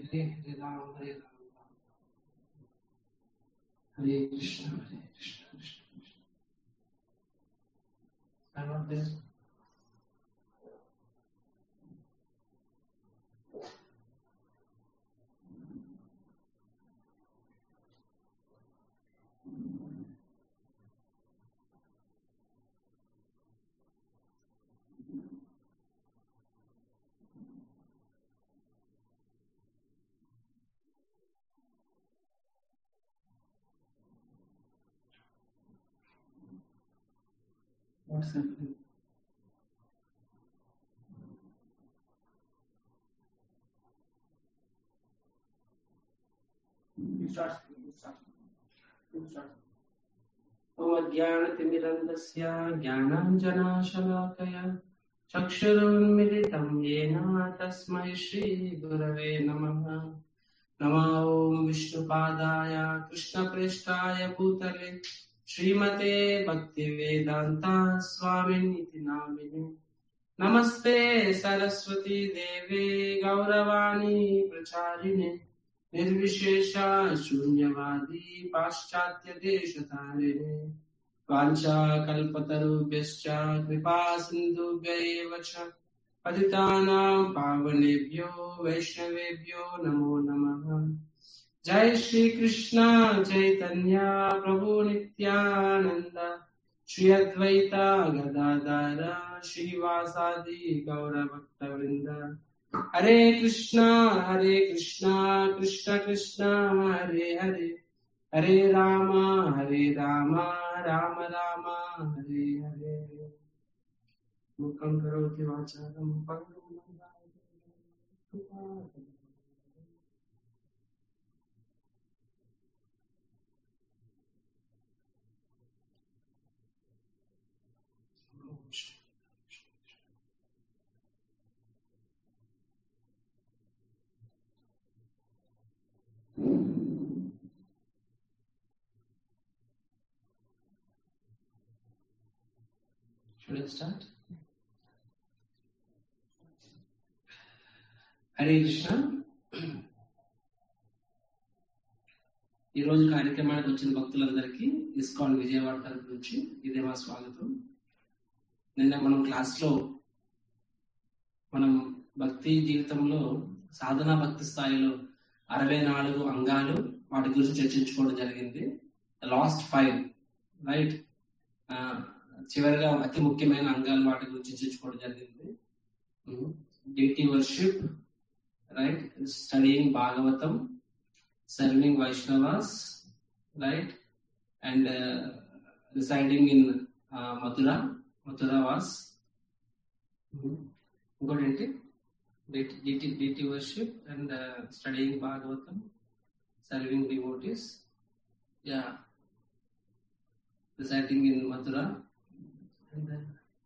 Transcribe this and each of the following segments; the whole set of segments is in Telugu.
Hare Hare Rama Hare Rama Rama Hare Krishna Hare Krishna Krishna Krishna I'm not there. What's happening? You start. You start. You start. ज्ञानतिमिरन्दस्य ज्ञानाञ्जनाशलाकया चक्षुरुन्मिलितं येन तस्मै श्रीगुरवे नमः नमो ॐ विष्णुपादाय कृष्णप्रेष्ठाय भूतले श्रीमते भक्तिवेदान्ता स्वामिनिति नामिने नमस्ते सरस्वती देवे गौरवाणी प्रचारिणे निर्विशेषा शून्यवादी पाश्चात्य देशतारिणे वाञ्छा कल्पतरुभ्यश्च कृपा सिन्धुभ्य एव च पतितानां पावनेभ्यो वैष्णवेभ्यो नमो नमः जय श्री कृष्ण चैतन्य प्रभु नित्यानंद श्री अद्वैता गदाधर श्रीवासादि गौर भक्तवृंद हरे कृष्णा हरे कृष्णा कृष्ण कृष्ण हरे हरे हरे राम हरे राम राम राम हरे हरे मुखं करोति वाचालं पङ्गुं लङ्घयति Should I start? Hare Krishna ఈరోజు కార్యక్రమానికి వచ్చిన భక్తులందరికీ ఇస్కాన్ విజయవాడ తరపు నుంచి ఇదే మా స్వాగతం నిన్న మనం క్లాస్లో మనం భక్తి జీవితంలో సాధనా భక్తి స్థాయిలో అరవై నాలుగు అంగాలు వాటి గురించి చర్చించుకోవడం జరిగింది లాస్ట్ ఫైవ్ రైట్ చివరిగా అతి ముఖ్యమైన అంగాలు వాటి గురించి చర్చించుకోవడం జరిగింది deity worship right studying Bhagavatam serving Vaishnavas right and residing in Mathura Mathura వాస్ ఇంకోటి ఏంటి deity deity worship and studying Bhagavatam serving devotees yeah residing in Mathura. And then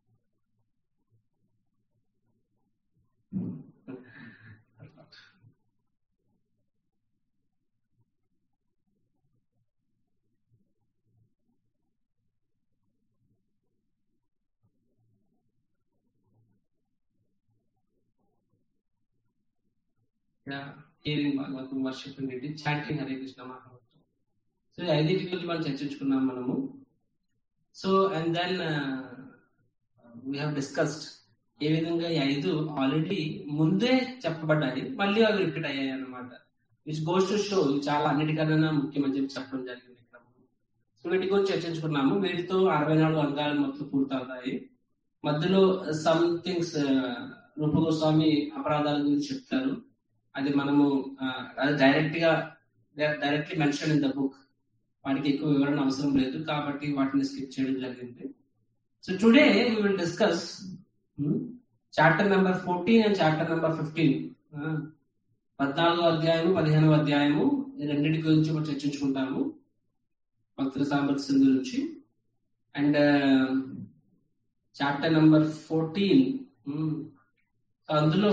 yeah, hearing Bhagavatam, worshiping it, chanting Hare Krishna Mahamantra. So ఈ ఐదింటి గురించి మనం చర్చించుకున్నాం మనము so and then we have discussed ఏ విధంగా ఈ ఐదు ఆల్రెడీ ముందే చెప్పబడ్డాయి మళ్ళీ అవి రిపీట్ అయ్యాయి అన్నమాట విచ్ గోస్ టు షో చాలా అన్నిటికన్నా ముఖ్యమని చెప్పి చెప్పడం జరిగింది ఇక్కడ సో వీటి గురించి చర్చించుకున్నాము వీటితో అరవై నాలుగు అంగాలు మొత్తం పూర్తవుతాయి మధ్యలో సమ్ థింగ్స్ రూపగోస్వామి అపరాధాల గురించి చెప్తారు అది మనము అది డైరెక్ట్ గా directly mention in the book వాటికి ఎక్కువ వివరణ అవసరం లేదు కాబట్టి వాటిని స్కిప్ చేయడం జరిగింది so today we will discuss chapter number fourteen and chapter number fifteen పద్నాలుగో అధ్యాయము పదిహేనవ అధ్యాయము ఈ రెండింటి గురించి మనం చర్చించుకుంటాము భక్తుల సామర్థ్యం గురించి అండ్ చాప్టర్ నెంబర్ ఫోర్టీన్ అందులో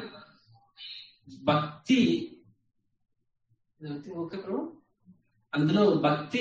భక్తి ఓకే బ్రో అందులో భక్తి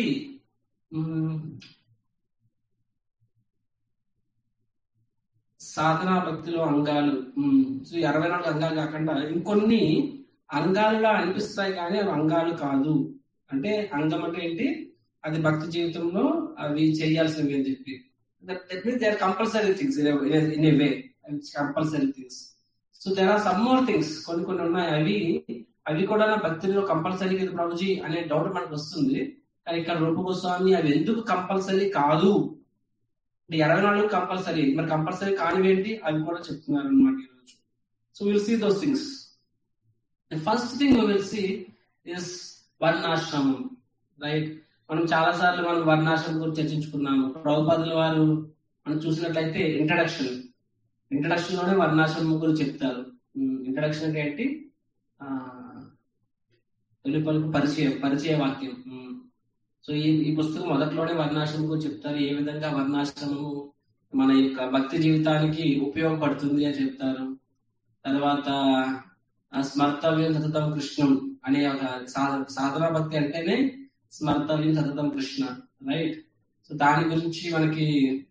సాధనా భక్తిలో అంగాలు సో అరవై నాలుగు అంగాలు కాకుండా ఇంకొన్ని అంగాలులా అనిపిస్తాయి కానీ అవి అంగాలు కాదు అంటే అంగం అంటే ఏంటి అది భక్తి జీవితంలో అవి చేయాల్సినవి అని చెప్పి that means they are compulsory things in a way compulsory things so there are some more things కొన్ని కొన్ని ఉన్నాయి అవి అవి కూడా నా భక్తిలో కంపల్సరీ కదా ప్రభుజీ అనే డౌట్ మనకు వస్తుంది కానీ ఇక్కడ రూప గోస్వామి అవి ఎందుకు కంపల్సరీ కాదు అంటే ఇరవై నాలుగు కంపల్సరీ మరి కంపల్సరీ కానివేంటి అవి కూడా చెప్తున్నారు అనమాట ఈరోజు so will see those things the first thing will see is వర్ణాశ్రమం రైట్ మనం చాలా సార్లు మనం వర్ణాశ్రమం గురించి చర్చించుకున్నాము ప్రభుపాదుల వారు మనం చూసినట్లయితే ఇంట్రడక్షన్ ఇంట్రడక్షన్ లోనే వర్ణాశ్రమం గురించి చెప్తారు ఇంట్రడక్షన్ అంటే ఏంటి ఆ, తొలి పలుకు పరిచయం పరిచయ వాక్యం ఉమ్. సో ఈ ఈ పుస్తకం మొదట్లోనే వర్ణాశ్రమం గురించి చెప్తారు ఏ విధంగా వర్ణాశ్రమము మన యొక్క భక్తి జీవితానికి ఉపయోగపడుతుంది అని చెప్తారు తర్వాత ఆ స్మర్తవ్యం సతతం కృష్ణం అనే ఒక సా- సాధనా భక్తి అంటేనే స్మర్తవ్యం సతతం కృష్ణ రైట్ సో దాని గురించి మనకి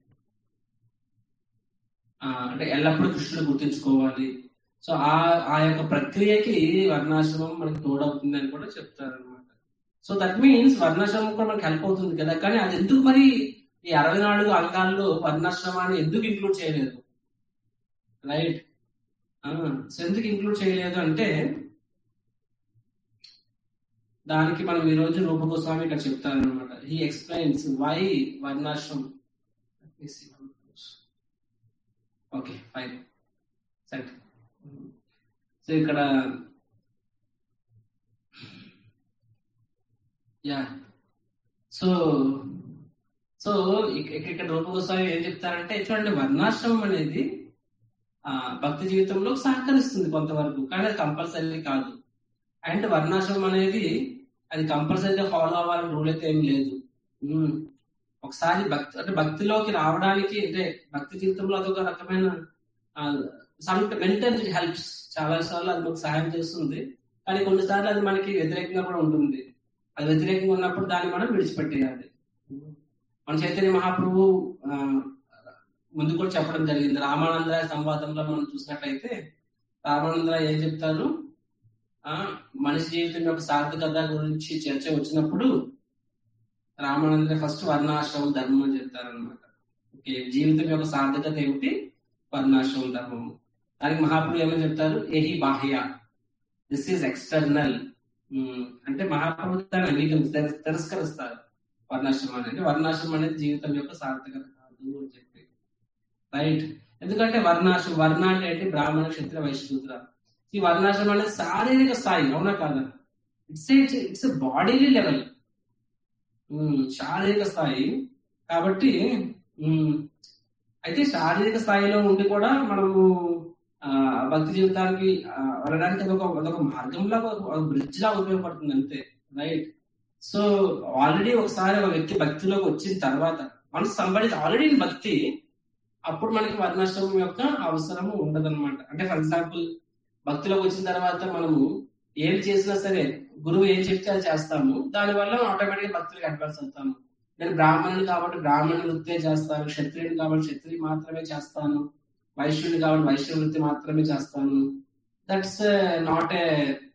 ఆ, అంటే ఎల్లప్పుడూ కృష్ణుడు గుర్తించుకోవాలి సో ఆ ఆ యొక్క ప్రక్రియకి వర్ణాశ్రమం మనకి తోడవుతుంది అని కూడా చెప్తారు అనమాట సో దట్ మీన్స్ వర్ణాశ్రమం కూడా మనకి హెల్ప్ అవుతుంది కదా కానీ అది ఎందుకు మరి ఈ అరవై నాలుగు అంగాల్లో వర్ణాశ్రమాన్ని ఎందుకు ఇంక్లూడ్ చేయలేదు రైట్ సో ఎందుకు ఇంక్లూడ్ చేయలేదు అంటే దానికి మనం ఈ రోజు రూపగోస్వామి ఇక్కడ చెప్తారు అనమాట he explains why వర్ణాశ్రమం okay fine set so ఇక్కడ యా సో సో ఇక- ఇక- ఇక్కడ రూపగోస్వామి ఏం చెప్తారంటే చూడండి వర్ణాశ్రమం అనేది ఆ భక్తి జీవితంలో సహకరిస్తుంది కొంతవరకు కానీ అది కంపల్సరీ కాదు అండ్ వర్ణాశ్రమం అనేది అది కంపల్సరీగా ఫాలో అవ్వాలని రూల్ అయితే ఏం లేదు ఉమ్. ఒకసారి భక్తి అంటే భక్తిలోకి రావడానికి అంటే భక్తి జీవితంలో అదొక రకమైన సమ్ మెంటల్ హెల్ప్స్ చాలా సార్లు అది మనకు సహాయం చేస్తుంది కానీ కొన్నిసార్లు అది మనకి వ్యతిరేకంగా కూడా ఉంటుంది అది వ్యతిరేకంగా ఉన్నప్పుడు దాన్ని మనం విడిచిపెట్టేయాలి మన చైతన్య మహాప్రభు ఆ, ముందు కూడా చెప్పడం జరిగింది రామానంద సంవాదంలో మనం చూసినట్లయితే రామానంద ఏం చెప్తారు ఆ మనిషి జీవితం యొక్క సార్థకత గురించి చర్చ వచ్చినప్పుడు రామానంద ఫస్ట్ వర్ణాశ్రమం ధర్మం అని చెప్తారు అనమాట ఓకే జీవితం యొక్క సార్థకత ఏమిటి వర్ణాశ్రమం ధర్మము దానికి మహాప్రభు ఏమని చెప్తారు ఏహి బాహ్య దిస్ ఈజ్ ఎక్స్టర్నల్ అంటే మహాప్రభు దాన్ని అంగీకరించి తిరస్- తిరస్కరిస్తారు వర్ణాశ్రమాన్ని అంటే వర్ణాశ్రమం అనేది జీవితం యొక్క సార్థకత కాదు అని చెప్పి రైట్ ఎందుకంటే వర్ణాశ్రమం వర్ణ అంటే ఏంటి బ్రాహ్మణ క్షత్ర వైశ్యూద్ర ఈ వర్ణాశ్రమం అనేది శారీరక స్థాయి అవునా కాదా ఇట్స్ ఇట్స్ బాడీలీ లెవెల్ శారీరక స్థాయి కాబట్టి ఉమ్, అయితే శారీరక స్థాయిలో ఉండి కూడా మనము ఆ, భక్తి జీవితానికి ఆ, వెళ్ళడానికి అదొక అదొక మార్గంలో బ్రిడ్జ్ లా ఉపయోగపడుతుంది అంతే రైట్ సో ఆల్రెడీ ఒకసారి ఒక వ్యక్తి భక్తిలోకి వచ్చిన తర్వాత మన సంబడి ఆల్రెడీ భక్తి అప్పుడు మనకి వర్ణాశ్రమం యొక్క అవసరము ఉండదన్నమాట అంటే ఫర్ ఎగ్జాంపుల్ భక్తిలోకి వచ్చిన తర్వాత మనము ఏం చేసినా సరే గురువు ఏం చెప్తే అది చేస్తాము దానివల్ల ఆటోమేటిక్ భక్తులకు అడ్వాన్స్ అవుతాము నేను బ్రాహ్మణుని కాబట్టి బ్రాహ్మణ వృత్తే చేస్తాను క్షత్రియుని కాబట్టి క్షత్రియ మాత్రమే చేస్తాను వైశ్యుని కాబట్టి వైశ్య వృత్తి మాత్రమే చేస్తాను that's not a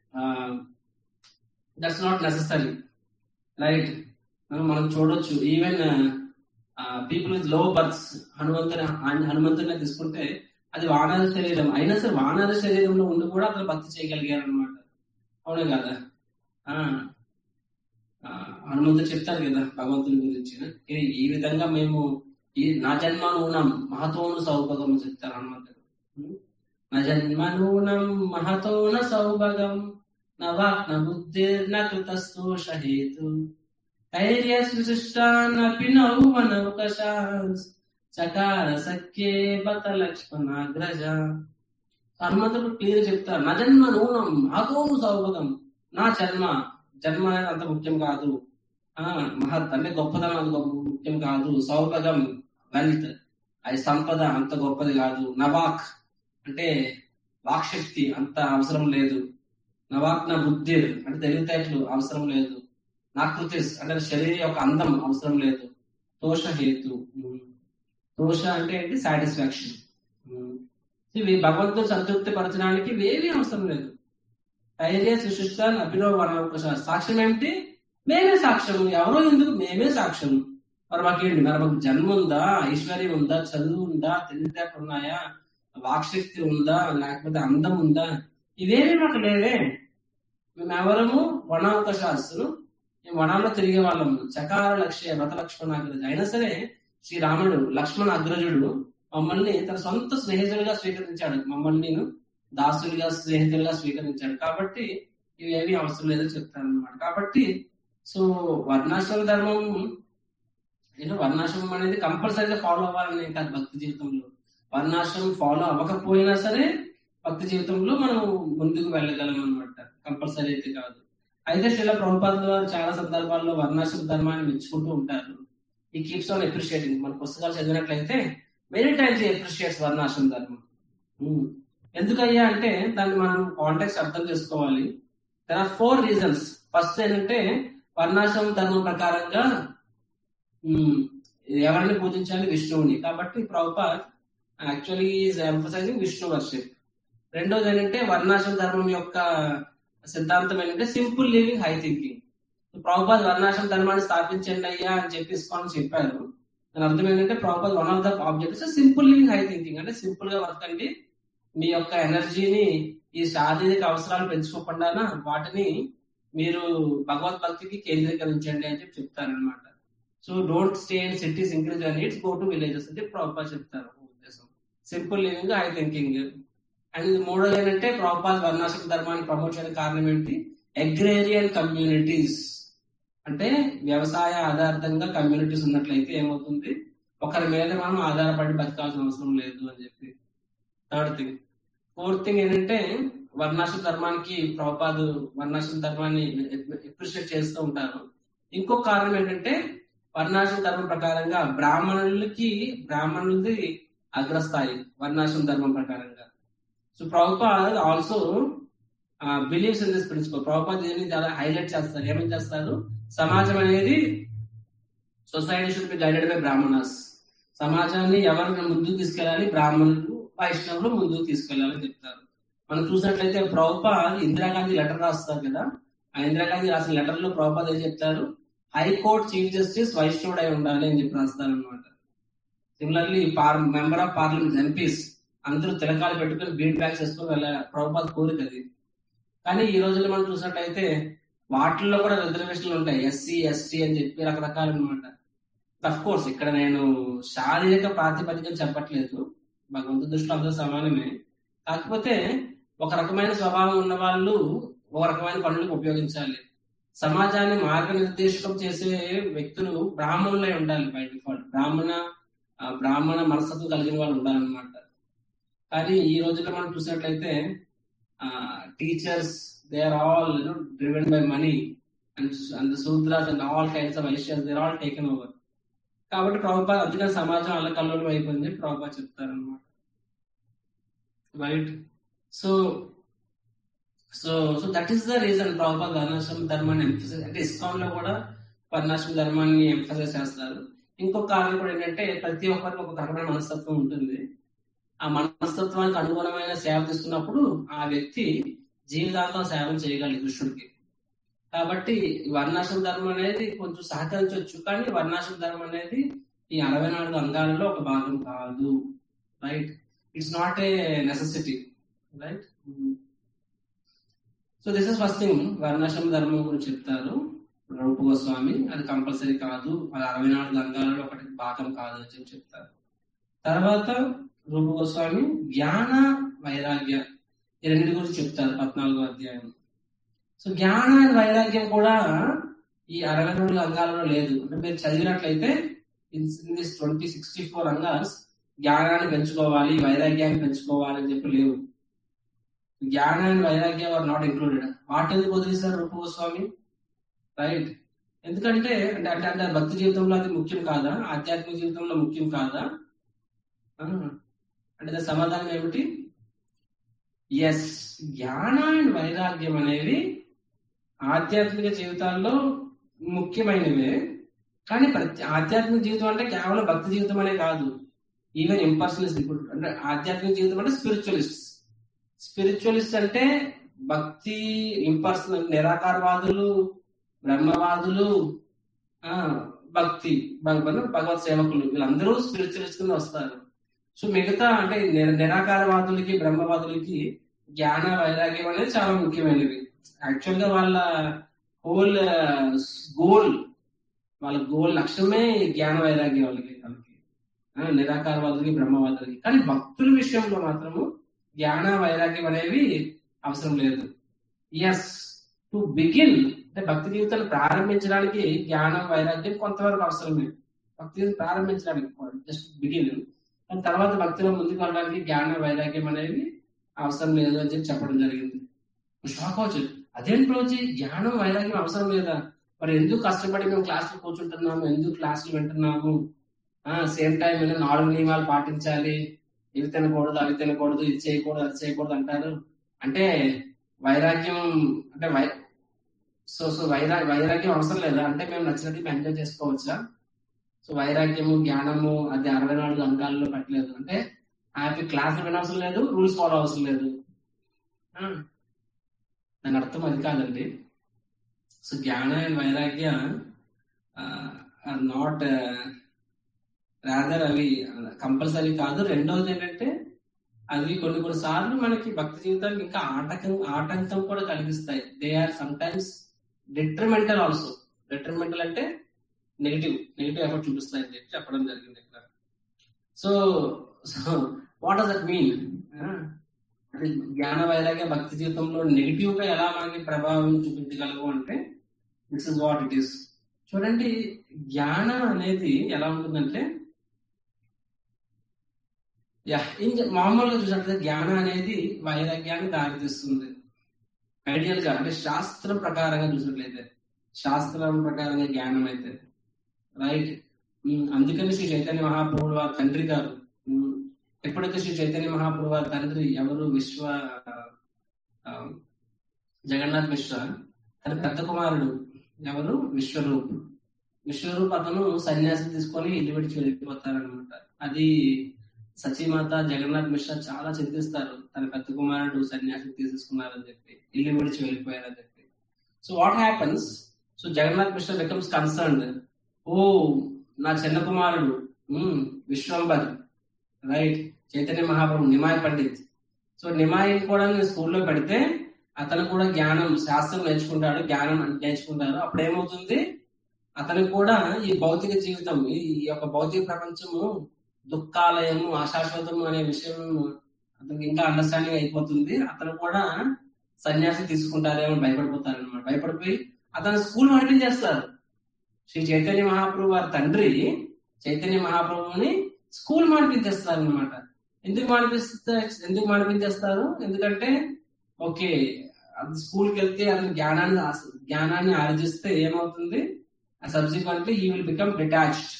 that's not necessary right మనం చూడొచ్చు even people with low births హనుమంతుని హనుమంతుని తీసుకుంటే అది వానర శరీరం అయినా సరే వానర శరీరంలో ఉండి కూడా అతను భక్తి చేయగలిగారు అనమాట అవునే కదా ఆ, ఆ, హనుమంతుడు చెప్తారు కదా భగవంతుని గురించి ఏ, ఈ విధంగా మేము ఈ నా జన్మ నూనం మహతోను సౌభగం చెప్తారు హనుమంతుడు ఉం? నా జన్మ నూనం మహతోన సౌభగం నవాక్న బుద్ధిర్న కృతస్తోష హేతు ధైర్య సృష్టానపి నౌవనౌకశాన్స్ చకార సఖ్యే బత లక్ష్మణాగ్రజ హనుమంతుడు క్లియర్ చెప్తారు నా జన్మ నూనం మహతోను సౌభగం నా జన్మ జన్మ అనేది అంత ముఖ్యం కాదు ఆ మహత్ అంటే గొప్పదనం అంత గొప్ప ముఖ్యం కాదు సౌభగం వెల్త్ అది సంపద అంత గొప్పది కాదు నవాక్ అంటే వాక్శక్తి అంత అవసరం లేదు నవాక్ నా బుద్ధి అంటే తెలివితేటలు అవసరం లేదు నా కృతిస్ అంటే శరీరం యొక్క అందం అవసరం లేదు తోష హేతు ఉమ్. తోష అంటే ఏంటి సాటిస్ఫాక్షన్ ఇవి భగవంతుడు సంతృప్తి పరచడానికి ఇవేవి అవసరం లేదు ధైర్య సుశిష్టాన్ అభినవ వనవకాశ సాక్ష్యం ఏమిటి మేమే సాక్ష్యం ఎవరో ఎందుకు మేమే సాక్ష్యం మరి మాకేంటి మరి మాకు జన్మ ఉందా ఐశ్వర్యం ఉందా చదువు ఉందా తెలివితేటలు ఉన్నాయా వాక్శక్తి ఉందా లేకపోతే అందం ఉందా ఇవేమీ మాకు లేవే మేము ఎవరము వనావకాశాస్తులు మేము వనాల్లో తిరిగే వాళ్ళము చకార లక్ష్య వ్రత లక్ష్మణ అగ్రజ అయినా సరే శ్రీరాముడు లక్ష్మణ అగ్రజుడు మమ్మల్ని తన సొంత స్నేహితులుగా స్వీకరించాడు మమ్మల్ని నేను దాసులుగా స్నేహితులుగా స్వీకరించాడు కాబట్టి ఇవి ఏమీ అవసరం లేదని చెప్తాను అనమాట కాబట్టి సో వర్ణాశ్రమ ధర్మం నేను వర్ణాశ్రమం అనేది కంపల్సరీగా ఫాలో అవ్వాలని కాదు భక్తి జీవితంలో వర్ణాశ్రమం ఫాలో అవ్వకపోయినా సరే భక్తి జీవితంలో మనం ముందుకు వెళ్ళగలం అనమాట కంపల్సరీ అయితే కాదు అయితే శిల ప్రభుపాద వారు చాలా సందర్భాల్లో వర్ణాశ్రమ ధర్మాన్ని మెచ్చుకుంటూ ఉంటారు ఈ కీప్స్ ఆన్ అప్రిషియేటింగ్ మన పుస్తకాలు చదివినట్లయితే మెనీ టైమ్స్ అప్రిషియేట్స్ వర్ణాశ్రమ ధర్మం ఉమ్. ఎందుకయ్యా అంటే దాన్ని మనం కాంటాక్ట్ అర్థం చేసుకోవాలి there are four reasons first ఏంటంటే వర్ణాశ్రమ ధర్మం ప్రకారంగా ఉమ్, ఎవరిని పూజించాలి విష్ణువుని కాబట్టి Prabhupad actually is emphasising Vishnu worship రెండోది ఏంటంటే వర్ణాశ్రమ ధర్మం యొక్క సిద్ధాంతం ఏంటంటే simple living high thinking Prabhupad వర్ణాశ్రమ ధర్మాన్ని స్థాపించండి అయ్యా అని చెప్పి ఇస్కాన్ చెప్పారు దాని అర్థం ఏంటంటే Prabhupad one of the objects simple living high thinking అంటే సింపుల్ గా బతకండి మీ యొక్క ఎనర్జీని ఈ శారీరక అవసరాలు పెంచుకోకుండా వాటిని మీరు భగవద్భక్తికి కేంద్రీకరించండి అని చెప్పి చెప్తారనమాట so don't stay in cities increase and needs go to villages అని ప్రాపర్ చెప్తారు ఉద్దేశం simple living high thinking and ఇది మూడోది ఏంటంటే ప్రాపర్ వర్ణాశ్రమ ధర్మాన్ని ప్రమోట్ చేయడానికి కారణం ఏంటి అగ్రేరియన్ కమ్యూనిటీస్ అంటే వ్యవసాయ ఆధారితంగా కమ్యూనిటీస్ ఉన్నట్లయితే ఏమవుతుంది ఒకరి మీద మనం ఆధారపడి బతకాల్సిన అవసరం లేదు అని చెప్పి థర్డ్ థింగ్ ఫోర్త్ థింగ్ ఏంటంటే వర్ణాశ్రమ ధర్మానికి ప్రభుపాదు వర్ణాశ్రమ ధర్మాన్ని అప్రిషియేట్ చేస్తూ ఉంటారు ఇంకొక కారణం ఏంటంటే వర్ణాశ్రమ ధర్మం ప్రకారంగా బ్రాహ్మణులకి బ్రాహ్మణులది అగ్రస్థాయి వర్ణాశ్రమ ధర్మం ప్రకారంగా so Prabhupad also believes in this principle Prabhupad దీన్ని చాలా హైలైట్ చేస్తారు ఏమని చేస్తారు సమాజం అనేది society should be guided by Brahmanas సమాజాన్ని ఎవరిని ముందుకు తీసుకెళ్ళాలి బ్రాహ్మణులు వైష్ణవులు ముందుకు తీసుకెళ్లాలని చెప్తారు మనం చూసినట్లయితే ప్రభుపాద్ ఇందిరాగాంధీ లెటర్ రాస్తారు కదా ఆ ఇందిరాగాంధీ రాసిన లెటర్ లో ప్రభుపాద్ ఏం చెప్తారు హైకోర్టు చీఫ్ జస్టిస్ వైష్ణవుడై ఉండాలి అని చెప్పి రాస్తారు అనమాట similarly member of parliament MPs అందరూ తిలకాలు పెట్టుకుని బీట్ బ్యాగ్స్ వేసుకుని వెళ్ళ ప్రభుపాద్ కోరిక అది కానీ ఈ రోజుల్లో మనం చూసినట్టయితే వాటిల్లో కూడా రిజర్వేషన్లు ఉంటాయి ఎస్సీ ఎస్టీ అని చెప్పి రకరకాలు అనమాట అఫ్ కోర్స్ ఇక్కడ నేను శారీరక ప్రాతిపదికను చెప్పట్లేదు భగవంతు దృష్టిలో అందరూ సమానమే కాకపోతే ఒక రకమైన స్వభావం ఉన్న వాళ్ళు ఒక రకమైన పనులకు ఉపయోగించాలి సమాజాన్ని మార్గనిర్దేశకం చేసే వ్యక్తులు బ్రాహ్మణులై ఉండాలి బై డిఫాల్ట్ బ్రాహ్మణ ఆ, బ్రాహ్మణ మనస్తత్వం కలిగిన వాళ్ళు ఉండాలన్నమాట కానీ ఈ రోజుల్లో మనం చూసినట్లయితే teachers they are all driven by money and and Shudras and all kinds of Vaishyas they are all taken over కాబట్టి ప్రభుత్వ అందుకని సమాజం అల్లకల్లోలం అయిపోయింది ప్రభుత్వ చెప్తారనమాట right so so so that is the reason ప్రభుత్వ వర్ణాశ్రమ ధర్మాన్ని ఎంఫసైజ్ అంటే ఇస్కాన్ లో కూడా వర్ణాశ్రమ ధర్మాన్ని ఎంఫసైజ్ చేస్తారు ఇంకొక కారణం కూడా ఏంటంటే ప్రతి ఒక్కరికి ఒక రకమైన మనస్తత్వం ఉంటుంది ఆ మనస్తత్వానికి అనుగుణమైన సేవ తీసుకున్నప్పుడు ఆ వ్యక్తి జీవితాంతం సేవ చేయగలడు కృష్ణుడికి కాబట్టి వర్ణాశ్రమ ధర్మం అనేది కొంచెం సహకరించవచ్చు కానీ వర్ణాశ్రమ ధర్మం అనేది ఈ అరవై నాలుగు అంగాలలో ఒక భాగం కాదు right it's not a necessity right so this is first thing వర్ణాశ్రమ ధర్మం గురించి చెప్తారు రూప గోస్వామి అది కంపల్సరీ కాదు అది అరవై నాలుగు అంగాలలో ఒకటి భాగం కాదు అని చెప్పి చెప్తారు తర్వాత రూప గోస్వామి జ్ఞాన వైరాగ్య ఈ రెండు గురించి చెప్తారు పద్నాలుగో అధ్యాయం సో జ్ఞాన అండ్ వైరాగ్యం కూడా ఈ అరవై నాలుగు అంగాలలో లేదు అంటే మీరు చదివినట్లయితే in this twenty sixty four angas జ్ఞానాన్ని పెంచుకోవాలి వైరాగ్యాన్ని పెంచుకోవాలి అని చెప్పి లేవు జ్ఞాన అండ్ వైరాగ్యం ఆర్ నాట్ ఇంక్లూడెడ్ వాటి ఎందుకు వదిలేస్తారు రూప గోస్వామి రైట్ ఎందుకంటే అంటే అంటే అంటే భక్తి జీవితంలో అది ముఖ్యం కాదా ఆధ్యాత్మిక జీవితంలో ముఖ్యం కాదా ఆ, అంటే దాని సమాధానం ఏమిటి ఎస్ జ్ఞాన అండ్ వైరాగ్యం అనేవి ఆధ్యాత్మిక జీవితాల్లో ముఖ్యమైనవే కానీ ప్రతి ఆధ్యాత్మిక జీవితం అంటే కేవలం భక్తి జీవితం అనే కాదు ఈవెన్ ఇంపర్సనలిస్ట్ ఇప్పుడు అంటే ఆధ్యాత్మిక జీవితం అంటే స్పిరిచువలిస్ట్ స్పిరిచువలిస్ట్ అంటే భక్తి ఇంపర్సనల్ నిరాకారవాదులు బ్రహ్మవాదులు ఆ భక్తి భగవన్ భగవత్ సేవకులు వీళ్ళందరూ స్పిరిచువల్స్ కింద వస్తారు సో మిగతా అంటే నిర- నిరాకారవాదులకి బ్రహ్మవాదులకి జ్ఞాన వైరాగ్యం అనేది చాలా ముఖ్యమైనవి యాక్చువల్ గా వాళ్ళ హోల్ గోల్ వాళ్ళ గోల్ లక్ష్యమే జ్ఞాన వైరాగ్యం వాళ్ళకి వాళ్ళకి ఆ, నిరాకారవాదులకి బ్రహ్మవాదులకి కానీ భక్తుల విషయంలో మాత్రము జ్ఞాన వైరాగ్యం అనేవి అవసరం లేదు ఎస్ టు బిగిన్ అంటే భక్తి జీవితాన్ని ప్రారంభించడానికి జ్ఞానం వైరాగ్యం కొంతవరకు అవసరమే భక్తి జీవితం ప్రారంభించడానికి జస్ట్ బిగిన్ కానీ తర్వాత భక్తిలో ముందుకు వెళ్ళడానికి జ్ఞాన వైరాగ్యం అనేవి అవసరం లేదు అని చెప్పి చెప్పడం జరిగింది షాక్ అవచ్చు అదేంటి రోజు జ్ఞానం వైరాగ్యం అవసరం లేదా మరి ఎందుకు కష్టపడి మేము క్లాసులు కూర్చుంటున్నాము ఎందుకు క్లాసులు వింటున్నాము సేమ్ టైం ఏదో నాలుగు నియమాలు పాటించాలి ఇవి తినకూడదు అవి తినకూడదు ఇది చేయకూడదు అది చేయకూడదు అంటారు అంటే వైరాగ్యం అంటే వై సో సో వైరా వైరాగ్యం అవసరం లేదా అంటే మేము నచ్చినట్టు మేము ఎంజాయ్ చేసుకోవచ్చా సో వైరాగ్యము జ్ఞానము అది అరవై నాలుగు అంకాల్లో పెట్టలేదు అంటే హ్యాపీ క్లాస్ వినవసరం లేదు రూల్స్ ఫాలో అవసరం లేదు ఆ, దాని అర్థం అది కాదండి సో జ్ఞాన అండ్ వైరాగ్య ఆర్ నాట్ రాదర్ అవి కంపల్సరీ కాదు రెండవది ఏంటంటే అవి కొన్ని కొన్ని సార్లు మనకి భక్తి జీవితానికి ఇంకా ఆటకం ఆటంకం కూడా కలిగిస్తాయి they are sometimes detrimental also detrimental అంటే నెగిటివ్ నెగిటివ్ ఎఫెక్ట్ చూపిస్తాయి అని చెప్పి చెప్పడం జరిగింది ఇక్కడ so so what does that mean అంటే జ్ఞాన వైరాగ్య భక్తి జీవితంలో నెగిటివ్ గా ఎలా మనకి ప్రభావం చూపించగలవు అంటే this is what it is చూడండి జ్ఞానం అనేది ఎలా ఉంటుందంటే యా ఇన్ మామూలుగా చూసినట్లయితే జ్ఞానం అనేది వైరాగ్యాన్ని దారితీస్తుంది ఐడియల్ గా అంటే శాస్త్రం ప్రకారంగా చూసినట్లయితే శాస్త్రం ప్రకారంగా జ్ఞానం అయితే రైట్ అందుకని శ్రీ చైతన్య మహాప్రభుడు వారి తండ్రి గారు ఉమ్, ఎప్పుడైతే శ్రీ చైతన్య మహాప్రభు వారి తండ్రి ఎవరు విశ్వ ఆ, జగన్నాథ్ మిశ్ర తన పెద్ద కుమారుడు ఎవరు విశ్వరూప్ విశ్వరూప్ అతను సన్యాసం తీసుకొని ఇల్లు విడిచి వెళ్ళిపోతారనమాట అది సచీమాత జగన్నాథ్ మిశ్రా చాలా చింతిస్తారు తన పెద్ద కుమారుడు సన్యాసం తీసేసుకున్నారని చెప్పి ఇల్లు విడిచి వెళ్ళిపోయారని చెప్పి so what happens so Jagannath Mishra becomes concerned oh నా చిన్న కుమారుడు um, Vishwambhar right Chaitanya Mahaprabhu Nimai Pandit so Nimai కూడా నేను స్కూల్లో పెడితే అతను కూడా జ్ఞానం శాస్త్రం నేర్చుకుంటాడు జ్ఞానం నేర్చుకుంటారు అప్పుడు ఏమవుతుంది అతనికి కూడా ఈ భౌతిక జీవితం ఈ ఈ యొక్క భౌతిక ప్రపంచము దుఃఖాలయము అశాశ్వతము అనే విషయం అతనికి ఇంకా అండర్స్టాండింగ్ అయిపోతుంది అతను కూడా సన్యాసి తీసుకుంటారేమో అని భయపడిపోతారు అనమాట భయపడిపోయి అతను స్కూల్ నడిపించేస్తారు శ్రీ చైతన్య మహాప్రభు వారి తండ్రి చైతన్య మహాప్రభుని స్కూల్ మాడిపించేస్తారు అనమాట ఎందుకు మాడిపిస్తే ఎందుకు మాడిపించేస్తారు ఎందుకంటే ఓకే అది స్కూల్కి వెళ్తే అతను జ్ఞానాన్ని ఆస- జ్ఞానాన్ని ఆర్జిస్తే ఏమవుతుంది సబ్సిక్వెంట్లీ ఈ విల్ బికమ్ డిటాచ్డ్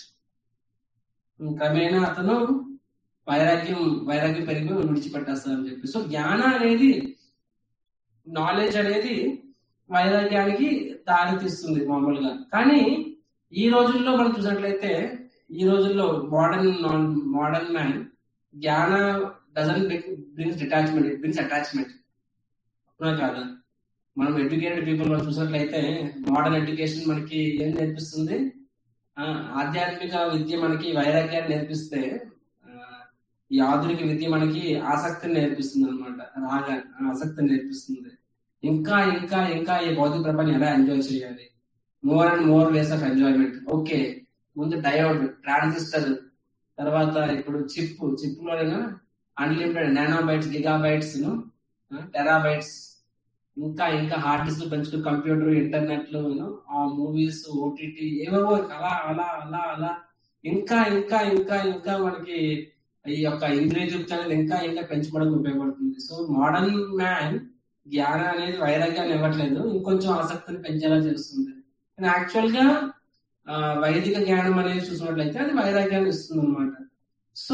క్రమేణా అతను వైరాగ్యం వైరాగ్యం పెరిగి విడిచిపెట్టేస్తారని చెప్పి సో జ్ఞానం అనేది నాలెడ్జ్ అనేది వైరాగ్యానికి దారి తీస్తుంది మామూలుగా కానీ ఈ రోజుల్లో మనం చూసినట్లయితే ఈ రోజుల్లో మోడర్న్ నాన్ మోడర్న్ మ్యాన్ జ్ఞాన doesn't brings detachment it brings attachment అవునా కాదా మనం ఎడ్యుకేటెడ్ పీపుల్ మనం చూసినట్లయితే మోడర్న్ ఎడ్యుకేషన్ మనకి ఏం నేర్పిస్తుంది ఆ, ఆధ్యాత్మిక విద్య మనకి వైరాగ్యాన్ని నేర్పిస్తే ఆ, ఈ ఆధునిక విద్య మనకి ఆసక్తిని నేర్పిస్తుంది అనమాట రాగ ఆసక్తిని నేర్పిస్తుంది ఇంకా ఇంకా ఇంకా ఈ భౌతిక ప్రపంచం ఎలా ఎంజాయ్ చేయాలి more and more ways of enjoyment okay ముందు డయోడ్ ట్రాన్సిస్టర్ తర్వాత ఇప్పుడు చిప్ చిప్ లోనైనా అన్లిమిటెడ్ నానోబైట్స్ గిగాబైట్స్ టెరాబైట్స్ ఇంకా ఇంకా హార్డ్ డిస్క్ పెంచుకుని కంప్యూటర్ ఇంటర్నెట్ ఆ మూవీస్ ఓటీటీ ఏవేవో అలా అలా అలా అలా ఇంకా ఇంకా ఇంకా ఇంకా మనకి ఈ యొక్క ఇంద్రియ తృప్తి అనేది ఇంకా ఇంకా పెంచుకోవడానికి ఉపయోగపడుతుంది సో మోడర్న్ మ్యాన్ జ్ఞానం అనేది వైరాగ్యాన్ని ఇవ్వట్లేదు ఇంకొంచెం ఆసక్తిని పెంచేలా చేస్తుంది కానీ యాక్చువల్ గా ఆ, వైదిక జ్ఞానం అనేది చూసినట్లయితే అది వైరాగ్యాన్ని ఇస్తుంది అనమాట సో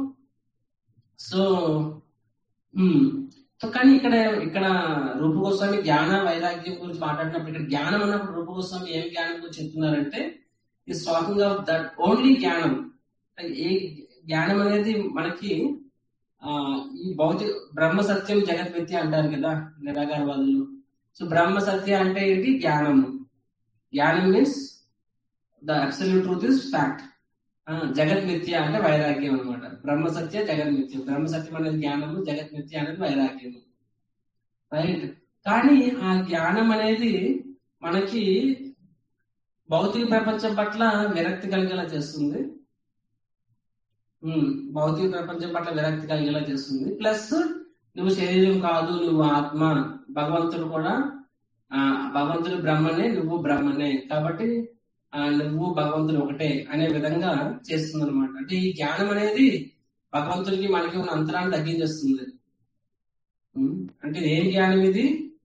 సో ఉమ్, సో కానీ ఇక్కడ ఇక్కడ రూపగోస్వామి జ్ఞాన వైరాగ్యం గురించి మాట్లాడినప్పుడు ఇక్కడ జ్ఞానం అన్నప్పుడు రూపగోస్వామి ఏం జ్ఞానం గురించి చెప్తున్నారంటే ఈ టాకింగ్ ఆఫ్ దట్ ఓన్లీ జ్ఞానం ఏ జ్ఞానం అనేది మనకి ఆ, ఈ భౌతిక బ్రహ్మ సత్యం జగత్ మిథ్య అంటారు కదా నిరాకారవాదులు సో బ్రహ్మ సత్య అంటే ఏంటి జ్ఞానము జ్ఞానం means the absolute truth is fact జగత్ మిథ్య అంటే వైరాగ్యం అనమాట బ్రహ్మ సత్య జగత్ మిథ్య బ్రహ్మ సత్యం అనేది జ్ఞానము జగత్ మిథ్య అనేది వైరాగ్యము రైట్ కానీ ఆ జ్ఞానం అనేది మనకి భౌతిక ప్రపంచం పట్ల విరక్తి కలిగేలా చేస్తుంది ఉమ్, భౌతిక ప్రపంచం పట్ల విరక్తి కలిగేలా చేస్తుంది ప్లస్ నువ్వు శరీరం కాదు నువ్వు ఆత్మ భగవంతుడు కూడా ఆ భగవంతుడు బ్రహ్మనే నువ్వు బ్రహ్మనే కాబట్టి ఆ, నువ్వు భగవంతుడు ఒకటే అనే విధంగా చేస్తుంది అనమాట అంటే ఈ జ్ఞానం అనేది భగవంతుడికి మనకి ఉన్న అంతరాన్ని తగ్గించేస్తుంది ఉమ్, అంటే ఇది ఏం జ్ఞానం ఇది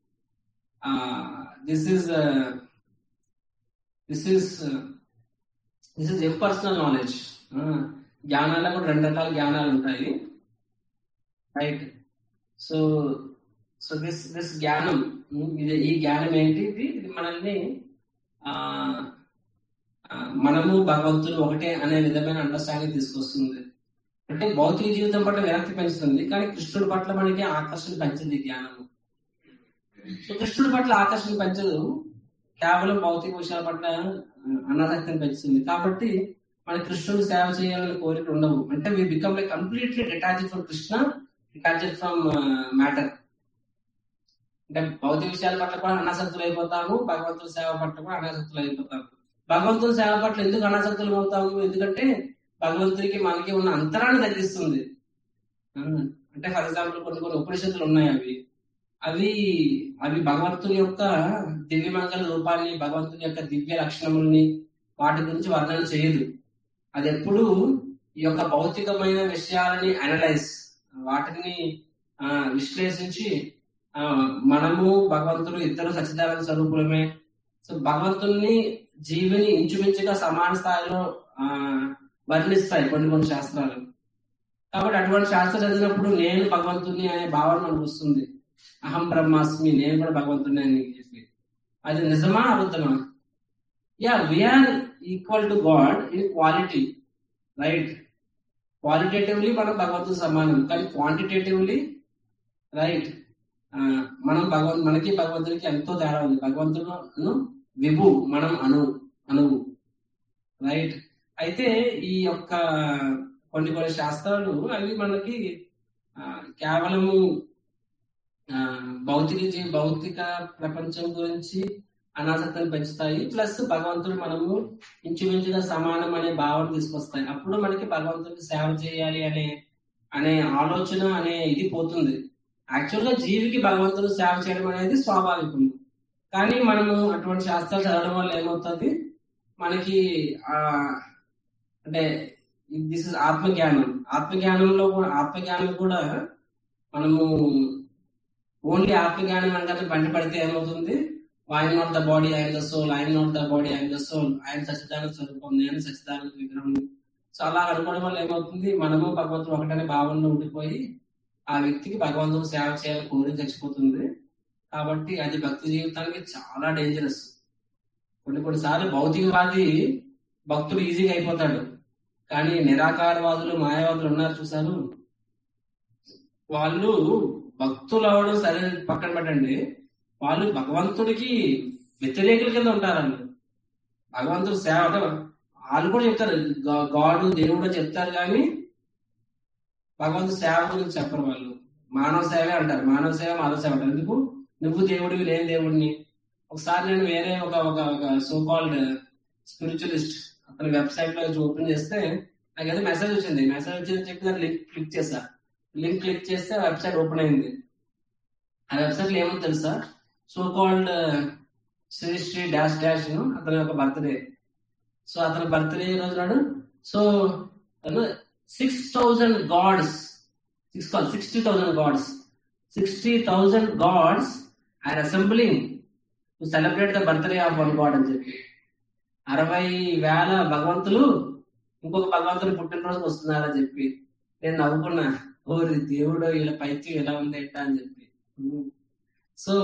this is this is this is impersonal knowledge జ్ఞానాల్లో కూడా రెండు రకాల జ్ఞానాలు ఉంటాయి right so so this this జ్ఞానం ఉమ్, ఇది ఈ జ్ఞానం ఏంటి ఇది ఇది మనల్ని ఆ ఆ, మనము భగవంతుడు ఒకటే అనే విధమైన అండర్స్టాండింగ్ తీసుకొస్తుంది అంటే భౌతిక జీవితం పట్ల విరక్తి పెంచుతుంది కానీ కృష్ణుడి పట్ల మనకి ఆకర్షణ పెంచింది జ్ఞానము సో కృష్ణుడి పట్ల ఆకర్షణ పెంచదు కేవలం భౌతిక విషయాల పట్ల ఆ, అనాసక్తిని పెంచుతుంది కాబట్టి మన కృష్ణుడు సేవ చేయాలని కోరిక ఉండవు అంటే we become like completely detached from Krishna detached from matter అంటే భౌతిక విషయాల పట్ల కూడా అనాసక్తులు అయిపోతాము భగవంతుడి సేవ పట్ల కూడా అనాసక్తులు అయిపోతాము భగవంతుడి సేవ పట్ల ఎందుకు అనాసక్తులు అవుతాము ఎందుకంటే భగవంతుడికి మనకి ఉన్న అంతరాన్ని తగ్గిస్తుంది ఆ, అంటే ఫర్ ఎగ్జాంపుల్ కొన్ని కొన్ని ఉపనిషత్తులు ఉన్నాయి అవి అవి అవి భగవంతుని యొక్క దివ్యమంగళ రూపాన్ని భగవంతుని యొక్క దివ్య లక్షణముల్ని వాటి గురించి వర్ణన చేయదు అది ఎప్పుడు ఈ యొక్క భౌతికమైన విషయాలని అనలైజ్ వాటిని ఆ, విశ్లేషించి ఆ, మనము భగవంతుడు ఇద్దరు సచ్చిదానంద స్వరూపులమే సో భగవంతుని జీవిని ఇంచుమించుగా సమాన స్థాయిలో ఆ, వర్ణిస్తాయి కొన్ని కొన్ని శాస్త్రాలు కాబట్టి అటువంటి శాస్త్రం చదివినప్పుడు నేను భగవంతుని అనే భావన మనకు వస్తుంది అహం బ్రహ్మాస్మి నేను కూడా భగవంతుని అని చెప్పి అది నిజమా అబద్ధమా yeah we are equal to God in quality right qualitatively మనం భగవంతుడు సమానం కానీ క్వాంటిటేటివ్లీ రైట్ మనం భగవంతు మనకి భగవంతుడికి ఎంతో తేడా ఉంది భగవంతుడు విభు మనం అణు అణువు రైట్ అయితే ఈ యొక్క కొన్ని కొన్ని శాస్త్రాలు అవి మనకి ఆ, కేవలము ఆ, భౌతిక జీ- భౌతిక ప్రపంచం గురించి అనాసక్తిని పెంచుతాయి ప్లస్ భగవంతుడు మనము ఇంచుమించుగా సమానం అనే భావన తీసుకొస్తాయి అప్పుడు మనకి భగవంతుడికి సేవ చేయాలి అనే అనే ఆలోచన అనే ఇది పోతుంది యాక్చువల్ గా జీవికి భగవంతుడు సేవ చేయడం అనేది స్వాభావికం కానీ మనము అటువంటి శాస్త్రాలు చదవడం వల్ల ఏమవుతుంది మనకి ఆ అంటే దిస్ ఇస్ ఆత్మజ్ఞానం ఆత్మజ్ఞానంలో కూడా ఆత్మజ్ఞానం కూడా మనము ఓన్లీ ఆత్మజ్ఞానం అంటే బండి పడితే ఏమవుతుంది I'm not the body I'm the soul I'm not the body I'm the soul I'm సచిదానంద స్వరూపం నేను సచిదానంద విగ్రహం సో అలా అనుకోవడం వల్ల ఏమవుతుంది మనము భగవంతుడు ఒకటనే భావనలో ఉండిపోయి ఆ వ్యక్తికి భగవంతుడు సేవ చేయాలని కోరిక చచ్చిపోతుంది కాబట్టి అది భక్తి జీవితానికి చాలా డేంజరస్ కొన్ని కొన్నిసార్లు భౌతికవాది భక్తుడు ఈజీగా అయిపోతాడు కానీ నిరాకారవాదులు మాయావాదులు ఉన్నారు చూసారు వాళ్ళు భక్తులు అవడం సరే పక్కన పెట్టండి వాళ్ళు భగవంతుడికి వ్యతిరేకుల కింద ఉంటారు వాళ్ళు భగవంతుడు సేవ అంటే వాళ్ళు కూడా చెప్తారు గా- గాడు దేవుడు అని చెప్తారు కానీ భగవంతుడు సేవ గురించి చెప్పరు వాళ్ళు మానవ సేవే అంటారు మానవ సేవ మానవ సేవ అంటారు ఎందుకు నువ్వు దేవుడివి నేను దేవుడిని ఒకసారి నేను వేరే ఒక ఒక ఒక సో కాల్డ్ స్పిరిచువలిస్ట్ అతని వెబ్సైట్ లో ఓపెన్ చేస్తే నాకు ఏదో మెసేజ్ వచ్చింది మెసేజ్ వచ్చింది చెప్పి దాన్ని లింక్ క్లిక్ చేశా లింక్ క్లిక్ చేస్తే వెబ్సైట్ ఓపెన్ అయింది ఆ వెబ్సైట్ లో ఏమో తెలుసా so called Shri Shri dash dash అతని యొక్క బర్త్డే సో అతని బర్త్డే రోజు నాడు so six thousand gods six call sixty thousand gods sixty thousand gods are assembling to celebrate the birthday of one god అని చెప్పి అరవై వేల భగవంతులు ఇంకొక భగవంతుడు పుట్టినరోజు వస్తున్నారని చెప్పి నేను నవ్వుకున్నా ఓరి దేవుడు వీళ్ళ పైత్యం ఎలా ఉంది ఎట్టా అని చెప్పి so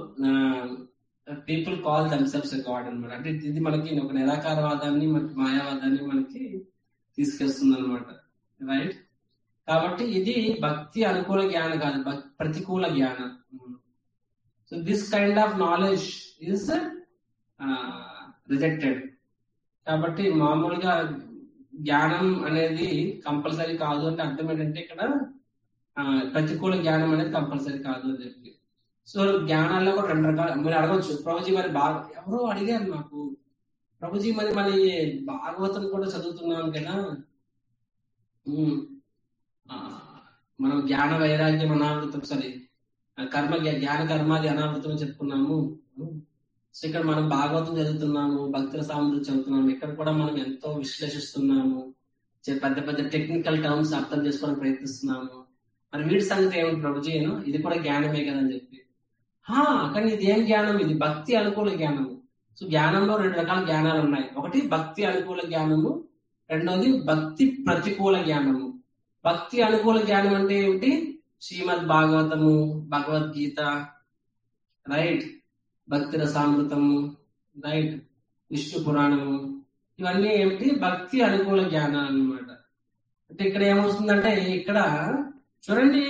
people call themselves god అనమాట అంటే ఇది మనకి ఒక నిరాకారవాదాన్ని మనకి మాయావాదాన్ని మనకి తీసుకెళ్తుంది అనమాట రైట్ కాబట్టి ఇది భక్తి అనుకూల జ్ఞానం కాదు భక్- ప్రతికూల జ్ఞానం so this kind of knowledge is rejected కాబట్టి మామూలుగా జ్ఞానం అనేది కంపల్సరీ కాదు అంటే అర్థం ఏంటంటే ఇక్కడ ఆ, ప్రతికూల జ్ఞానం అనేది కంపల్సరీ కాదు అని చెప్పి సో జ్ఞానాల్లో కూడా రెండు రకాలు మీరు అడగచ్చు ప్రభుజీ మరి బాగా ఎవరో అడిగారు నాకు ప్రభుజీ మరి మరి భాగవతం కూడా చదువుతున్నాను కదా ఉమ్, ఆ, మనం జ్ఞాన వైరాగ్యం అనావృతం సారీ కర్మ జ్ఞా- జ్ఞాన కర్మాది అనావృతం చెప్పుకున్నాము ఉమ్, సో ఇక్కడ మనం భాగవతం చదువుతున్నాము భక్తుల సామర్థ్యం చదువుతున్నాము ఇక్కడ కూడా మనం ఎంతో విశ్లేషిస్తున్నాము చే- పెద్ద పెద్ద టెక్నికల్ టర్మ్స్ అర్థం చేసుకోవడానికి ప్రయత్నిస్తున్నాము మరి వీటి సంగతి ఏమిటి ప్రభుజీ ఏను? ఇది కూడా జ్ఞానమే కదా అని చెప్పి హా కానీ ఇది ఏం జ్ఞానం ఇది భక్తి అనుకూల జ్ఞానము సో జ్ఞానంలో రెండు రకాల జ్ఞానాలు ఉన్నాయి ఒకటి భక్తి అనుకూల జ్ఞానము రెండోది భక్తి ప్రతికూల జ్ఞానము భక్తి అనుకూల జ్ఞానం అంటే ఏమిటి శ్రీమద్ భాగవతము భగవద్గీత రైట్ భక్తి రసామృతము రైట్ విష్ణు పురాణము ఇవన్నీ ఏమిటి భక్తి అనుకూల జ్ఞానాలు అన్నమాట అంటే ఇక్కడ ఏమవుతుందంటే ఇక్కడ చూడండి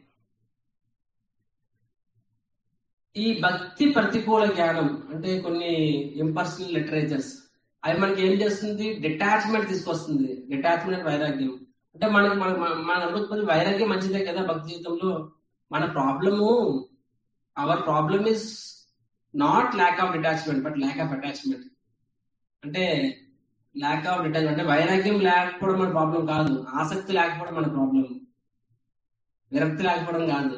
ఈ భక్తి ప్రతికూల జ్ఞానం అంటే కొన్ని ఇంపర్సనల్ లిటరేచర్స్ అవి మనకి ఏం చేస్తుంది డిటాచ్మెంట్ తీసుకొస్తుంది డిటాచ్మెంట్ వైరాగ్యం అంటే మనకి మన మన- మన అనుకుంటుంది వైరాగ్యం మంచిదే కదా భక్తి జీవితంలో మన problem our problem is not lack of detachment but lack of attachment అంటే ల్యాక్ ఆఫ్ డిటాచ్మెంట్ అంటే వైరాగ్యం లేకపోవడం మన ప్రాబ్లం కాదు ఆసక్తి లేకపోవడం మన ప్రాబ్లం విరక్తి లేకపోవడం కాదు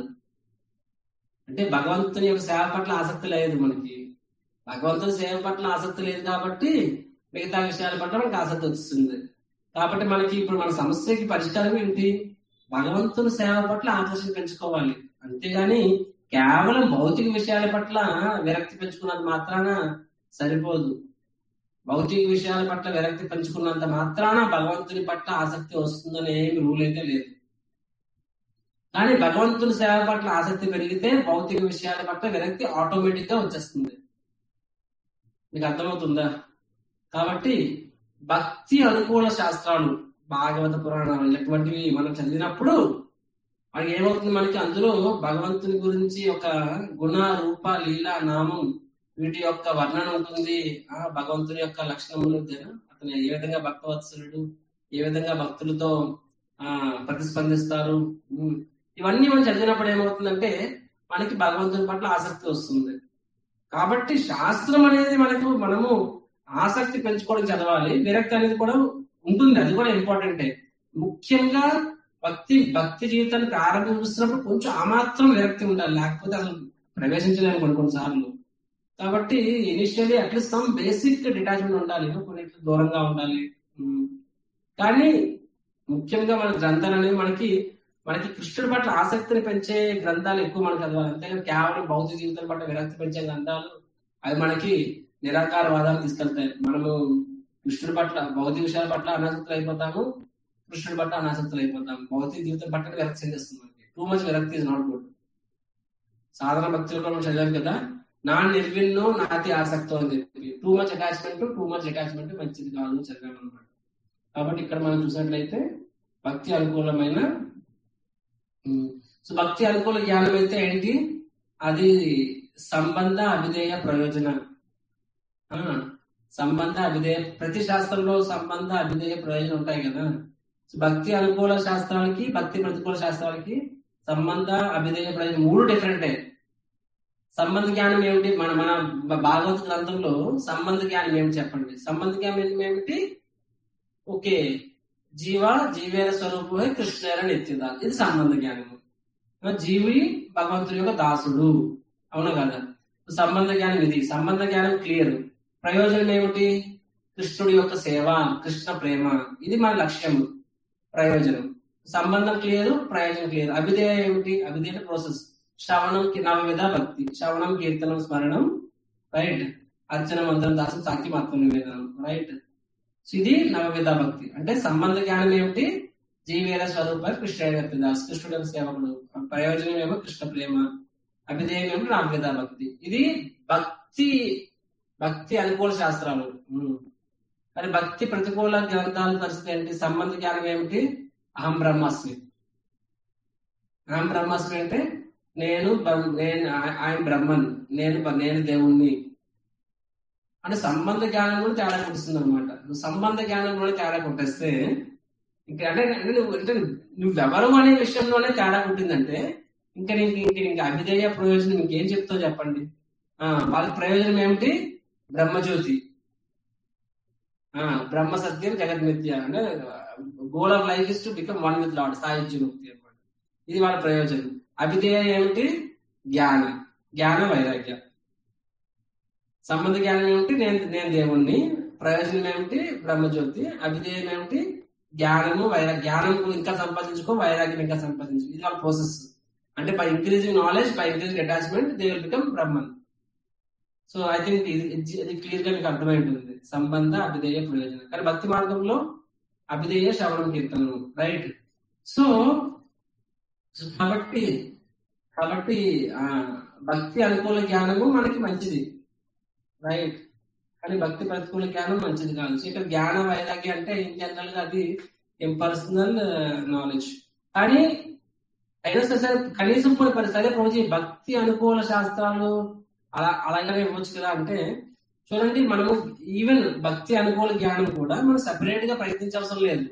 అంటే భగవంతుని యొక్క సేవ పట్ల ఆసక్తి లేదు మనకి భగవంతుని సేవ పట్ల ఆసక్తి లేదు కాబట్టి మిగతా విషయాల పట్ల మనకి ఆసక్తి వస్తుంది కాబట్టి మనకి ఇప్పుడు మన సమస్యకి పరిష్కారం ఏంటి భగవంతుని సేవ పట్ల ఆకర్షణ పెంచుకోవాలి అంతేగాని కేవలం భౌతిక విషయాల పట్ల విరక్తి పెంచుకున్నంత మాత్రాన సరిపోదు భౌతిక విషయాల పట్ల విరక్తి పెంచుకున్నంత మాత్రాన భగవంతుని పట్ల ఆసక్తి వస్తుందనే ఏమి రూల్ అయితే లేదు కానీ భగవంతుని సేవ పట్ల ఆసక్తి పెరిగితే భౌతిక విషయాల పట్ల విరక్తి ఆటోమేటిక్ గా వచ్చేస్తుంది మీకు అర్థమవుతుందా కాబట్టి భక్తి అనుకూల శాస్త్రాలు భాగవత పురాణాలు ఇటువంటివి మనం చదివినప్పుడు మనకి ఏమవుతుంది మనకి అందులో భగవంతుని గురించి ఒక గుణ రూప లీల నామం వీటి యొక్క వర్ణన ఉంటుంది ఆ భగవంతుని యొక్క లక్షణములు ఉంటాయి. అతను ఏ విధంగా భక్తవత్సలుడు ఏ విధంగా భక్తులతో ఆ ప్రతిస్పందిస్తారు ఉమ్. ఇవన్నీ మనం చదివినప్పుడు ఏమవుతుందంటే మనకి భగవంతుని పట్ల ఆసక్తి వస్తుంది కాబట్టి శాస్త్రం అనేది మనకు మనము ఆసక్తి పెంచుకోవడం చదవాలి విరక్తి అనేది కూడా ఉంటుంది అది కూడా ఇంపార్టెంటే ముఖ్యంగా భక్తి భక్తి జీవితాన్ని ప్రారంభిస్తున్నప్పుడు కొంచెం ఆ మాత్రం విరక్తి ఉండాలి లేకపోతే అసలు ప్రవేశించలేము కొన్ని కొన్నిసార్లు కాబట్టి initially at least some basic detachment ఉండాలి కొన్నింటి దూరంగా ఉండాలి ఉమ్. కానీ ముఖ్యంగా మన గ్రంథాలు అనేవి మనకి మనకి కృష్ణుడి పట్ల ఆసక్తిని పెంచే గ్రంథాలు ఎక్కువ మనకు చదవాలి అంతేగాని కేవలం భౌతిక జీవితం పట్ల విరక్తి పెంచే గ్రంథాలు అవి మనకి నిరాకారవాదాన్ని తీసుకెళ్తాయి మనము కృష్ణుడి పట్ల భౌతిక విషయాల పట్ల అనాసక్తులు అయిపోతాము కృష్ణుడి పట్ల అనాసక్తులు అయిపోతాము భౌతిక జీవితం పట్ల విరక్తి చెందిస్తుంది మనకి టూ మచ్ విరక్తి ఇస్ నాట్ గుడ్ సాధన భక్తులు కూడా మనం చదివాం కదా నా నిర్విన్నో నాతి ఆసక్తో అని చెప్పి too much attachment too much attachment మంచిది కాదు అని చదివాం అనమాట కాబట్టి ఇక్కడ మనం చూసినట్లయితే భక్తి అనుకూలమైన ఉమ్, సో భక్తి అనుకూల జ్ఞానం అయితే ఏంటి అది సంబంధ అభిధేయ ప్రయోజన ఆ, సంబంధ అభిధేయ ప్రతి శాస్త్రంలో సంబంధ అభిధేయ ప్రయోజనం ఉంటాయి కదా సో భక్తి అనుకూల శాస్త్రాలకి భక్తి ప్రతికూల శాస్త్రాలకి సంబంధ అభిధేయ ప్రయోజనం మూడు డిఫరెంటే సంబంధ జ్ఞానం ఏమిటి మన మన భాగవత గ్రంథంలో సంబంధ జ్ఞానం ఏమిటి చెప్పండి సంబంధ జ్ఞానం ఏమిటి ఓకే జీవ జీవేర స్వరూపమే కృష్ణేర నిత్యద ఇది సంబంధ జ్ఞానము ఆ జీవి భగవంతుని యొక్క దాసుడు అవును కదా సంబంధ జ్ఞానం ఇది సంబంధ జ్ఞానం క్లియర్ ప్రయోజనం ఏమిటి కృష్ణుడి యొక్క సేవ కృష్ణ ప్రేమ ఇది మన లక్ష్యము ప్రయోజనం సంబంధం క్లియర్ ప్రయోజనం క్లియర్ అభిధేయ ఏమిటి అభిధేయ ప్రాసెస్ శ్రవణం కి- నవవిధ భక్తి శ్రవణం కీర్తనం స్మరణం రైట్ అర్చన మంత్రం దాసం సాకి మాత్రం నివేదనం రైట్ సో ఇది నవవిధ భక్తి అంటే సంబంధ జ్ఞానం ఏమిటి జీవేర స్వరూప కృష్ణ దాస్ కృష్ణుడు యొక్క సేవకుడు ప్రయోజనం ఏమో కృష్ణ ప్రేమ అభిధేయం ఏమో నవవిధ భక్తి ఇది భక్తి భక్తి అనుకూల శాస్త్రాలు ఉమ్. మరి భక్తి ప్రతికూల గ్రంథాల పరిస్థితి ఏంటి సంబంధ జ్ఞానం ఏమిటి అహం బ్రహ్మాస్మి ఆమె బ్రహ్మాస్మి అంటే నేను బ్రహ్మ- నేను ఆయన బ్రహ్మన్ నేను బ- నేను దేవుణ్ణి అంటే సంబంధ జ్ఞానం కూడా తేడా కొడుతుంది అనమాట సంబంధ జ్ఞానం కూడా తేడా కొట్టేస్తే ఇంకా అంటే అంటే నువ్వు అంటే నువ్వెవరు అనే విషయంలోనే తేడా పుట్టిందంటే ఇంకా నీకు ఇంక ఇంకా అభిధేయ ప్రయోజనం ఇంకేం చెప్తావు చెప్పండి ఆ వాళ్ళకి ప్రయోజనం ఏమిటి బ్రహ్మజ్యోతి ఆ బ్రహ్మ సత్యం జగత్ మిథ్య అంటే goal of life is to become one with Lord సాయుధ్య ముక్తి అనమాట ఇది వాళ్ళ ప్రయోజనం అభిధేయ ఏమిటి జ్ఞానం జ్ఞాన వైరాగ్యం సంబంధ జ్ఞానం ఏమిటి నేను నేను దేవుణ్ణి ప్రయోజనం ఏమిటి బ్రహ్మజ్యోతి అభిధేయం ఏమిటి జ్ఞానము వైరా జ్ఞానం ఇంకా సంపాదించుకో వైరాగ్యం ఇంకా సంపాదించు ఇది వాళ్ళ ప్రాసెస్ అంటే by increasing knowledge by increasing attachment they will become Brahman so I think ఇది క్లియర్ గా మీకు అర్థమై ఉంటుంది సంబంధ అభిధేయ ప్రయోజనం కానీ భక్తి మార్గంలో అభిధేయ శ్రవణం కీర్తనం రైట్ సో కాబట్టి కాబట్టి ఆ భక్తి అనుకూల జ్ఞానము మనకి మంచిది రైట్ కానీ భక్తి ప్రతికూల జ్ఞానం మంచిది కాదు సో ఇక్కడ జ్ఞాన వైరాగ్యం అంటే ఇన్ జనరల్ గా అది ఇంపర్సనల్ నాలెడ్జ్ కానీ అయినా సరే సరే కనీసం కొన్ని పరి సరే ప్రభుజీ భక్తి అనుకూల శాస్త్రాలు అలా అలాగనే ఇవ్వచ్చు కదా అంటే చూడండి మనము ఈవెన్ భక్తి అనుకూల జ్ఞానం కూడా మనం సెపరేట్ గా ప్రయత్నించవసరం లేదు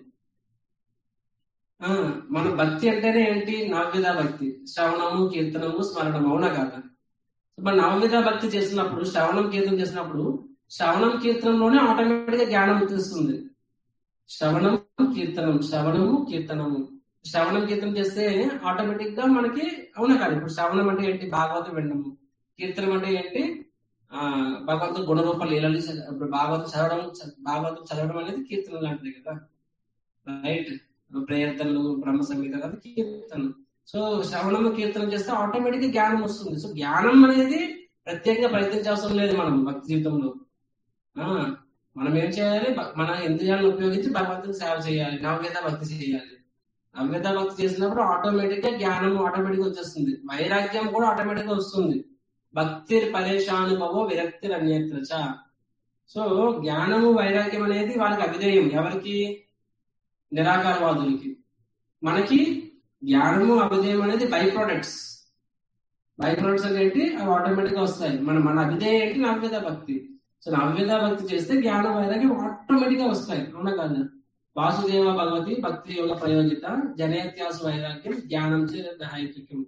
ఆ, మన భక్తి అంటేనే ఏంటి నవవిధ భక్తి శ్రవణము కీర్తనము స్మరణము అవునా కాదా మన నవవిధ భక్తి చేసినప్పుడు శ్రవణం కీర్తనం చేసినప్పుడు శ్రవణం కీర్తనంలోనే ఆటోమేటిక్ గా జ్ఞానం వచ్చేస్తుంది శ్రవణం కీర్తనం శ్రవణము కీర్తనము శ్రవణం కీర్తనం చేస్తే ఆటోమేటిక్ గా మనకి అవునా కాదు ఇప్పుడు శ్రవణం అంటే ఏంటి భాగవతం వినడము కీర్తనం అంటే ఏంటి ఆ భగవంతు గుణరూప లీలలు చ- ఇప్పుడు భాగవతం చదవడం చ- భాగవతం చదవడం అనేది కీర్తన లాంటిది కదా రైట్ ప్రేయర్తనలు బ్రహ్మ సంగీత కదా కీర్తన సో శ్రవణము కీర్తనం చేస్తే ఆటోమేటిక్ గా జ్ఞానం వస్తుంది సో జ్ఞానం అనేది ప్రత్యేకంగా ప్రయత్నించవసరం లేదు మనం భక్తి జీవితంలో ఆ మనం ఏం చేయాలి భ- మన ఇంద్రియాలను ఉపయోగించి భగవంతుని సేవ చేయాలి నవవేద భక్తి చేయాలి నవవేద భక్తి చేసినప్పుడు ఆటోమేటిక్ గా జ్ఞానం ఆటోమేటిక్ వచ్చేస్తుంది వైరాగ్యం కూడా ఆటోమేటిక్ గా వస్తుంది భక్తి పరేషానుభవో విరక్తి అన్యత్రచ సో జ్ఞానము వైరాగ్యం అనేది వాళ్ళకి అభిధేయం ఎవరికి నిరాకారవాదులకి మనకి జ్ఞానము అభిధేయం అనేది బై ప్రొడక్ట్స్ బై ప్రొడక్ట్స్ అనేవి అవి ఆటోమేటిక్ గా వస్తాయి మన మన అభిధేయం ఏంటి నవ్యత భక్తి సో నవ్యత భక్తి చేస్తే జ్ఞానం వైరాగ్యం ఆటోమేటిక్ గా వస్తాయి అవునా కాదు వాసుదేవ భగవతి భక్తి యోగ ప్రయోజిత జనయత్యాసు వైరాగ్యం జ్ఞానం హైకిక్యం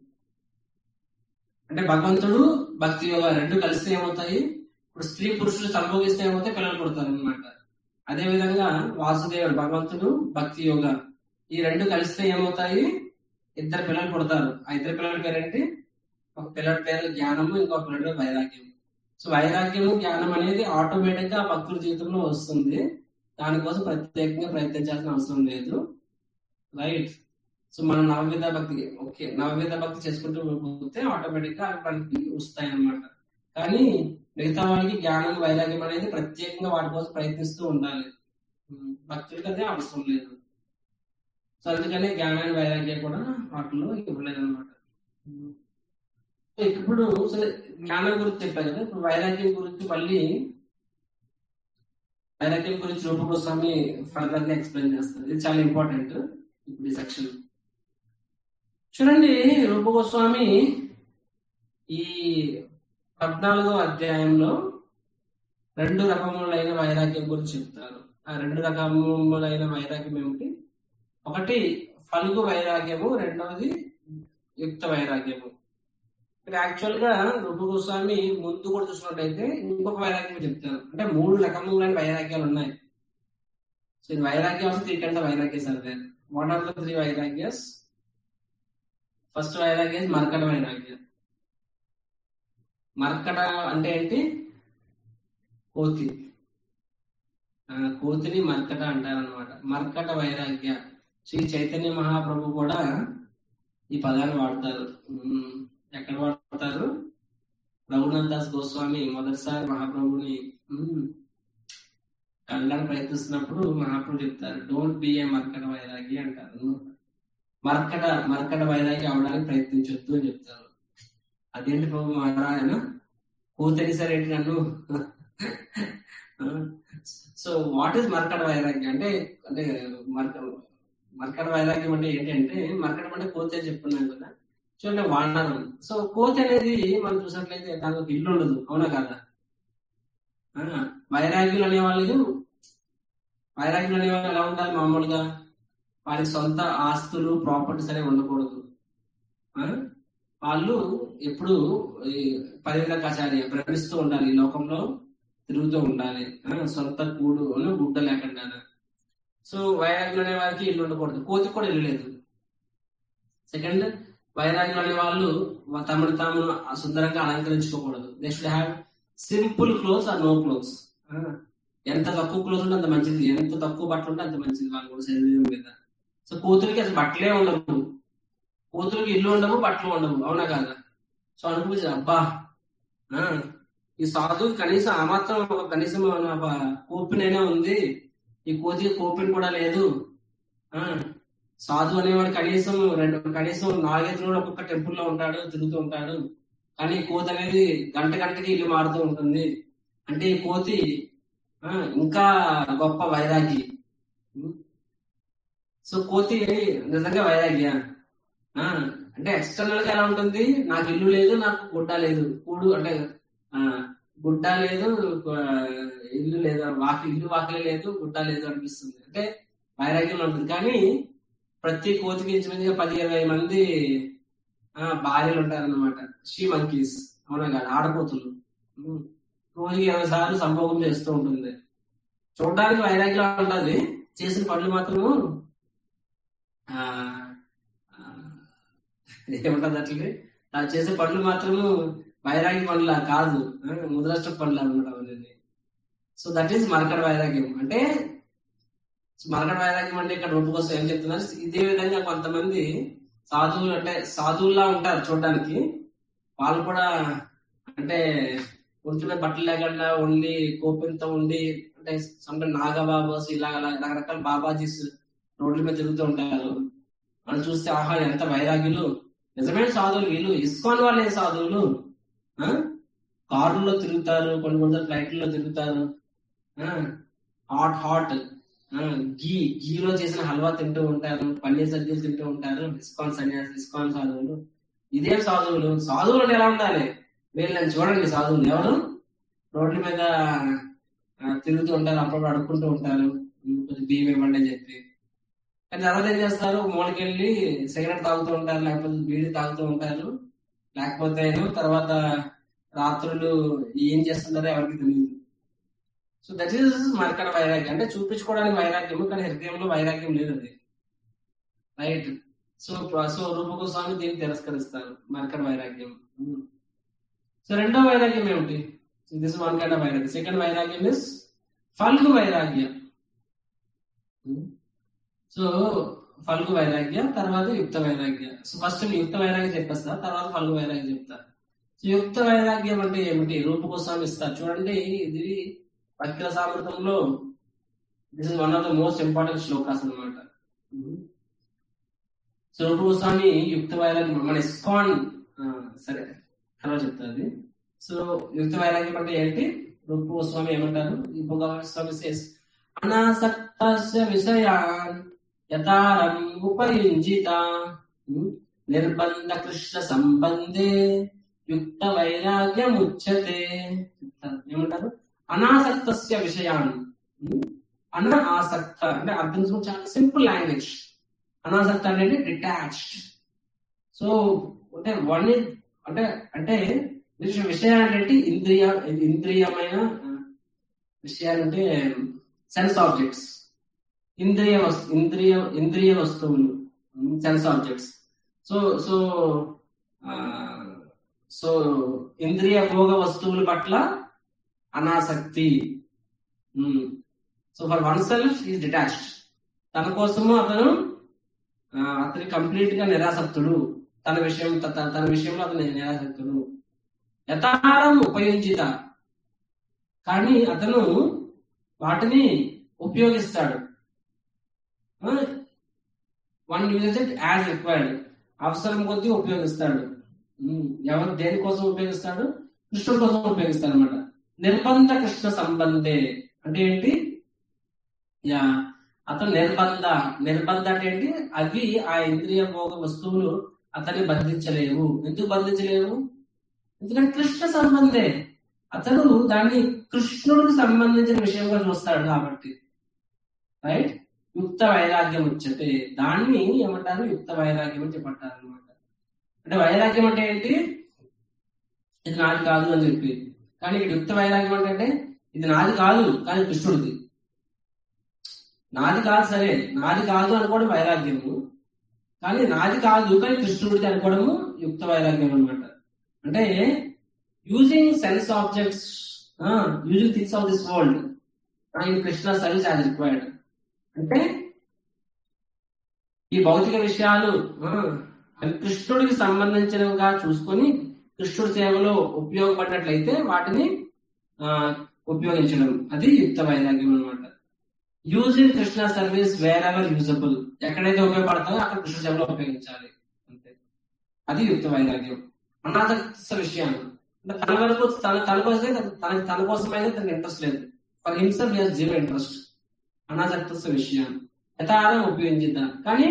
అంటే భగవంతుడు భక్తి యోగ రెండు కలిస్తే ఏమవుతాయి ఇప్పుడు స్త్రీ పురుషులు సంభోగిస్తే ఏమవుతాయి పిల్లలు పుడతారు అనమాట అదే విధంగా వాసుదేవుడు భగవంతుడు భక్తి యోగ ఈ రెండు కలిస్తే ఏమవుతాయి ఇద్దరు పిల్లలు పుడతారు ఆ ఇద్దరు పిల్లల పేరేంటి ఒక పిల్లడి పేరు జ్ఞానము ఇంకో పిల్లడి పేరు వైరాగ్యం సో వైరాగ్యము జ్ఞానం అనేది ఆటోమేటిక్ గా భక్తుల జీవితంలో వస్తుంది దానికోసం ప్రత్యేకంగా ప్రయత్నించాల్సిన అవసరం లేదు రైట్ సో మనం నవవిధ భక్తి ఓకే నవవిధ భక్తి చేసుకుంటూ పోతే ఆటోమేటిక్ గా అవి మనకి వస్తాయి అన్నమాట కానీ మిగతా వాళ్ళకి జ్ఞానం వైరాగ్యం అనేది ప్రత్యేకంగా వాటి కోసం ప్రయత్నిస్తూ ఉండాలి ఉమ్, భక్తులకి అదే అవసరం లేదు సో అందుకనే జ్ఞానాన్ని వైరాగ్యం కూడా వాటిలో ఇవ్వలేదు అనమాట ఇప్పుడు సరే జ్ఞానం గురించి చెప్పాను కదా ఇప్పుడు వైరాగ్యం గురించి మళ్ళీ వైరాగ్యం గురించి రూప గోస్వామి ఫర్దర్ గా ఎక్స్ప్లెయిన్ చేస్తారు ఇది చాలా ఇంపార్టెంట్ ఇప్పుడు ఈ సెక్షన్ చూడండి రూప గోస్వామి ఈ పద్నాలుగో అధ్యాయంలో రెండు రకములైన వైరాగ్యం గురించి చెప్తారు ఆ రెండు రకములైన వైరాగ్యం ఏమిటి ఒకటి ఫలుగు వైరాగ్యము రెండవది యుక్త వైరాగ్యము ఇక్కడ యాక్చువల్ గా రూప గోస్వామి ముందు కూడా చూసినట్టయితే ఇంకొక వైరాగ్యం చెప్తారు అంటే మూడు రకములైన వైరాగ్యాలు ఉన్నాయి సో ఇది వైరాగ్యం త్రీ కంట వైరాగ్యస్ అంటే వాట్ ఆర్ ద త్రీ వైరాగ్యస్ ఫస్ట్ వైరాగ్యం మర్కట వైరాగ్యం మర్కట అంటే ఏంటి కోతి ఆ, కోతిని మర్కట అంటారనమాట మర్కట వైరాగ్య శ్రీ చైతన్య మహాప్రభు కూడా ఈ పదాన్ని వాడతారు ఉమ్, ఎక్కడ వాడతారు రఘునాథ్ దాస్ గోస్వామి మొదటిసారి మహాప్రభుని ఉమ్, కళ్ళని ప్రయత్నిస్తున్నప్పుడు మహాప్రభు చెప్తారు డోంట్ బి ఏ మర్కట వైరాగి అంటారు మర్కట మర్కట వైరాగి అవడానికి ప్రయత్నించొద్దు అని చెప్తారు అదేంటి ప్రభు మహారాయణ కూతురి సరే ఏంటి నన్ను సో వాట్ ఈస్ మర్కట వైరాగ్యం అంటే అంటే మర్క మర్కట వైరాగ్యం అంటే ఏంటంటే మర్కటం అంటే కోతి అని చెప్పుకున్నాం కదా చూడండి వానరం సో కోతి అనేది మనం చూసినట్లయితే దానికి ఒక ఇల్లు ఉండదు అవునా కదా ఆ, వైరాగ్యులు అనేవాళ్ళు వైరాగ్యులు అనేవాళ్ళు ఎలా ఉండాలి మామూలుగా వారి సొంత ఆస్తులు ప్రాపర్టీస్ అనేవి ఉండకూడదు ఆ? వాళ్ళు ఎప్పుడు ఈ పదివేల కచారి భ్రమిస్తూ ఉండాలి ఈ లోకంలో తిరుగుతూ ఉండాలి ఆ? సొంత కూడు అను గుడ్డ లేకుండా సో వైరాగ్యులు అనే వారికి ఇల్లు ఉండకూడదు కోతి కూడా ఇల్లు లేదు సెకండ్ వైరాగ్యులు అనే వాళ్ళు వా- తమను తాము సుందరంగా అలంకరించుకోకూడదు they should have simple clothes or no clothes ఎంత తక్కువ క్లోత్ ఉంటే అంత మంచిది ఎంత తక్కువ బట్టలు ఉంటే అంత మంచిది వాళ్ళు కూడా శరీరం మీద సో కూతురికి అసలు బట్టలే ఉండవు కూతురికి ఇల్లు ఉండవు బట్టలు ఉండవు అవునా కాదా సో అనుకుంటే అబ్బా ఆ, ఈ సాధువు కనీసం ఆ మాత్రం ఒక కనీసం కోపినైనా ఉంది ఈ కోతికి కోపిన్ కూడా లేదు ఆ సాధు అనేవాడు కనీసం రెండు కనీసం నాలుగైదు రోజులు ఒక్కొక్క టెంపుల్ లో ఉంటాడు తిరుగుతూ ఉంటాడు కానీ ఈ కోతి అనేది గంట గంటకి ఇల్లు మారుతూ ఉంటుంది అంటే ఈ కోతి ఆ, ఇంకా గొప్ప వైరాగి సో కోతి నిజంగా వైరాగ్య ఆ, అంటే ఎక్స్టర్నల్ గా ఎలా ఉంటుంది నాకు ఇల్లు లేదు నాకు గుడ్డ లేదు కూడు అంటే ఆ, గుడ్డ లేదు ఆ, ఇల్లు లేదు వాకి ఇల్లు వాకిలే లేదు గుడ్డ లేదు అనిపిస్తుంది అంటే వైరాగ్యంలో ఉంటుంది కానీ ప్రతి కోతికి ఇంచుమించుగా పది ఇరవై మంది ఆ, భార్యలు ఉంటారన్నమాట షీ మంకీస్ అవునా కాదు ఆడపోతులు ఉమ్. రోజుకి ఇరవై సార్లు సంభోగం చేస్తూ ఉంటుంది చూడడానికి వైరాగ్యం ఉంటుంది చేసిన పనులు మాత్రము ఆ, ఆ, ఏముంటది అట్లనే తాను చేసే పనులు మాత్రము వైరాగ్య పనుల కాదు ఆ, ముదరష్ట పనులు అనమాట అవన్నీ సో దట్ ఈస్ మరకడ వైరాగ్యం అంటే మరకడ వైరాగ్యం అంటే ఇక్కడ రూపు కోసం ఏం చెప్తున్నారు ఇదే విధంగా కొంతమంది సాధువులు అంటే సాధువుల్లా ఉంటారు చూడడానికి వాళ్ళు కూడా అంటే ఒంటిలో బట్టలు లేకుండా ఓన్లీ కోపంతో ఉండి అంటే సొంత నాగబాబాస్ ఇలా అలా రకరకాల బాబాజీస్ రోడ్ల మీద తిరుగుతూ ఉంటారు మనం చూస్తే ఆహా ఎంత వైరాగ్యులు నిజమైన సాధువులు వీళ్ళు ఇస్కాన్ వాళ్ళే సాధువులు ఆ? కారుల్లో తిరుగుతారు కొన్ని కొందరు ఫ్లైట్లో తిరుగుతారు హాట్ హాట్ గీ గీలో చేసిన హల్వా తింటూ ఉంటారు పన్నీర్ సజ్జీలు తింటూ ఉంటారు ఇస్కాన్ సన్యాసి ఇస్కాన్ సాధువులు ఇదే సాధువులు సాధువులు అంటే ఎలా ఉండాలి వీళ్ళని చూడండి సాధువులు ఎవరు రోడ్ల మీద ఆ, తిరుగుతూ ఉంటారు అప్పుడప్పుడు అడుక్కుంటూ ఉంటారు ఉమ్, కొంచెం బియ్యం ఇవ్వండి అని చెప్పి కానీ తర్వాత ఏం చేస్తారు మూలకెళ్ళి సిగరెట్ తాగుతూ ఉంటారు లేకపోతే బీడీ తాగుతూ ఉంటారు లేకపోతే ఏమో తర్వాత రాత్రులు ఏం చేస్తుంటారో ఎవరికి తెలియదు సో దట్ ఈస్ మరకడ వైరాగ్యం అంటే చూపించుకోవడానికి వైరాగ్యం కానీ హృదయంలో వైరాగ్యం లేదు అది రైట్ సో సో రూపగోస్వామి దీన్ని తిరస్కరిస్తారు మరకడ వైరాగ్యం సో రెండో వైరాగ్యం ఏమిటి దిస్ వన్ కైండ్ ఆఫ్ వైరాగ్యం సెకండ్ వైరాగ్యం ఇస్ ఫల్గు వైరాగ్యం సో ఫల్గు వైరాగ్యం తర్వాత యుక్త వైరాగ్యం సో ఫస్ట్ యుక్త వైరాగ్యం చెప్పేస్తా తర్వాత ఫల్గు వైరాగ్యం చెప్తా సో యుక్త వైరాగ్యం అంటే ఏమిటి రూపగోస్వామి ఇస్తారు చూడండి ఇది వక్ర సామృతంలో this is one of the most important శ్లోకాస్ అనమాట సో రూపగోస్వామి యుక్త వైరాగ్యం మన ఇస్కాన్ ఆ, సరే తర్వాత చెప్తాది సో యుక్త వైరాగ్యం అంటే ఏంటి రూపగోస్వామి ఏమంటారు రూపగోస్వామి సేస్ అనాసక్తస్య విషయాన్ యథారం ఉపయుంజిత నిర్బంధ కృష్ణ సంబంధే యుక్త వైరాగ్యం ఉచ్యతే ఏమంటారు అనాసక్తస్య విషయాన్ అన ఆసక్త అంటే అర్థం చేసుకుని చాలా సింపుల్ లాంగ్వేజ్ అనాసక్త అనేది డిటాచ్డ్ సో అంటే వన్ అంటే అంటే విష- విషయాలు అంటే ఇంద్రియ ఇంద్రియమైన ఆ, విషయాలంటే సెన్స్ ఆబ్జెక్ట్స్ ఇంద్రియ వస్తు ఇంద్రియ ఇంద్రియ వస్తువులు sense objects so so ah, so ఇంద్రియ భోగ వస్తువుల పట్ల అనాసక్తి so for oneself is detached తన కోసము అతను ఆ, అతని కంప్లీట్ గా నిరాసక్తుడు తన విషయం త- త- తన విషయంలో అతను నిరాసక్తుడు యథారం ఉపయోగించిత కానీ అతను వాటిని ఉపయోగిస్తాడు one uses it as required అవసరం కొద్దీ ఉపయోగిస్తాడు ఉమ్, ఎవరు దేనికోసం ఉపయోగిస్తాడు కృష్ణుడి కోసం ఉపయోగిస్తాడు అనమాట నిర్బంధ కృష్ణ సంబంధే అంటే ఏంటి యా అతను నిర్బంధ నిర్బంధ అంటే ఏంటి అవి ఆ ఇంద్రియ భోగ వస్తువులు అతన్ని బంధించలేవు ఎందుకు బంధించలేవు ఎందుకంటే కృష్ణ సంబంధే అతడు దాన్ని కృష్ణుడికి సంబంధించిన విషయంగా చూస్తాడు కాబట్టి రైట్ యుక్త వైరాగ్యం వచ్చే దాన్ని ఏమంటారు యుక్త వైరాగ్యం అని చెప్పంటారు అనమాట అంటే వైరాగ్యం అంటే ఏంటి ఇది నాది కాదు అని చెప్పి కానీ ఇక్కడ యుక్త వైరాగ్యం అంటే అంటే ఇది నాది కాదు కానీ కృష్ణుడిది నాది కాదు సరే నాది కాదు అనుకోవడం వైరాగ్యము కానీ నాది కాదు కానీ కృష్ణుడిది అనుకోవడము యుక్త వైరాగ్యం అనమాట అంటే using sense objects using things of this world in Krishna service as required అంటే ఈ భౌతిక విషయాలు ఆ, అవి కృష్ణుడికి సంబంధించినవిగా చూసుకొని కృష్ణుడి సేవలో ఉపయోగపడినట్లయితే వాటిని ఆ, ఉపయోగించడం అది యుక్త వైరాగ్యం అనమాట using Krishna service wherever usable ఎక్కడైతే ఉపయోగపడతాయో అక్కడ కృష్ణ సేవలో ఉపయోగించాలి అంతే అది యుక్త వైరాగ్యం అనాథ విషయాలు అంటే తన వరకు తన తన కోసమే తన తన కోసమైతే తనకి ఇంట్రెస్ట్ లేదు for himself has zero interest అనాసక్త విషయం యథార్థం ఉపయోగించిద్దాం కానీ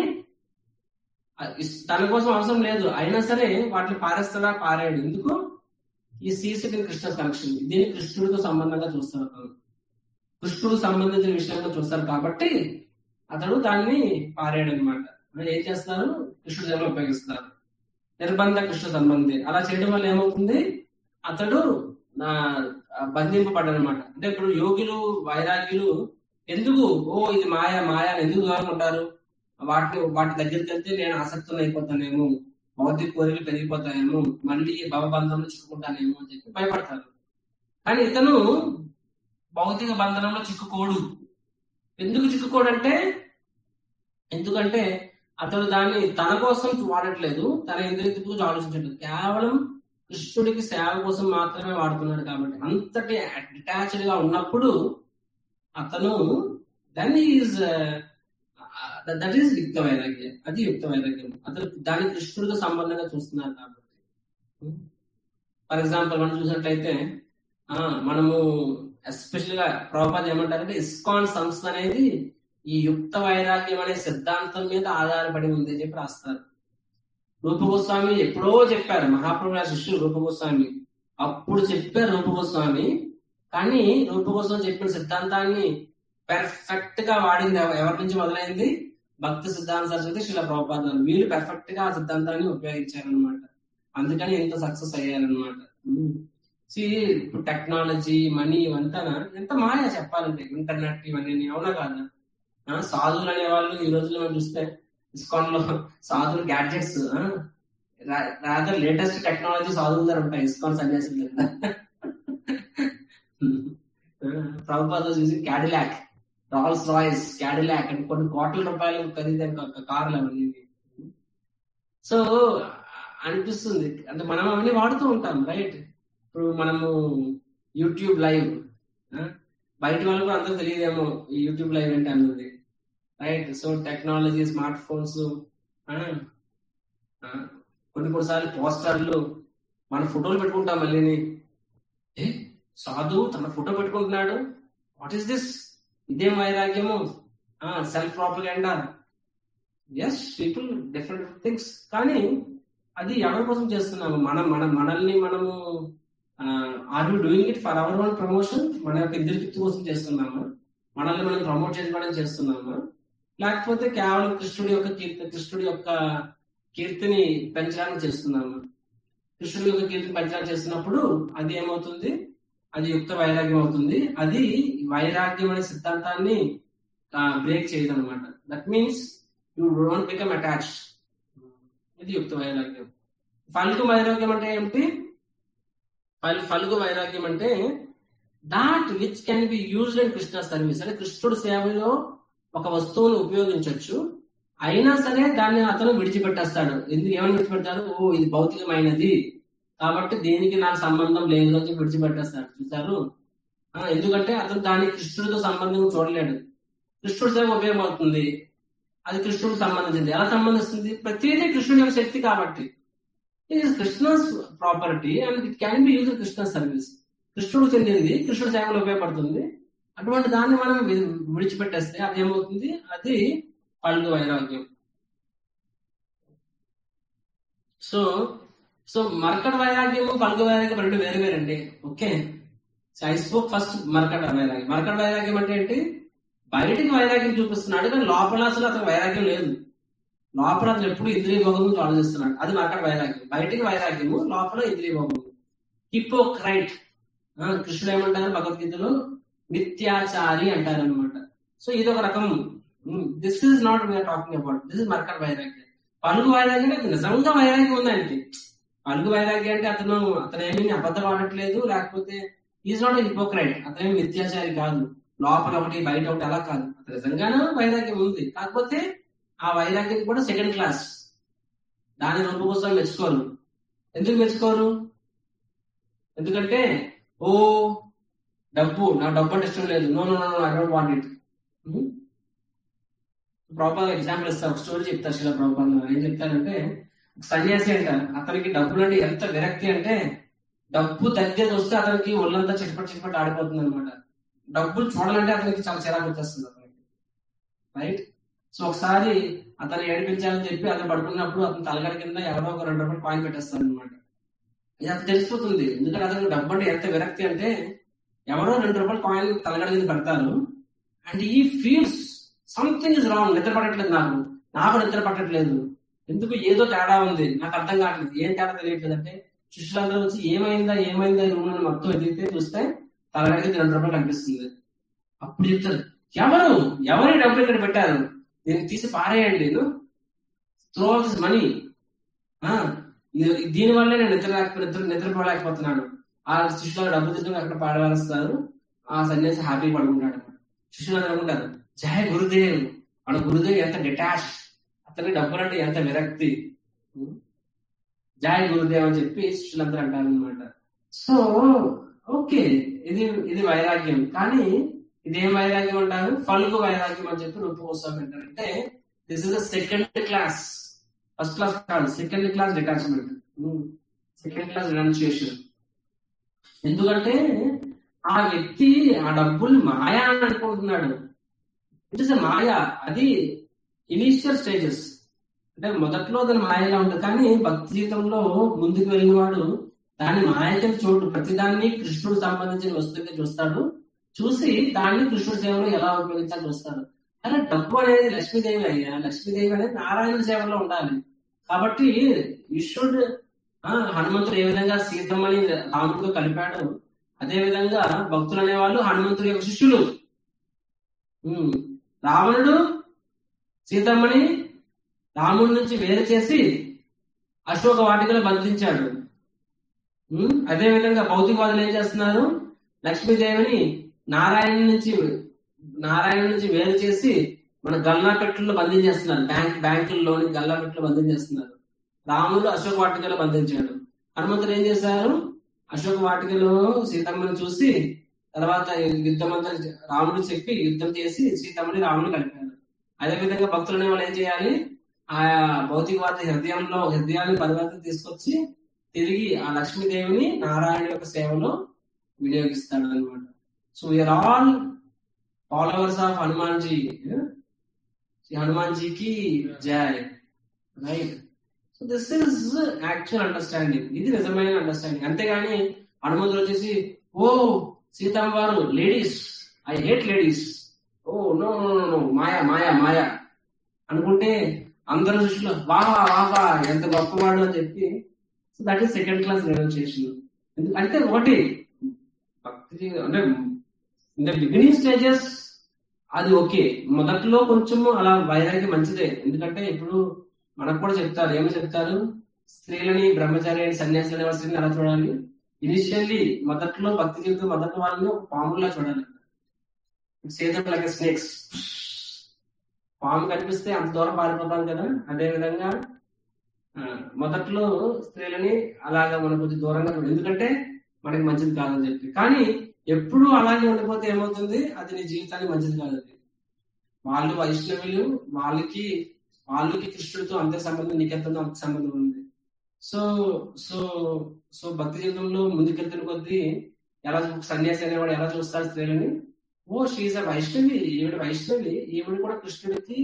ఆ ఇస్- తన కోసం అవసరం లేదు అయినా సరే వాటిని పారేస్తాడా పారాడు ఎందుకు ఈ సీసీ కృష్ణ కనెక్షన్ దీన్ని కృష్ణుడితో సంబంధంగా చూస్తారు అతను కృష్ణుడికి సంబంధించిన విషయంగా చూస్తారు కాబట్టి అతడు దాన్ని పారాడు అనమాట ఏం చేస్తారు కృష్ణుడి సేవలో ఉపయోగిస్తారు నిర్బంధ కృష్ణ సంబంధి అలా చేయడం వల్ల ఏమవుతుంది అతడు నా బంధింపబడ్డాడు అనమాట అంటే ఇప్పుడు యోగులు వైరాగ్యులు ఎందుకు ఓ ఇది మాయ మాయ అని ఎందుకు దూరం ఉంటారు వాటిని వాటి దగ్గరికి వెళ్తే నేను ఆసక్తులు అయిపోతానేమో భౌతిక కోరికలు పెరిగిపోతాయేమో మళ్ళీ భవబంధంలో చిక్కుకుంటానేమో అని చెప్పి భయపడతారు కానీ ఇతను భౌతిక బంధనంలో చిక్కుకోడు ఎందుకు చిక్కుకోడంటే ఎందుకంటే అతడు దాన్ని తన కోసం వాడట్లేదు తన ఇంద్రియ గురించి ఆలోచించట్లేదు కేవలం కృష్ణుడికి సేవ కోసం మాత్రమే వాడుతున్నాడు కాబట్టి అంతటి అటాచ్డ్ గా ఉన్నప్పుడు అతను దెన్ ఈజ్ దట్ ఈస్ యుక్త వైరాగ్యం అది యుక్త వైరాగ్యం అతను దాని కృష్ణుడితో సంబంధంగా చూస్తున్నారు కాబట్టి ఫర్ ఎగ్జాంపుల్ మనం చూసినట్లయితే ఆ, మనము ఎస్పెషల్ గా ప్రభుపాద ఏమంటారంటే ఇస్కాన్ సంస్థ అనేది ఈ యుక్త వైరాగ్యం అనే సిద్ధాంతం మీద ఆధారపడి ఉంది అని చెప్పి రాస్తారు రూప గోస్వామి ఎప్పుడో చెప్పారు మహాప్రభు గారి శిష్యులు రూప గోస్వామి అప్పుడు చెప్పారు రూప గోస్వామి కానీ రూప గోస్వామి చెప్పిన సిద్ధాంతాన్ని పెర్ఫెక్ట్ గా వాడింది ఎవ- ఎవరి నుంచి మొదలైంది భక్తి సిద్ధాంత సరస్వతి శిల ప్రభుపాదాలు వీళ్ళు పెర్ఫెక్ట్ గా ఆ సిద్ధాంతాన్ని ఉపయోగించారనమాట అందుకని ఎంత సక్సెస్ అయ్యారనమాట సి ఇప్పుడు టెక్నాలజీ మనీ ఇవంతా ఎంత మాయా చెప్పాలంటే ఇంటర్నెట్ ఇవన్నీ అవునా కాదా ఆ, సాధువులు అనేవాళ్ళు ఈ రోజుల్లో మనం చూస్తే ఇస్కాన్ లో సాధువులు గ్యాడ్జెట్స్ రాదర్ లేటెస్ట్ టెక్నాలజీ సాధువుల దగ్గర ఉంటాయి ఇస్కాన్ సన్యాసుల దగ్గర ప్రభుపాద చూసి క్యాడిలాక్ రాల్స్ రాయ్స్ క్యాడిలాక్ అంటే కొన్ని కోట్ల రూపాయలు ఖరీదైన ఒక కార్లు అవన్నీ సో అనిపిస్తుంది అంటే మనం అవన్నీ వాడుతూ ఉంటాం రైట్ ఇప్పుడు మనము యూట్యూబ్ లైవ్ బయట వాళ్ళకు అందరూ తెలియదేమో ఈ యూట్యూబ్ లైవ్ ఏంటి అన్నది right so technology smart phones కొన్ని కొన్నిసార్లు పోస్టర్లు మన ఫోటోలు పెట్టుకుంటాం మళ్ళీ ఏ సాధు తన ఫోటో పెట్టుకుంటున్నాడు వాట్ ఈస్ దిస్ ఇదేం వైరాగ్యము self propaganda yes people different things కానీ అది ఎవరి కోసం చేస్తున్నాము మనం మన మనల్ని మనము are you doing it for our own promotion మన యొక్క ఇంద్రియ కోసం చేస్తున్నామా మనల్ని మనం ప్రమోట్ చేసుకోవడం చేస్తున్నామా లేకపోతే కేవలం కృష్ణుడి యొక్క కీర్తి కృష్ణుడి యొక్క కీర్తిని పెంచడానికి చేస్తున్నామా కృష్ణుడి యొక్క కీర్తిని పెంచడానికి చేస్తున్నప్పుడు అది ఏమవుతుంది అది యుక్త వైరాగ్యం అవుతుంది అది వైరాగ్యం అనే సిద్ధాంతాన్ని బ్రేక్ చేయదు అనమాట that means you don't become attached ఇది యుక్త వైరాగ్యం ఫల్గు వైరాగ్యం అంటే ఏమిటి ఫల్ ఫల్గు వైరాగ్యం అంటే that which can be used in Krishna service అంటే కృష్ణుడి సేవలో ఒక వస్తువును ఉపయోగించవచ్చు అయినా సరే దాన్ని అతను విడిచిపెట్టేస్తాడు ఎందుకు ఏమని విడిచిపెడతాడు ఓ ఇది భౌతికమైనది కాబట్టి దీనికి నాకు సంబంధం లేదు అని చెప్పి విడిచిపెట్టేస్తాడు చూసారు ఆ, ఎందుకంటే అతను దాన్ని కృష్ణుడితో సంబంధం చూడలేడు కృష్ణుడి సేవ ఉపయోగపడుతుంది అది కృష్ణుడికి సంబంధించింది ఎలా సంబంధిస్తుంది ప్రతిదీ కృష్ణుడి యొక్క శక్తి కాబట్టి it is Krishna's property and it can be use Krishna service కృష్ణుడు చెందింది కృష్ణుడి సేవలో ఉపయోగపడుతుంది అటువంటి దాన్ని మనం వి- విడిచిపెట్టేస్తే అది ఏమవుతుంది అది పలుగు వైరాగ్యం సో సో మరకట వైరాగ్యము పలుకు వైరాగ్యం రెండు వేరు వేరండి okay so I spoke first మరకట వైరాగ్యం మరకట వైరాగ్యం అంటే ఏంటి బయటికి వైరాగ్యం చూపిస్తున్నాడు కానీ లోపల అసలు అతను వైరాగ్యం లేదు లోపల అతను ఎప్పుడు ఇంద్రియ భోగం గురించి ఆలోచిస్తున్నాడు అది మరకట వైరాగ్యం బయటికి వైరాగ్యము లోపల ఇంద్రియ భోగము హిపోక్రైట్ కృష్ణుడు ఏమంటారు భగవద్గీతలో మిథ్యాచారి అంటారు అనమాట సో ఇది ఒక రకం this is not we are talking about this is మరకట వైరాగ్యం పలుగు వైరాగ్యం అంటే నిజంగా వైరాగ్యం ఉందండి పలుగు వైరాగ్యం అంటే అతను అతను ఏమీ అబద్ధం ఆడట్లేదు లేకపోతే ఈజ్ నాట్ హిపోక్రైట్ అతనేమి మిథ్యాచారి కాదు లోపల ఒకటి బయట ఒకటి అలా కాదు అతను నిజంగానే వైరాగ్యం ఉంది కాకపోతే ఆ వైరాగ్యం కూడా సెకండ్ క్లాస్ దాని రూప కోసం మెచ్చుకోరు ఎందుకు మెచ్చుకోరు ఎందుకంటే ఓ డబ్బు నా డబ్బు అంటే ఇష్టం లేదు no no no I don't want it proper example ఇస్తా ఒక స్టోరీ చెప్తా శిలా ప్రాపర్ ఏం చెప్తారంటే ఒక సన్యాసి అంట అతనికి డబ్బులు అంటే ఎంత విరక్తి అంటే డబ్బు దగ్గర వస్తే అతనికి ఒళ్ళంతా చిట్పట్ చిట్పట్ ఆడిపోతుంది అనమాట డబ్బులు చూడాలంటే అతనికి చాలా చిరాకు వచ్చేస్తుంది అతనికి రైట్ సో ఒకసారి అతను ఏడిపించాలని చెప్పి అతను పడుకున్నప్పుడు అతను తలగడ కింద ఎవరో ఒక రెండు రూపాయలు కాయిన్ పెట్టేస్తాడు అనమాట ఇది అతను తెలిసిపోతుంది ఎందుకంటే అతనికి డబ్బు అంటే ఎంత విరక్తి అంటే ఎవరో రెండు రూపాయలు కాయిన్ తలగడ కింద పెడతారు అండ్ ఈ ఫీల్స్ సంథింగ్ ఇస్ రాంగ్ నిద్ర పట్టట్లేదు నాకు నాకు నిద్ర పట్టట్లేదు ఎందుకు ఏదో తేడా ఉంది నాకు అర్థం కావట్లేదు ఏం తేడా తెలియట్లేదు అంటే శిష్యులందరూ వచ్చి ఏమైందా ఏమైందా రూమ్ లో మొత్తం ఎదిగితే చూస్తే తలగడికి రెండు రూపాయలు కనిపిస్తుంది అప్పుడు చెప్తారు ఎవరు ఎవరి డబ్బులు ఇక్కడ పెట్టారు దీన్ని తీసి పారేయండి త్రో దిస్ మనీ దీని వల్లే నేను నిద్ర నిద్ర నిద్రపోలేకపోతున్నాను ఆ శిష్యులు డబ్బు తీసుకుని అక్కడ పాడవేస్తారు ఆ సన్యాసి హ్యాపీ పడుకుంటాడు శిష్యులు అనుకుంటారు జయ గురుదేవ్ మన గురుదేవ్ ఎంత డిటాచ్ అతని డబ్బులు అంటే ఎంత విరక్తి జయ గురుదేవ్ అని చెప్పి శిష్యులందరూ అంటారు అనమాట సో ఓకే ఇది ఇది వైరాగ్యం కానీ ఇదేం వైరాగ్యం అంటారు ఫల్గు వైరాగ్యం అని చెప్పి రూపకోసం అంటారు అంటే this is the second class first class కాదు second class detachment second class renunciation ఎందుకంటే ఆ వ్యక్తి ఆ డబ్బులు మాయా అని అనుకుంటున్నాడు ఇట్ ఇస్ మాయా అది ఇనీషియల్ స్టేజెస్ అంటే మొదట్లో దాని మాయగా ఉంటుంది కానీ భక్తి జీవితంలో ముందుకు వెళ్ళిన వాడు దాన్ని మాయగా చూడు ప్రతిదాన్ని కృష్ణుడు సంబంధించిన వస్తువుగా చూస్తాడు చూసి దాన్ని కృష్ణుడి సేవలో ఎలా ఉపయోగించాలి చూస్తాడు అరే డబ్బు అనేది లక్ష్మీదేవి అయ్యా లక్ష్మీదేవి అనేది నారాయణ సేవలో ఉండాలి కాబట్టి ఈశ్వరుడు హనుమంతుడు ఏ విధంగా సీతమ్మని రాముడితో కలిపాడు అదే విధంగా భక్తులు అనేవాళ్ళు హనుమంతుడి యొక్క శిష్యులు రావణుడు సీతమ్మని రాముడి నుంచి వేరు చేసి అశోక వాటికలో బంధించాడు అదే విధంగా భౌతికవాదులు ఏం చేస్తున్నారు లక్ష్మీదేవిని నారాయణ నుంచి నారాయణ నుంచి వేరు చేసి మన గల్లా పెట్టుల్లో బంధించేస్తున్నారు బ్యాంక్ బ్యాంకుల్లోని గల్లా పెట్టులో బంధించేస్తున్నారు రాముడు అశోక వాటికలో బంధించాడు హనుమంతుడు ఏం చేశారు అశోక వాటికలో సీతమ్మని చూసి తర్వాత యుద్ధం అంతా రాముడు చెప్పి యుద్ధం చేసి సీతమ్మని రాముడు కలిపారు అదే విధంగా భక్తులు అనే వాళ్ళు ఏం చేయాలి ఆ భౌతికవాద హృదయంలో హృదయాన్ని పరివర్తన తీసుకొచ్చి తిరిగి ఆ లక్ష్మీదేవిని నారాయణ యొక్క సేవలో వినియోగిస్తాడు అనమాట so we are all followers of Hanuman ji Hanuman జీకి జయ right so this is actual understanding ఇది నిజమైన అండర్స్టాండింగ్ అంతేగాని హనుమంతుడు వచ్చేసి ఓ సీతమ్మ వారు ladies I hate ladies oh no no no మాయా మాయా మాయా అనుకుంటే అందరూ దృష్టిలో వాహా వాహా ఎంత గొప్పవాడు అని చెప్పి so that is second class negotiation అంటే ఒకటి భక్తి అంటే ఇన్ ద బిగినింగ్ స్టేజెస్ అది ఓకే మొదట్లో కొంచెం అలా వైరాగ్యం మంచిదే ఎందుకంటే ఇప్పుడు మనకు కూడా చెప్తారు ఏమో చెప్తారు స్త్రీలని బ్రహ్మచారి సన్యాసి అనే స్త్రీని అలా చూడాలి ఇనిషియల్లీ మొదట్లో భక్తి జీవితం మొదటి వాళ్ళని ఒక పాములా చూడాలి సేదం లైక్ స్నేక్స్ పాము కనిపిస్తే అంత దూరం పారిపోతాం కదా అదే విధంగా మొదట్లో స్త్రీలని అలాగా మనం కొంచెం దూరంగా చూడాలి ఎందుకంటే మనకి మంచిది కాదని చెప్పి కానీ ఎప్పుడు అలాగే ఉండిపోతే ఏమవుతుంది అది నీ జీవితానికి మంచిది కాదు అది వాళ్ళు వైష్ణవులు వాళ్ళకి వాళ్ళకి కృష్ణుడితో అంతే సంబంధం నీకెంతో అంత సంబంధం ఉంది సో సో సో భక్తి జీవితంలో ముందుకెళ్తున్న కొద్దీ ఎలా సన్యాసి అనేవాడు ఎలా చూస్తారు స్త్రీలని ఓ షీజ్ అ వైష్ణవి ఈవిడ వైష్ణవి ఈవిడ కూడా కృష్ణుడికి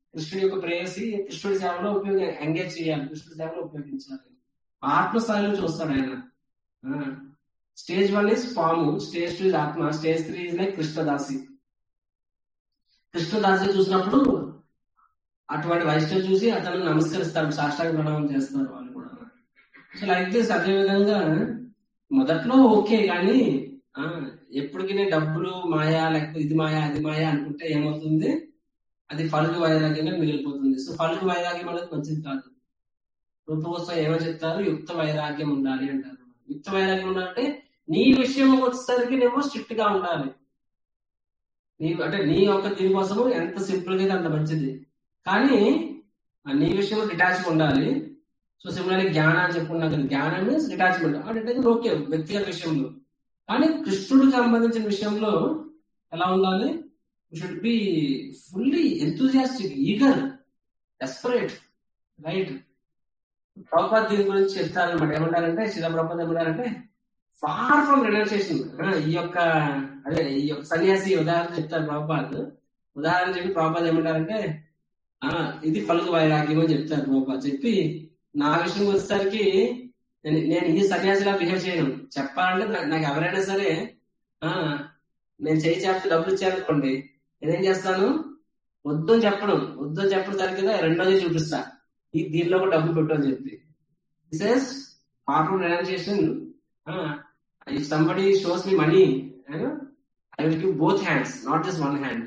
కృష్ణుడి యొక్క ప్రేయసి కృష్ణుడి సేవలో ఉపయోగ ఎంగేజ్ చేయాలి కృష్ణుడి సేవలో ఉపయోగించాలి ఆత్మస్థాయిలో చూస్తాడు ఆయన స్టేజ్ వన్ ఇస్ పాము స్టేజ్ టూ ఇస్ ఆత్మ స్టేజ్ త్రీ ఇస్ లైక్ కృష్ణదాసి కృష్ణదాసి చూసినప్పుడు అటువంటి వైష్ణవ్ చూసి అతను నమస్కరిస్తాడు సాష్టాంగ ప్రణామం చేస్తారు వాళ్ళు కూడా సో లైక్ దిస్ అదే విధంగా మొదట్లో ఓకే కానీ ఆ, ఎప్పటికీ డబ్బులు మాయా లేకపోతే ఇది మాయా అది మాయా అనుకుంటే ఏమవుతుంది అది ఫలుగు వైరాగ్యంగా మిగిలిపోతుంది సో ఫలుగు వైరాగ్యం అనేది మంచిది కాదు రూపకోసం ఏమో చెప్తారు యుక్త వైరాగ్యం ఉండాలి అంటారు యుక్త వైరాగ్యం ఉండాలంటే నీ విషయం వచ్చేసరికి నేమో స్ట్రిక్ట్ గా ఉండాలి నీ అంటే నీ యొక్క దీనికోసము ఎంత సింపుల్ గా అయితే అంత మంచిది కానీ ఆ నీ విషయంలో డిటాచ్ ఉండాలి సో సిమిలర్లీ జ్ఞానం అని చెప్పుకున్నాం కదా జ్ఞానం మీన్స్ డిటాచ్మెంట్ అంటే ఓకే వ్యక్తిగత విషయంలో కానీ కృష్ణుడికి సంబంధించిన విషయంలో ఎలా ఉండాలి should be fully enthusiastic eager desperate right Prabhupad దీని గురించి చెప్తారనమాట ఏమంటారంటే శిలా ప్రభుపాద్ ఏమంటారంటే ఫార్ ఫ్రమ్ రిలాక్సేషన్ ఈ యొక్క అదే ఈ యొక్క సన్యాసి ఉదాహరణ చెప్తారు ప్రభుపాద్ ఉదాహరణ చెప్పి ప్రభుపాద్ ఏమంటారంటే ఆ ఇది ఫలుగు వైరాగ్యం అని చెప్తారు ప్రభుపాద్ చెప్పి నా విషయం వచ్చేసరికి నేను నేను ఈ సన్యాసిలా బిహేవ్ చేయను చెప్పాలంటే నా- నాకు ఎవరైనా సరే ఆ నేను చేయి చేస్తే డబ్బులు ఇచ్చారనుకోండి నేనేం చేస్తాను వద్దని చెప్పడం వద్దని చెప్పడం సరి కదా రెండోది చూపిస్తా ఈ దీనిలో కూడా డబ్బులు పెట్టు అని చెప్పి this formal relaxation if somebody shows me money I will give both hands not just one hand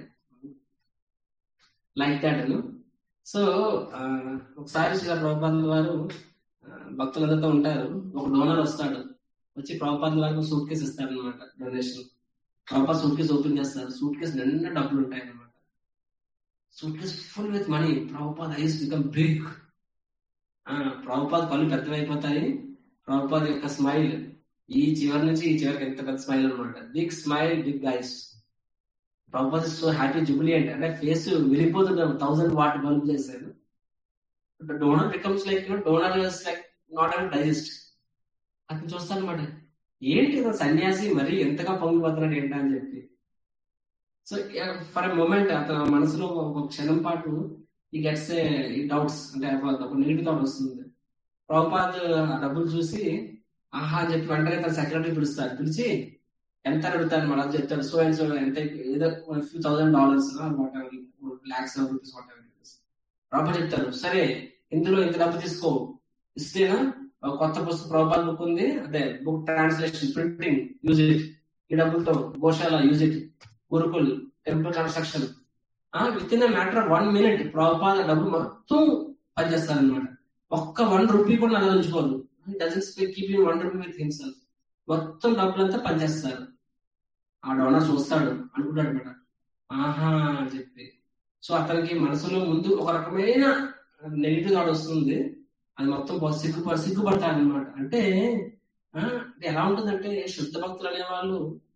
like that అను సో ఒకసారి శ్రీ ప్రభుపాదుల వారు ఆ, భక్తులందరితో ఉంటారు ఒక డోనర్ వస్తాడు వచ్చి ప్రభుపాదుల వారికి సూట్ కేసు ఇస్తాడు అనమాట donation Prabhupada suitcase open చేస్తారు సూట్ కేసు నిండా డబ్బులు ఉంటాయి అనమాట suitcase full with money Prabhupad eyes become big Prabhupad కళ్ళు పెద్దవైపోతాయి ప్రభుపాద్ యొక్క స్మైల్ ఈ చివరి నుంచి ఈ చివరికి ఎంత పెద్ద స్మైల్ అనమాట big smile big eyes Prabhupad so happy jubilant అంటే ఫేస్ వెళ్ళిపోతుంటారు థౌసండ్ వాట్ బల్బ్ చేశారు donor becomes like donor like not and digest అతను చూస్తాను అనమాట ఏంటి ఇతను సన్యాసి మరీ ఎంతగా పొంగిపోతున్నాడు ఏంటా అని చెప్పి సో ఫర్ ఎ మూమెంట్ అతను మనసులో ఒక క్షణం పాటు ఈ గెట్స్ ఈ డౌట్స్ అంటే ఒక నెగిటివ్ థాట్ వస్తుంది ప్రభుపాద్ ఆ డబ్బులు చూసి ఆహా అని చెప్పి వెంటనే తన సెక్రటరీ పిలుస్తారు పిలిచి ఎంత అని అడుగుతారు మన చెప్తారు సో అండ్ సో ఎంత ఏదో few thousand dollars whatever lakhs rupees whatever Prabhupad చెప్తారు సరే ఇందులో ఇంత డబ్బు తీసుకో ఇస్తేనా ఒక కొత్త పుస్తకం ప్రభుపాద్ బుక్ ఉంది అదే book translation printing use it ఈ డబ్బులతో goshala use it gurukul temple construction with in matter of one minute Prabhupada డబ్బులు మొత్తం పనిచేస్తారనమాట ఒక్క వన్ రూపీ కూడా నన్ను ఉంచుకోరు doesn't keep you one rupee with himself మొత్తం డబ్బులంతా పనిచేస్తారు ఆ డోనర్ చూస్తాడు అనుకుంటాడు అనమాట ఆహా అని చెప్పి సో అతనికి మనసులో ముందు ఒక రకమైన నెగిటివ్ థాట్ వస్తుంది అది మొత్తం ప- సిగ్గు సిగ్గుపడతాడు అనమాట అంటే ఆ, అంటే ఎలా ఉంటుందంటే శుద్ధ భక్తులు అనేవాళ్ళు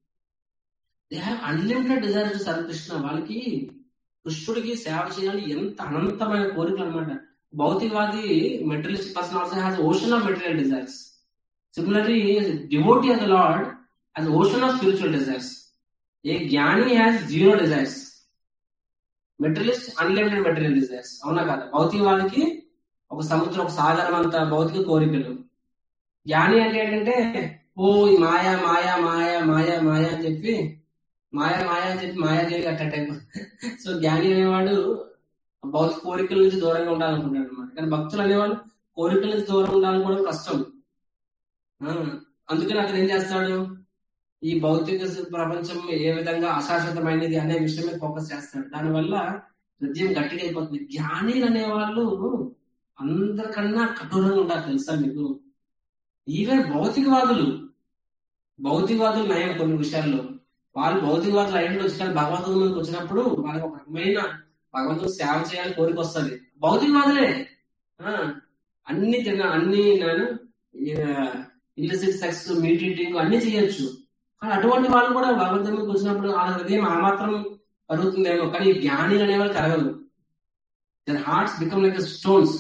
they have unlimited desire to serve Krishna వాళ్ళకి కృష్ణుడికి సేవ చేయాలి ఎంత అనంతమైన కోరికలు అనమాట భౌతికవాది materialistic person also has ocean of material desires similarly devotee of the Lord has ocean of spiritual desires a jnani has zero desires materialist unlimited material desires అవునా కదా భౌతికవాదికి ఒక సముద్రం ఒక సాగరం అంత భౌతిక కోరికలు జ్ఞాని అంటే ఏంటంటే ఓ ఈ మాయా మాయా మాయా మాయా మాయా అని చెప్పి మాయా మాయా అని చెప్పి మాయాదేవి అట్ట టైప్ సో జ్ఞాని అనేవాడు భౌతిక కోరికల నుంచి దూరంగా ఉండాలనుకుంటాడు అనమాట కానీ భక్తులు అనేవాళ్ళు కోరికల నుంచి దూరం ఉండాలని కూడా కష్టం ఆ, అందుకని అతను ఏం చేస్తాడు ఈ భౌతిక ప్రపంచం ఏ విధంగా అశాశ్వతమైనది అనే విషయం మీద ఫోకస్ చేస్తాడు దానివల్ల హృదయం గట్టిగా అయిపోతుంది జ్ఞానీలు అనేవాళ్ళు అందరికన్నా కఠోరంగా ఉంటారు తెలుసా మీకు ఈవెన్ భౌతికవాదులు భౌతికవాదులు నయం కొన్ని విషయాల్లో వాళ్ళు భౌతికవాదులు అయిన వచ్చి కానీ భగవంతుడి ముందుకు వచ్చినప్పుడు వాళ్ళకి ఒక రకమైన భగవంతుడు సేవ చేయాలని కోరిక వస్తుంది భౌతికవాదులే ఆ, అన్ని తిన అన్ని నేను ఇల్లిసిట్ సెక్స్ మీట్ ఈటింగ్ అన్ని చేయొచ్చు కానీ అటువంటి వాళ్ళు కూడా భగవంతుడి ముందుకు వచ్చినప్పుడు వాళ్ళ హృదయం ఆ మాత్రం కరుగుతుందేమో కానీ ఈ జ్ఞాని అనేవాళ్ళు కరగదు their hearts become like stones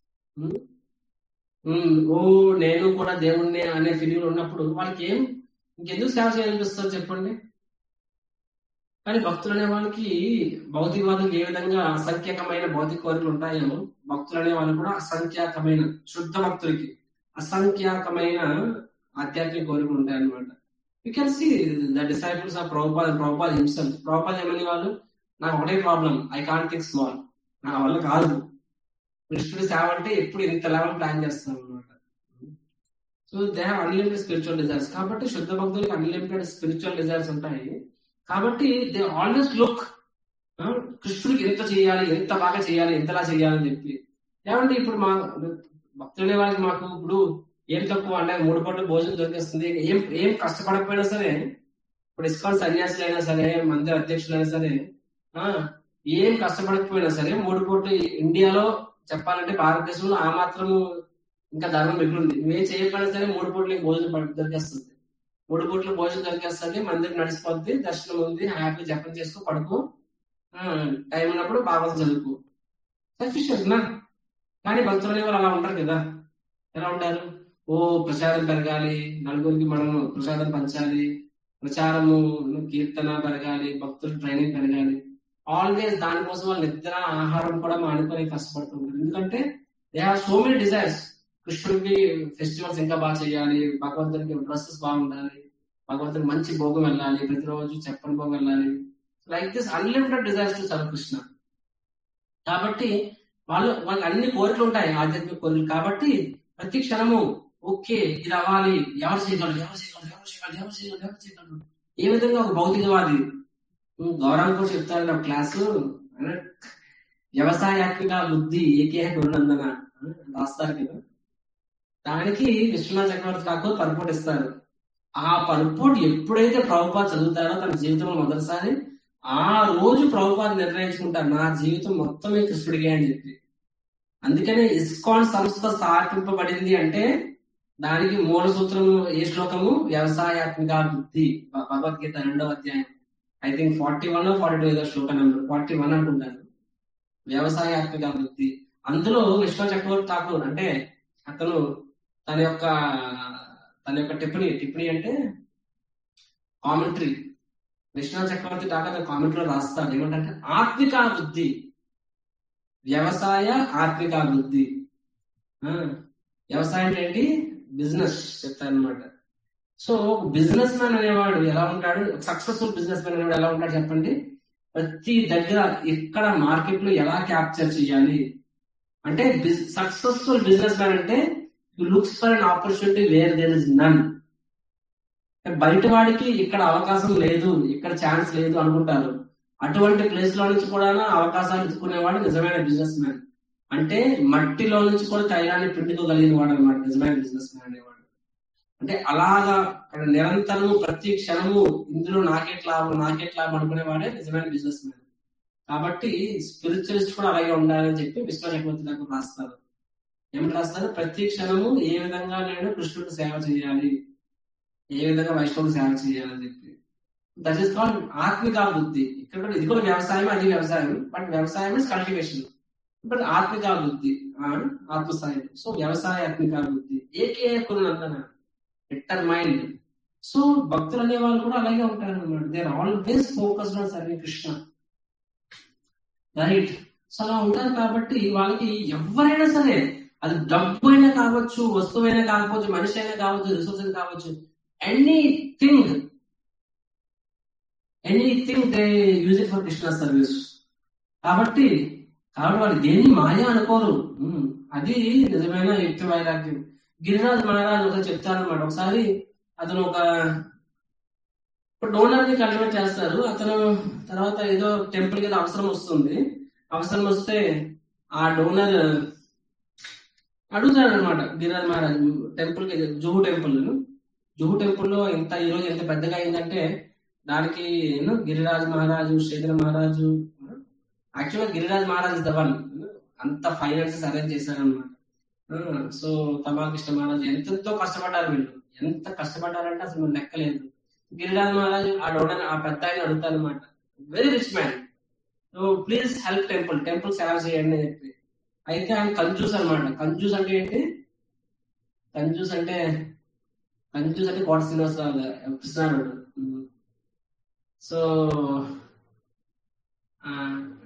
ఓ నేను కూడా దేవుణ్ణి అనే ఫీలింగ్ ఉన్నప్పుడు వాళ్ళకి ఏం ఇంకెందుకు సేవ చేయాలనిపిస్తుంది చెప్పండి కానీ భక్తులు అనే వాళ్ళకి భౌతికవాదులకు ఏ విధంగా అసంఖ్యాకమైన భౌతిక కోరికలు ఉంటాయో భక్తులు అనే వాళ్ళు కూడా అసంఖ్యాకమైన శుద్ధ భక్తులకి అసంఖ్యాకమైన ఆధ్యాత్మిక కోరికలు ఉంటాయన్నమాట you can see the disciples of Prabhupada Prabhupada himself Prabhupada ఏమని వాళ్ళు నాకు ఒకటే problem I can't think small నా వల్ల కాదు కృష్ణుడి సేవ అంటే ఎప్పుడు ఇంత లెవెల్ ప్లాన్ చేస్తాం అనమాట so they have unlimited spiritual desires కాబట్టి శుద్ధ భక్తులకు అన్లిమిటెడ్ స్పిరిచువల్ డిజైర్స్ ఉంటాయి కాబట్టి దే ఆల్వేస్ లుక్ కృష్ణుడికి ఎంత చేయాలి ఎంత బాగా చేయాలి ఎంతలా చేయాలి అని చెప్పి ఏమంటే ఇప్పుడు మా భక్తులనే వాళ్ళకి మాకు ఇప్పుడు ఏం తక్కువ అంటే మూడు పూటలు భోజనం దొరికేస్తుంది ఏం ఏం కష్టపడకపోయినా సరే ఇప్పుడు ఇస్కాన్ సన్యాసులు అయినా సరే మందిర అధ్యక్షులు అయినా సరే ఆ ఏం కష్టపడకపోయినా సరే మూడు పూటలు ఇండియాలో చెప్పాలంటే భారతదేశంలో ఆ మాత్రము ఇంకా ధర్మం మిగిలింది నువ్వేం చేయకపోయినా సరే మూడు పూటలు నీకు భోజనం పడ- దొరికేస్తుంది మూడు పూటలు భోజనం దొరికేస్తుంది మందిరం నడిచిపోద్ది దర్శనం ఉంది హ్యాపీ జపం చేసుకో పడుకో టైం ఉన్నప్పుడు భాగవతం చదువుకో సఫిషియెంట్ నా కానీ భక్తులు అనేవాళ్ళు అలా ఉంటారు కదా ఎలా ఉంటారు ఓ ప్రసాదం పెరగాలి నలుగురికి మనం ప్రసాదం పంచాలి ప్రచారము కీర్తన పెరగాలి భక్తులు ట్రైనింగ్ పెరగాలి ఆల్వేస్ దానికోసం వాళ్ళు నిద్ర ఆహారం కూడా మానుకొని కష్టపడుతుంటారు ఎందుకంటే they have so many desires కృష్ణుడికి ఫెస్టివల్స్ ఇంకా బాగా చేయాలి భగవంతుడికి డ్రెస్సెస్ బాగుండాలి భగవంతుడికి మంచి భోగం వెళ్ళాలి ప్రతిరోజు చెప్పని భోగం వెళ్ళాలి like this unlimited desires to serve Krishna కాబట్టి వాళ్ళు వాళ్ళకి అన్ని కోరికలు ఉంటాయి ఆధ్యాత్మిక కోరికలు కాబట్టి ప్రతి క్షణము ఓకే ఇది అవ్వాలి ఎవరు చేయగలరు ఎవరు చేయగలరు ఎవరు చేయగలరు ఎవరు చేయగలరు ఎవరు చేయగలరు ఏ విధంగా ఒక భౌతికవాది ఉమ్, గౌరవం కూడా చెప్తారు నా క్లాసు అనే వ్యవసాయాత్మిక బుద్ధి ఏకే గురునందన అని రాస్తారు కదా దానికి విశ్వనాథ్ చక్రవర్తి ఠాకూర్ పరుపోటు ఇస్తారు ఆ పరుపోటు ఎప్పుడైతే ప్రభుపాద చదువుతారో తన జీవితంలో మొదటిసారి ఆ రోజు ప్రభుపాద నిర్ణయించుకుంటారు నా జీవితం మొత్తం ఈ కృష్ణుడికే అని చెప్పి అందుకనే ఇస్కాన్ సంస్థ స్థాపింపబడింది అంటే దానికి మూల సూత్రము ఏ శ్లోకము వ్యవసాయాత్మిక బుద్ధి భ- భగవద్గీత రెండవ అధ్యాయం I think forty one forty two ఏదో శ్లోక నెంబర్ ఫార్టీ వన్ అనుకుంటాను వ్యవసాయాత్మిక బుద్ధి అందులో విశ్వ చక్రవర్తి ఠాకూర్ అంటే అతను తన యొక్క తన యొక్క టిప్పణి టిప్పణి అంటే కామెంటరీ విశ్వనాథ్ చక్రవర్తి ఠాకూర్ తన కామెంటరీలో రాస్తాడు ఏమంటే ఆత్మిక బుద్ధి వ్యవసాయ ఆత్మిక బుద్ధి ఆ, వ్యవసాయం అంటే ఏంటి బిజినెస్ చెప్తారు అనమాట సో బిజినెస్ మ్యాన్ అనేవాడు ఎలా ఉంటాడు సక్సెస్ఫుల్ బిజినెస్ మ్యాన్ అనేవాడు ఎలా ఉంటాడు చెప్పండి ప్రతి దగ్గర ఎక్కడ మార్కెట్ లో ఎలా క్యాప్చర్ చేయాలి అంటే సక్సెస్ఫుల్ బిజినెస్ మ్యాన్ అంటే looks for an opportunity where there is none బయట వాడికి ఇక్కడ అవకాశం లేదు ఇక్కడ ఛాన్స్ లేదు అనుకుంటారు అటువంటి ప్లేస్ లో నుంచి కూడా అవకాశాలు ఎత్తుకునేవాడు నిజమైన బిజినెస్ మ్యాన్ అంటే మట్టిలో నుంచి కూడా తైలాన్ని పిండుకోగలిగిన వాడు అనమాట నిజమైన బిజినెస్ మ్యాన్ అనేవాడు అంటే అలాగా అక్కడ నిరంతరము ప్రతి క్షణము ఇందులో నాకెట్ లాభం నాకెట్ లాభం అనుకునేవాడే నిజమైన బిజినెస్ మ్యాన్ కాబట్టి స్పిరిచువలిస్ట్ కూడా అలాగే ఉండాలని చెప్పి విశ్వ చక్రవర్తి నాకు రాస్తారు ఏమని రాస్తారు ప్రతి క్షణము ఏ విధంగా నేను కృష్ణుడికి సేవ చేయాలి ఏ విధంగా వైష్ణవుడు సేవ చేయాలని చెప్పి దట్ ఈస్ కాల్డ్ ఆత్మిక బుద్ధి ఇక్కడ కూడా ఇది కూడా వ్యవసాయం అది వ్యవసాయం బట్ వ్యవసాయం ఇస్ కల్టివేషన్ బట్ ఆత్మిక బుద్ధి ఆ, ఆత్మస్థాయి సో వ్యవసాయాత్మిక బుద్ధి ఏకే కులందన ఎట్టర్ మైండ్ సో భక్తులు అనే వాళ్ళు కూడా అలాగే ఉంటారు అనమాట they are always focused on serving Krishna right so అలా ఉంటారు కాబట్టి వాళ్ళకి ఎవరైనా సరే అది డబ్బు అయినా కావచ్చు వస్తువైనా కావచ్చు మనిషి అయినా కావచ్చు రిసోర్స్ అయినా కావచ్చు anything anything they use it for Krishna service కాబట్టి కాబట్టి వాళ్ళు దేన్ని మాయ అనుకోరు ఉమ్, అది నిజమైన యుక్తి వైరాగ్యం గిరిరాజ్ మహారాజ్ ఒకసారి చెప్తారనమాట ఒకసారి అతను ఒక డోనర్ ని కల్టివేట్ చేస్తారు అతను తర్వాత ఏదో టెంపుల్ కి అవసరం వస్తుంది అవసరం వస్తే ఆ డోనర్ అడుగుతాడు అనమాట గిరిరాజ్ మహారాజ్ టెంపుల్ కి జుహు టెంపుల్ జుహు టెంపుల్ లో ఇంత ఈ రోజు ఎంత పెద్దగా అయిందంటే దానికి you గిరిరాజ్ మహారాజు శ్రీధర మహారాజు యాక్చువల్గా గిరిరాజ్ మహారాజ్ ధవన్ అంత ఫైనాన్సెస్ అరేంజ్ చేశారనమాట సో తమాకృష్ణ మహారాజు ఎంతెంతో కష్టపడ్డారు వీళ్ళు ఎంత కష్టపడ్డారంటే అసలు మనకు లెక్కలేదు గిరిరాజ్ మహారాజు ఆ డోనర్ ఆ పెద్ద ఆయన అడుగుతారు అనమాట very rich man so please help temple temple సేవ చేయండి అని చెప్పి అయితే ఆయన కంజూస్ అనమాట కంజూస్ అంటే ఏంటి కంజూస్ అంటే కంజూస్ అంటే కోట శ్రీనివాసరావు గారు, కృష్ణారావు సో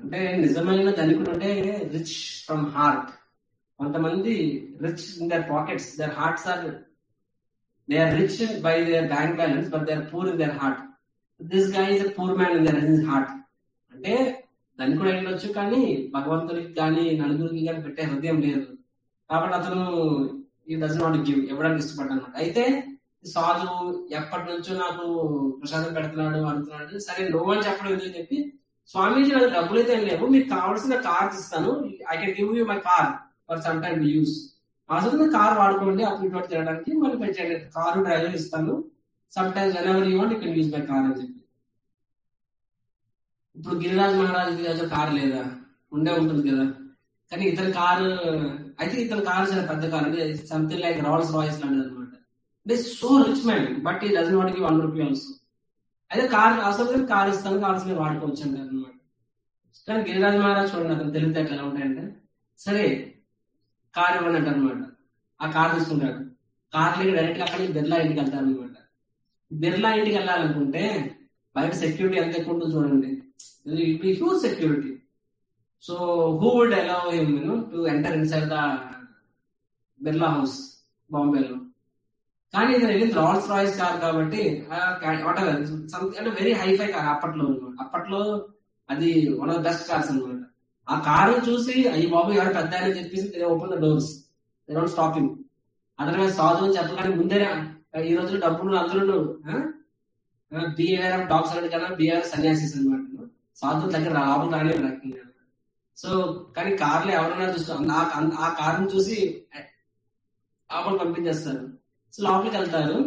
అంటే నిజమైన ధనికుడు అంటే రిచ్ ఫ్రమ్ హార్ట్ కొంతమంది rich in their pockets their hearts are they are rich by their bank balance but they are poor in their heart this guy is poor man in their his heart అంటే ధనికుడు అయి ఉండొచ్చు కానీ భగవంతుడికి కానీ నలుగురికి కానీ పెట్టే హృదయం లేదు కాబట్టి అతను ఈ డస్ నాట్ గివ్ ఇవ్వడానికి ఇష్టపడ్డాను అయితే ఈ సాధువు ఎప్పటి నుంచో నాకు ప్రసాదం పెడుతున్నాడు అంటున్నాడు సరే నువ్వు అని చెప్పడం ఎందుకు చెప్పి స్వామీజీ నాకు డబ్బులు అయితే ఏం లేవు మీకు కావాల్సిన కార్ ఇస్తాను I can give you my car for some time use అవసరం కార్ వాడుకోండి అప్పుడు ఇటు తినడానికి మళ్ళీ పెంచండి కారు డ్రైవర్ ఇస్తాను some times whenever you want you can use my car అని చెప్పి ఇప్పుడు గిరిరాజ్ మహారాజ్ దగ్గర కారు లేదా ఉండే ఉంటుంది కదా కానీ ఇతని కారు అయితే ఇతని కారు చాలా పెద్ద కారు అంటే సంథింగ్ లైక్ రాల్స్ రాయల్స్ లాంటిది అనమాట అంటే so rich man but he doesn't want give one rupee also అయితే కార్ అవసరం కార్ ఇస్తాను కావాల్సిన వాడుకోవచ్చు అంటారు అనమాట కానీ గిరిరాజ్ మహారాజ్ చూడండి అతను తెలివితేటలు ఎలా ఉంటాయంటే సరే కార్ ఇవ్వండి అంటారు అనమాట ఆ కార్ తీసుకుంటాడు కార్ లేక డైరెక్ట్ గా అక్కడికి బిర్లా ఇంటికి వెళ్తారు అనమాట బిర్లా ఇంటికి వెళ్ళాలనుకుంటే బయట సెక్యూరిటీ ఎంత ఎక్కువ ఉంటుందో చూడండి huge security so who would allow him you know to enter inside the Birla house బాంబేలో కానీ ఇది వెళ్ళింది రాల్స్ రాయిస్ కార్ కాబట్టి వాట్ ఎవర్ అంటే వెరీ హైఫై కార్ అప్పట్లో అన్నమాట అప్పట్లో అది వన్ ఆఫ్ బెస్ట్ కార్స్ అనమాట ఆ కారు చూసి అయ్యి బాబు ఎవరు పెద్ద అని చెప్పేసి open the doors don't stopping otherwise సాధు అని చెప్పగానే ముందే ఈ రోజు డబ్బులు అందరూ బిఏఆర్ ఆఫ్ డాగ్స్ అన్నట్టు కదా బిఆర్ సన్యాసిస్ అనమాట సాధు దగ్గర లాభం రానే రకంగా సో కానీ కార్లో ఎవరైనా చూసుకో ఆ కారుని చూసి లోపలికి పంపించేస్తారు సో లోపలికి వెళ్తారు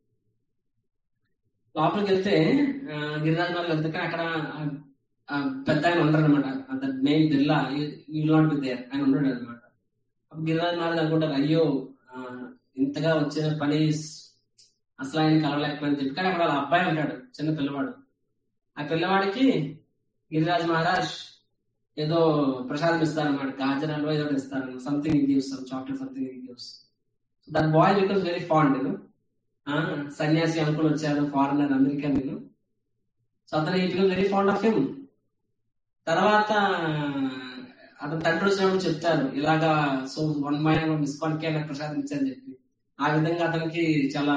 లోపలికి వెళ్తే గిరిరాజ్ గారు వెళ్తే కానీ అక్కడ పెద్ద ఆయన ఉండరు అనమాట అంత మెయిన్ బిల్లా యూ నాట్ బి దేర్ ఆయన ఉండడు అనమాట అప్పుడు గిరిరాజ్ మహారాజ్ అనుకుంటారు అయ్యో ఇంతగా వచ్చిన పని అసలు ఆయన కలవలేకపోయింది చెప్పి కానీ అక్కడ వాళ్ళ అబ్బాయి ఉంటాడు చిన్న పిల్లవాడు ఆ పిల్లవాడికి గిరిరాజ్ మహారాజ్ ఏదో ప్రసాదం ఇస్తారన్నమాట గాజరాలు ఏదో ఇస్తారు something gives chocolate something gives that boy becomes very fond నేను సన్యాసి అనుకుని వచ్చారు ఫారినర్ అమెరికన్ నేను సో అతను he become very fond of him తర్వాత అతను తండ్రి వచ్చినప్పుడు చెప్తారు ఇలాగా సో వన్ మైన్ మిస్కాన్ కి నాకు ప్రసాదం ఇచ్చారని చెప్పి ఆ విధంగా అతనికి చాలా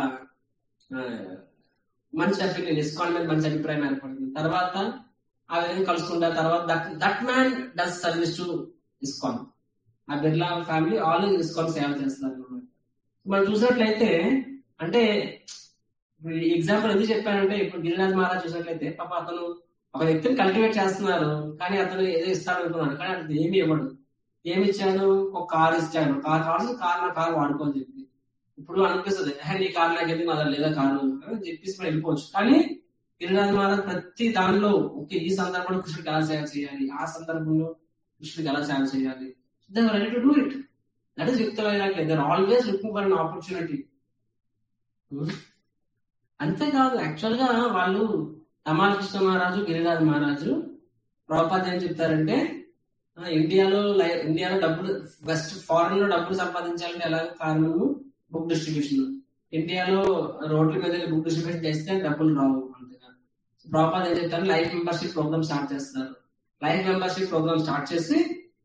మంచి అభిప్రాయం ఇస్కాన్ మీద మంచి అభిప్రాయం ఏర్పడింది తర్వాత ఆ విధంగా కలుసుకుంటారు తర్వాత that that man does service to ISKCON ఆ బిర్లా ఫ్యామిలీ ఆల్ ఇస్కాన్ సేవ చేస్తారు మనం చూసినట్లయితే అంటే ఎగ్జాంపుల్ ఎందుకు చెప్పానంటే ఇప్పుడు గిరిరాజ్ మహారాజ్ చూసినట్లయితే పాప అతను ఒక వ్యక్తిని కల్టివేట్ చేస్తున్నారు కానీ అతను ఏదో ఇస్తాడు అనుకున్నాడు కానీ అతను ఏమి ఇవ్వడు ఏమి ఇచ్చాడు ఒక కార్ ఇచ్చాడు కార్ కావాల్సిన కార్ నా కార్ వాడుకోని చెప్పి ఇప్పుడు అనిపిస్తుంది నీ కార్ నాకు ఎందుకు నా లేదా కారు అని చెప్పేసి మనం వెళ్ళిపోవచ్చు కానీ గిరిరాజ్ మహారాజ్ ప్రతి దానిలో ఓకే ఈ సందర్భంలో కృష్ణుడికి ఎలా సేవ చేయాలి ఆ సందర్భంలో కృష్ణుడికి ఎలా సేవ చేయాలి they ready to do it that is యుక్త వైరాగ్యం they're always looking for an opportunity అంతేకాదు యాక్చువల్ గా వాళ్ళు తమాల్ కృష్ణ మహారాజు గిరిరాజ్ మహారాజు ప్రభుపాద ఏం చెప్తారంటే ఇండియాలో ఇండియాలో డబ్బులు వెస్ట్ ఫారెన్ లో డబ్బులు సంపాదించాలంటే ఎలా కారణము బుక్ డిస్ట్రిబ్యూషన్ ఇండియాలో రోడ్ల మీద బుక్ డిస్ట్రిబ్యూషన్ చేస్తే డబ్బులు రావు అంతగా ప్రభుపాద ఏం చెప్తారు లైఫ్ మెంబర్షిప్ ప్రోగ్రామ్ స్టార్ట్ చేస్తారు లైఫ్ మెంబర్షిప్ ప్రోగ్రామ్ స్టార్ట్ చేసి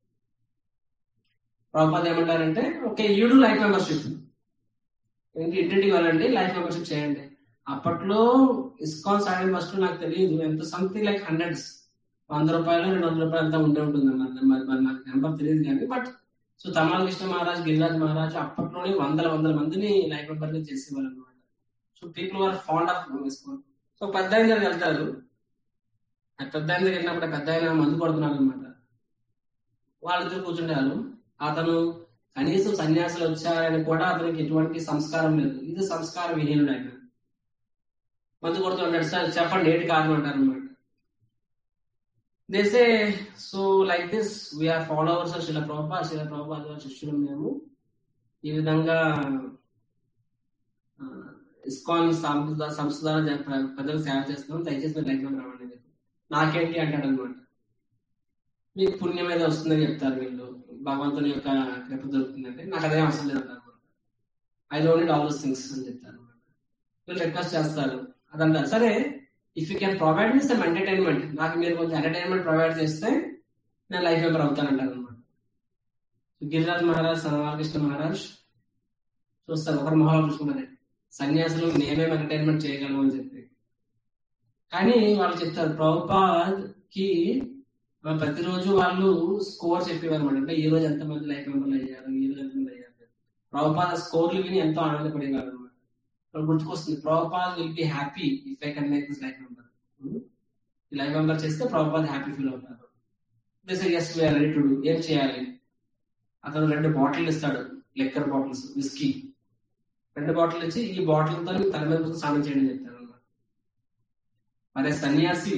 ప్రభుపాద ఏమంటారంటే ఓకే యూడు లైఫ్ మెంబర్షిప్ ఇంటింటికి వెళ్ళండి లైఫ్ మెంబర్షిప్ చేయండి అప్పట్లో ఇస్కాన్ సాడీ ఫస్ట్ నాకు తెలియదు ఎంత సంథింగ్ లైక్ హండ్రెడ్స్ వంద రూపాయలు రెండు వందల రూపాయలు అంతా ఉండే ఉంటుంది మరి మరి నాకు నెంబర్ తెలియదు కానీ బట్ సో తమాల్ కృష్ణ మహారాజ్ గిరిరాజ్ మహారాజ్ అప్పట్లోనే వందల వందల మందిని లైఫ్ మెంబర్ చేసేవాళ్ళు అనమాట so people are fond of ISKCON so పెద్ద ఆయన దగ్గర వెళ్తారు పెద్ద ఆయన దగ్గర వెళ్ళినప్పుడు పెద్ద ఆయన మందు కొడుతున్నారు అనమాట వాళ్ళిద్దరు కూర్చుంటారు అతను కనీసం సన్యాసులు వచ్చారని కూడా అతనికి ఎటువంటి సంస్కారం లేదు ఇది సంస్కారం విహీనుడు ఆయన మందు కొడుతుంటాడు సార్ చెప్పండి ఏంటి కారణం అంటారు అనమాట దేసే so like this we are followers Srila ప్రభా శిల ప్రభా శిష్యులు మేము ఈ విధంగా ఇస్కాన్ సంస్థ ప్రజలకు సేవ చేస్తున్నాం దయచేసి మీరు లైఫ్ రావండి నాకేంటి అంటాడు అనమాట మీకు పుణ్యం మీద వస్తుందని చెప్తారు వీళ్ళు భగవంతుని యొక్క కృప దొరుకుతుందంటే నాకు అదే అవసరం లేదు అనమాట I don't need all those things అని చెప్తారు అనమాట వీళ్ళు రిక్వెస్ట్ చేస్తారు అదంటారు సరే if you can provide me some entertainment నాకు మీరు కొంచెం ఎంటర్టైన్మెంట్ ప్రొవైడ్ చేస్తే నేను లైఫ్ మెంబర్ అవుతానంటారు అనమాట గిరిరాజ్ మహారాజ్ సనవాలకృష్ణ మహారాజ్ చూస్తారు ఒకరి మొహాలు చూసుకున్నదే సన్యాసులు మేమేం ఎంటర్టైన్మెంట్ చేయగలము అని చెప్పి కానీ వాళ్ళు చెప్తారు ప్రభుపాద్ కి ఆ ప్రతిరోజు వాళ్ళు స్కోర్ చెప్పేవారు అనమాట అంటే ఈ రోజు ఎంతమంది లైఫ్ మెంబర్లు అయ్యారు ఈ రోజు ఎంతమంది అయ్యారు ప్రభుపాద స్కోర్లు విని ఎంతో ఆనందపడేవారు అనమాట వాళ్ళు గుర్తుకొస్తుంది Prabhupad will be happy if I can make this life member ఈ లైఫ్ మెంబర్ చేస్తే ప్రభుపాద్ హ్యాపీ ఫీల్ అవుతారు yes we're ready to do ఏం చేయాలి అతను రెండు బాటిల్ ఇస్తాడు లెక్కర్ బాటిల్స్ విస్కీ రెండు బాటిల్ ఇచ్చి ఈ బాటిల్తో తల మీద పోసి స్నానం చేయడం చెప్తారు అనమాట మరి సన్యాసి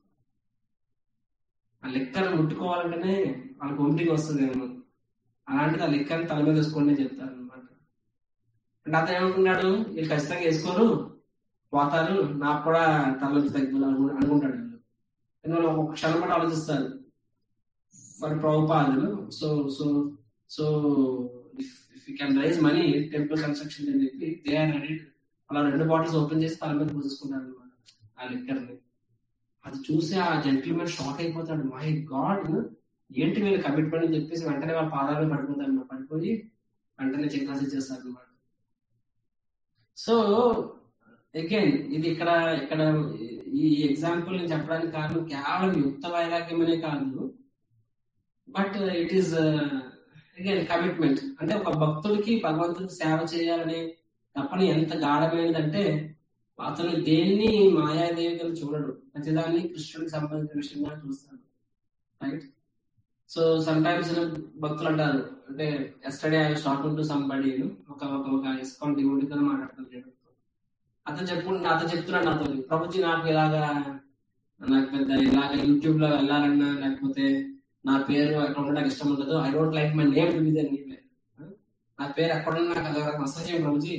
ఆ లెక్కను ముట్టుకోవాలంటేనే వాళ్ళకి ఒంటికి వస్తుంది ఏమో అలాంటిది ఆ లెక్కని తల మీద వేసుకోండి చెప్తారు అనమాట అంటే అతను ఏమనుకున్నాడు వీళ్ళు ఖచ్చితంగా వేసుకోరు పోతారు నాకు కూడా తల తగ్గి అనుకుంటాడు వీళ్ళు ఎందువల్ల ఒక క్షణం కూడా ఆలోచిస్తారు ఫర్ ప్రభుపాదులు so so so if if you can raise money temple construction అని చెప్పి దే ఆర్ రెడీ అలా రెండు బాటిల్స్ ఓపెన్ చేసి తల మీద పూసుకుంటారు అనమాట ఆ లిక్కర్ని అది చూసి ఆ జెంటిల్మెన్ షాక్ అయిపోతాడు మై గాడ్ ఏంటి వీళ్ళు కమిట్మెంట్ అని చెప్పేసి వెంటనే వాళ్ళ పాదాలు పడిపోతారు అనమాట పడిపోయి వెంటనే చెక్కాసి చేస్తారు అనమాట సో అగైన్ ఇది ఇక్కడ ఇక్కడ ఈ ఎగ్జాంపుల్ నేను చెప్పడానికి కారణం కేవలం యుక్త వైరాగ్యమనే కాదు but it is again commitment అంటే ఒక భక్తుడికి భగవంతుడికి సేవ చేయాలనే తప్పని ఎంత గాఢమైనదంటే అతను దేన్ని మాయాదేవికలు చూడడు ప్రతిదాన్ని కృష్ణుడికి సంబంధించిన విషయంగా చూస్తాడు రైట్ సో సమ్ టైమ్స్ భక్తులు అంటారు అంటే yesterday I talking to somebody ఒక ఒక ఒక ఇస్కాన్ డివోటీతో మాట్లాడుతాను అతను చెప్పుకుంటు అతను చెప్తున్నాడు నాతో ప్రభుజీ నాకు ఇలాగా నాకు పెద్ద ఇలాగ యూట్యూబ్ లో వెళ్ళాలన్నా లేకపోతే నా పేరు అక్కడ ఉండడానికి ఇష్టం ఉండదు I don't like my name to be there నా పేరు ఎక్కడున్నా నాకు అదొక మసాజ్ చేయండి ప్రభుజీ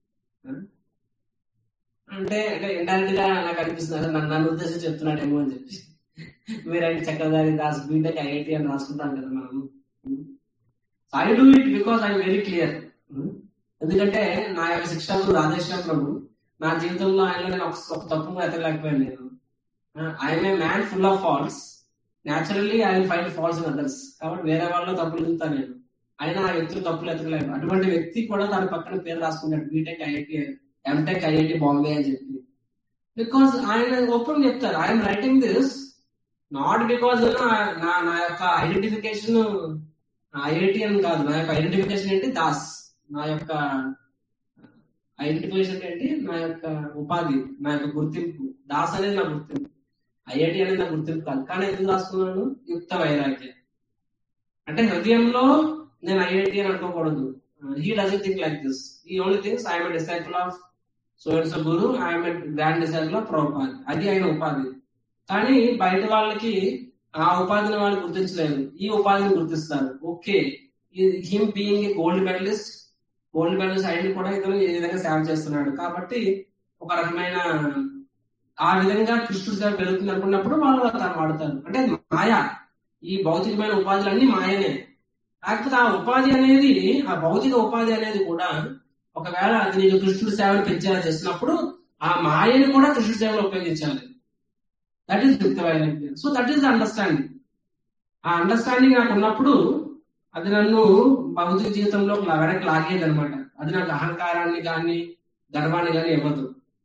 అంటే అంటే ఇండైరెక్ట్ గా నాకు అనిపిస్తుంది అదే నన్ను నన్ను ఉద్దేశించి చెప్తున్నాడేమో అని చెప్పి మీరంటే చక్రధారి దాస్ బీటెక్ ఐఐటి అని రాసుకుంటాం కదా మనం I do it because I very clear ఎందుకంటే నా యొక్క శిక్షణ రాధేశ్వర ప్రభు నా జీవితంలో ఆయనలో నేను ఒక ఒక తప్పు కూడా ఎత్తలేకపోయాను నేను I'm a man full of faults naturally I will find faults in others కాబట్టి వేరే వాళ్ళలో తప్పులు ఎదుగుతాను నేను అయినా ఆ వ్యక్తులు తప్పులు ఎత్తలేను అటువంటి వ్యక్తి కూడా దాని పక్కన పేరు రాసుకుంటాడు B Tech IIT M Tech IIT Bombay అని చెప్పి బికాస్ ఆయన ఓపెన్ చెప్తారు I'm writing this not because నా నా యొక్క ఐడెంటిఫికేషన్ ఐఐటి అని కాదు నా యొక్క ఐడెంటిఫికేషన్ ఏంటి దాస్ నా యొక్క ఐడెంటిఫికేషన్ ఏంటి నా యొక్క ఉపాధి నా యొక్క గుర్తింపు దాస్ అనేది నా గుర్తింపు ఐఐటి అనేది నా గుర్తింపు కాదు కానీ ఎందుకు రాసుకున్నాను యుక్త వైరాగ్యం అంటే హృదయంలో నేను ఐఐటి అని అనుకోకూడదు he doesn't think like this ఈ only things I'm disciple of so it's guru I'm grand disciple of ప్రభుపాది అది ఆయన ఉపాధి కానీ బయట వాళ్ళకి ఆ ఉపాధిని వాళ్ళు గుర్తించలేదు ఈ ఉపాధిని గుర్తిస్తారు okay him being a gold medalist gold medalist అయిన కూడా ఇతను ఏ విధంగా సేవ చేస్తున్నాడు కాబట్టి ఒక రకమైన ఆ విధంగా కృష్ణుడు సేవ పెరుగుతుంది అనుకున్నప్పుడు వాళ్ళు తను వాడతారు అంటే మాయ ఈ భౌతికమైన ఉపాధులన్నీ మాయనే కాకపోతే ఆ ఉపాధి అనేది ఆ భౌతిక ఉపాధి అనేది కూడా ఒకవేళ అది నీకు కృష్ణుడి సేవను పెంచేలా చేస్తున్నప్పుడు ఆ మాయని కూడా కృష్ణుడి సేవలో ఉపయోగించాలి దట్ ఈస్ యుక్త వైరాగ్యం so that is the understanding ఆ అండర్స్టాండింగ్ నాకు ఉన్నప్పుడు అది నన్ను భౌతిక జీవితంలో వెనక్కి లాగేది అనమాట అది నాకు అహంకారాన్ని కానీ గర్వాన్ని కానీ ఇవ్వదు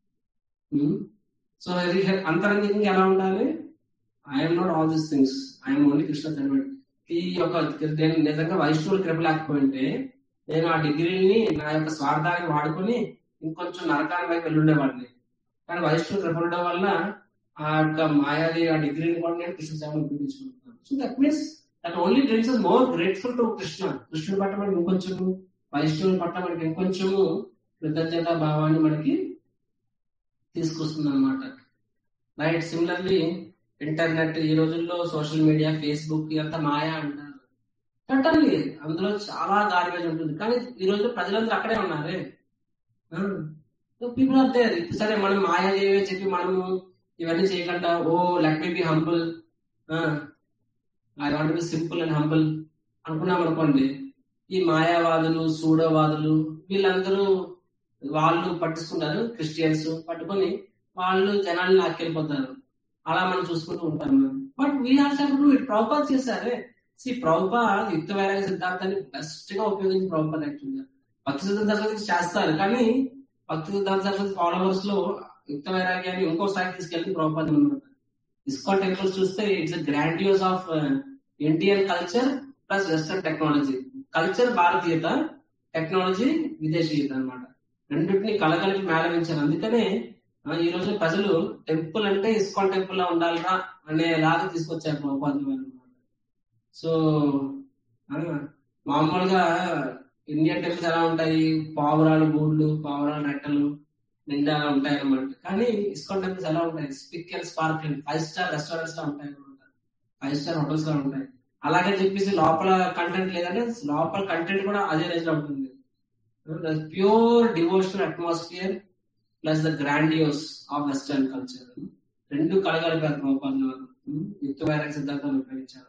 సో అంతరంగికంగా ఎలా ఉండాలి I'm not all these things I'm only Krishna servant ఈ యొక్క నేను నిజంగా వైష్ణవులు కృప లేకపోయింటే నేను ఆ డిగ్రీని నా యొక్క స్వార్థాన్ని వాడుకొని ఇంకొంచెం నరకాల వైపు వెళ్ళుండేవాడిని కానీ వైష్ణవులు కృప ఉండడం వల్ల ఆ యొక్క మాయాది ఆ డిగ్రీని కూడా నేను కృష్ణ సేవను ఉపయోగించుకుంటున్నాను so that means that only dreams is more grateful to Krishna కృష్ణుడి పట్ల మనకి ఇంకొంచెము వైష్ణవుని పట్ల మనకి ఇంకొంచెము కృతజ్ఞత భావాన్ని మనకి తీసుకొస్తుంది అనమాట రైట్ సిమిలర్లీ ఇంటర్నెట్ ఈ రోజుల్లో సోషల్ మీడియా ఫేస్బుక్ ఇదంతా మాయా అంటారు కట్టండి అందులో చాలా గార్బేజ్ ఉంటుంది కానీ ఈ రోజు ప్రజలందరూ అక్కడే ఉన్నారే పీపుల్ ఆర్ దేర్ సరే మనం మాయా చేయవే చెప్పి మనము ఇవన్నీ చేయకుండా oh let me be humble I want be simple and humble అనుకున్నాం అనుకోండి ఈ మాయావాదులు సూడోవాదులు వీళ్ళందరూ వాళ్ళు పట్టించుకుంటారు క్రిస్టియన్స్ పట్టుకొని వాళ్ళు జనాన్ని లాక్కెళ్ళిపోతారు అలా మనం చూసుకుంటూ ఉంటాం but we also do it Prabhupad చేశారే సి ప్రభుపాద్ యుక్త వైరాగ్య సిద్ధాంతాన్ని బెస్ట్ గా ఉపయోగించి ప్రభుపాద్ యాక్చువల్గా భక్తి సిద్ధాంత సరస్వతి చేస్తారు కానీ భక్తి సిద్ధాంత సరస్వతి ఫాలోవర్స్ లో యుక్త వైరాగ్యాన్ని ఇంకో స్థాయికి తీసుకెళ్ళి ప్రభుపాద్ అనమాట ఇస్కాన్ టెంపుల్స్ చూస్తే it's grandiose of Indian culture plus western technology culture భారతీయత టెక్నాలజీ విదేశీయత అన్నమాట రెండింటిని కలగలిపి మేళవించారు అందుకనే ఆ, ఈ రోజు ప్రజలు టెంపుల్ అంటే ఇస్కాన్ టెంపుల్ లా ఉండాలిరా అనేలాగా తీసుకొచ్చారు ప్రభుపాద అనమాట సో ఆ, మామూలుగా ఇండియన్ టెంపుల్స్ ఎలా ఉంటాయి పావురాలు బోర్డులు పావురాలు రెట్టలు నిండా ఉంటాయి అన్నమాట కానీ ఇస్కాన్ టెంపుల్స్ ఎలా ఉంటాయి spick and sparkling five star restaurants లా ఉంటాయి అన్నమాట ఫైవ్ స్టార్ హోటల్స్ లా ఉంటాయి అలాగే చెప్పేసి లోపల కంటెంట్ లేదంటే లోపల కంటెంట్ కూడా అదే రేంజ్ లో ఉంటుంది pure devotional atmosphere plus the grandiose of western culture రెండు కలగలిపారు ప్రభుపాదులు వారు ఉమ్, యుక్త వైరాగ్య సిద్ధాంతాన్ని ఉపయోగించారు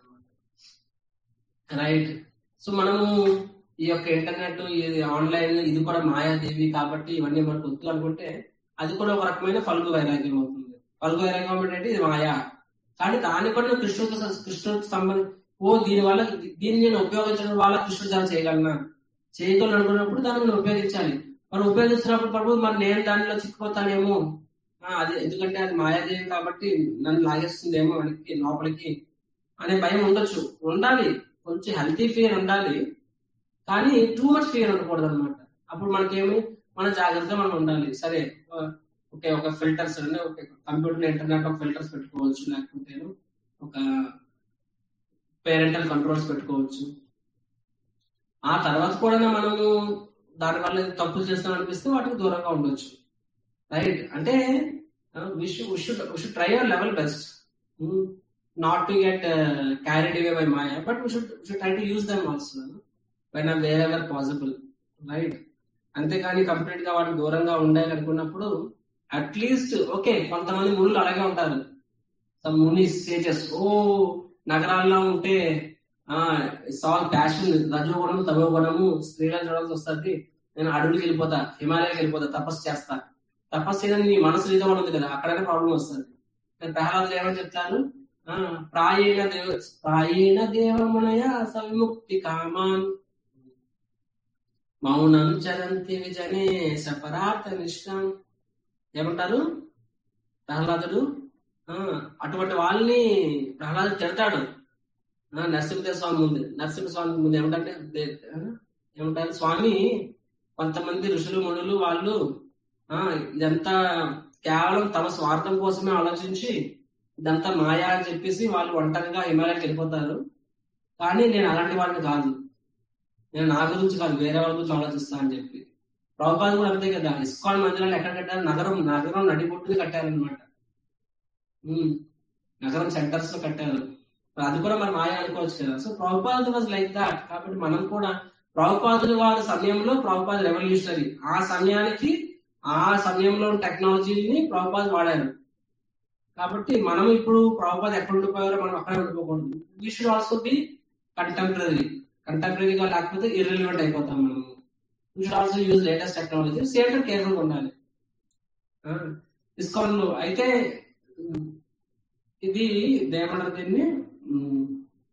రైట్ సో మనము ఈ యొక్క ఇంటర్నెట్ ఇది ఆన్లైన్ ఇది కూడా మాయాదేవి కాబట్టి ఇవన్నీ మనకు వద్దు అనుకుంటే అది కూడా ఒక రకమైన ఫల్గు వైరాగ్యం అవుతుంది ఫల్గు వైరాగ్యం అంటే ఇది మాయా కానీ దాన్ని కూడా నేను కృష్ణుడితో స- కృష్ణుడికి సంబంధం ఓ దీని వల్ల దీన్ని నేను ఉపయోగించడం వల్ల కృష్ణుడు చాలా చేయగలనా చేయగలను అనుకున్నప్పుడు దాన్ని మనం ఉపయోగించాలి మనం ఉపయోగిస్తున్నప్పుడు ప్రభు మరి నేను దానిలో చిక్కుపోతానేమో ఆ, అది ఎందుకంటే అది మాయాదేవి కాబట్టి నన్ను లాగేస్తుందేమో వెనక్కి లోపలికి అనే భయం ఉండొచ్చు ఉండాలి కొంచెం హెల్తీ ఫియర్ ఉండాలి కానీ టూ మచ్ ఫియర్ ఉండకూడదు అనమాట అప్పుడు మనకేమి మన జాగ్రత్తగా మనం ఉండాలి సరే ఆ, ఓకే ఒక ఫిల్టర్స్ అంటే ఒక కంప్యూటర్ ఇంటర్నెట్ ఒక ఫిల్టర్స్ పెట్టుకోవచ్చు లేకపోతే ఒక పేరెంటల్ కంట్రోల్స్ పెట్టుకోవచ్చు ఆ తర్వాత కూడా మనము దానివల్ల తప్పులు చేస్తాం అనిపిస్తే వాటికి దూరంగా ఉండొచ్చు రైట్ అంటే should try our level best not to get carried away by maya but should should try to use them also when are wherever possible right అంతేకాని కంప్లీట్ గా వాటికి దూరంగా ఉండాలి అనుకున్నప్పుడు అట్లీస్ట్ ఓకే కొంతమంది మునులు అలాగే ఉంటారు సమ్ ముని సేజెస్ ఓ నగరాల్లో ఉంటే ఆ సాల్ ప్యాషన్ రజోగుణం తమో గుణము స్త్రీలను చూడాల్సి వస్తుంది నేను అడవులకి వెళ్ళిపోతా హిమాలయాకి వెళ్ళిపోతా తపస్సు చేస్తా తపస్సు చేయడానికి నీ మనసు రీజన్ కూడా ఉంది కదా అక్కడైనా ప్రాబ్లం వస్తుంది కానీ ప్రహ్లాదులు ఏమని చెప్తారు ఆ ప్రాయేణ దేవ ప్రాయేణ దేవమునయ సవిముక్తి కామాన్ మౌనం చరంతి విజనే సపరార్థ నిష్టం ఏమంటారు ప్రహ్లాదుడు ఆ, అటువంటి వాళ్ళని ప్రహ్లాదుడు తిడతాడు ఆ, నరసింహదేవ స్వామి ముందు నరసింహ స్వామి ముందు ఏమంటే దే- ఆ, ఏమంటారు స్వామి కొంతమంది ఋషులు మునులు వాళ్ళు ఆ ఇదంతా కేవలం తమ స్వార్థం కోసమే ఆలోచించి ఇదంతా మాయా అని చెప్పేసి వాళ్ళు ఒంటరిగా హిమాలయాకి వెళ్ళిపోతారు కానీ నేను అలాంటి వాడిని కాదు నేను నా గురించి కాదు వేరే వాళ్ళ గురించి ఆలోచిస్తా అని చెప్పి ప్రభుపాద కూడా అంతే కదా ఇస్కాన్ మందిరాలు ఎక్కడ కట్టారు నగరం నగరం నడిబొట్టుని కట్టారనమాట నగరం సెంటర్స్ లో కట్టారు అది కూడా మనం మాయ అనుకోవచ్చు కదా so Prabhupada was like that కాబట్టి మనం కూడా ప్రభుపాదుల వారి సమయంలో ప్రభుపాద రెవల్యూషనరీ ఆ సమయానికి ఆ సమయంలో టెక్నాలజీని ప్రభుపాద వాడారు కాబట్టి మనం ఇప్పుడు ప్రభుపాద ఎక్కడ ఉండిపోయారో మనం అక్కడ ఉండిపోకూడదు we should also be contemporary కంటెంపరీగా లేకపోతే ఇర్రెలివెంట్ అయిపోతాం మనము we should also use latest technology safe and careful ఉండాలి ఇస్కాన్ లో అయితే ఉమ్, ఇది ఏమంటారు దీన్ని ఉమ్,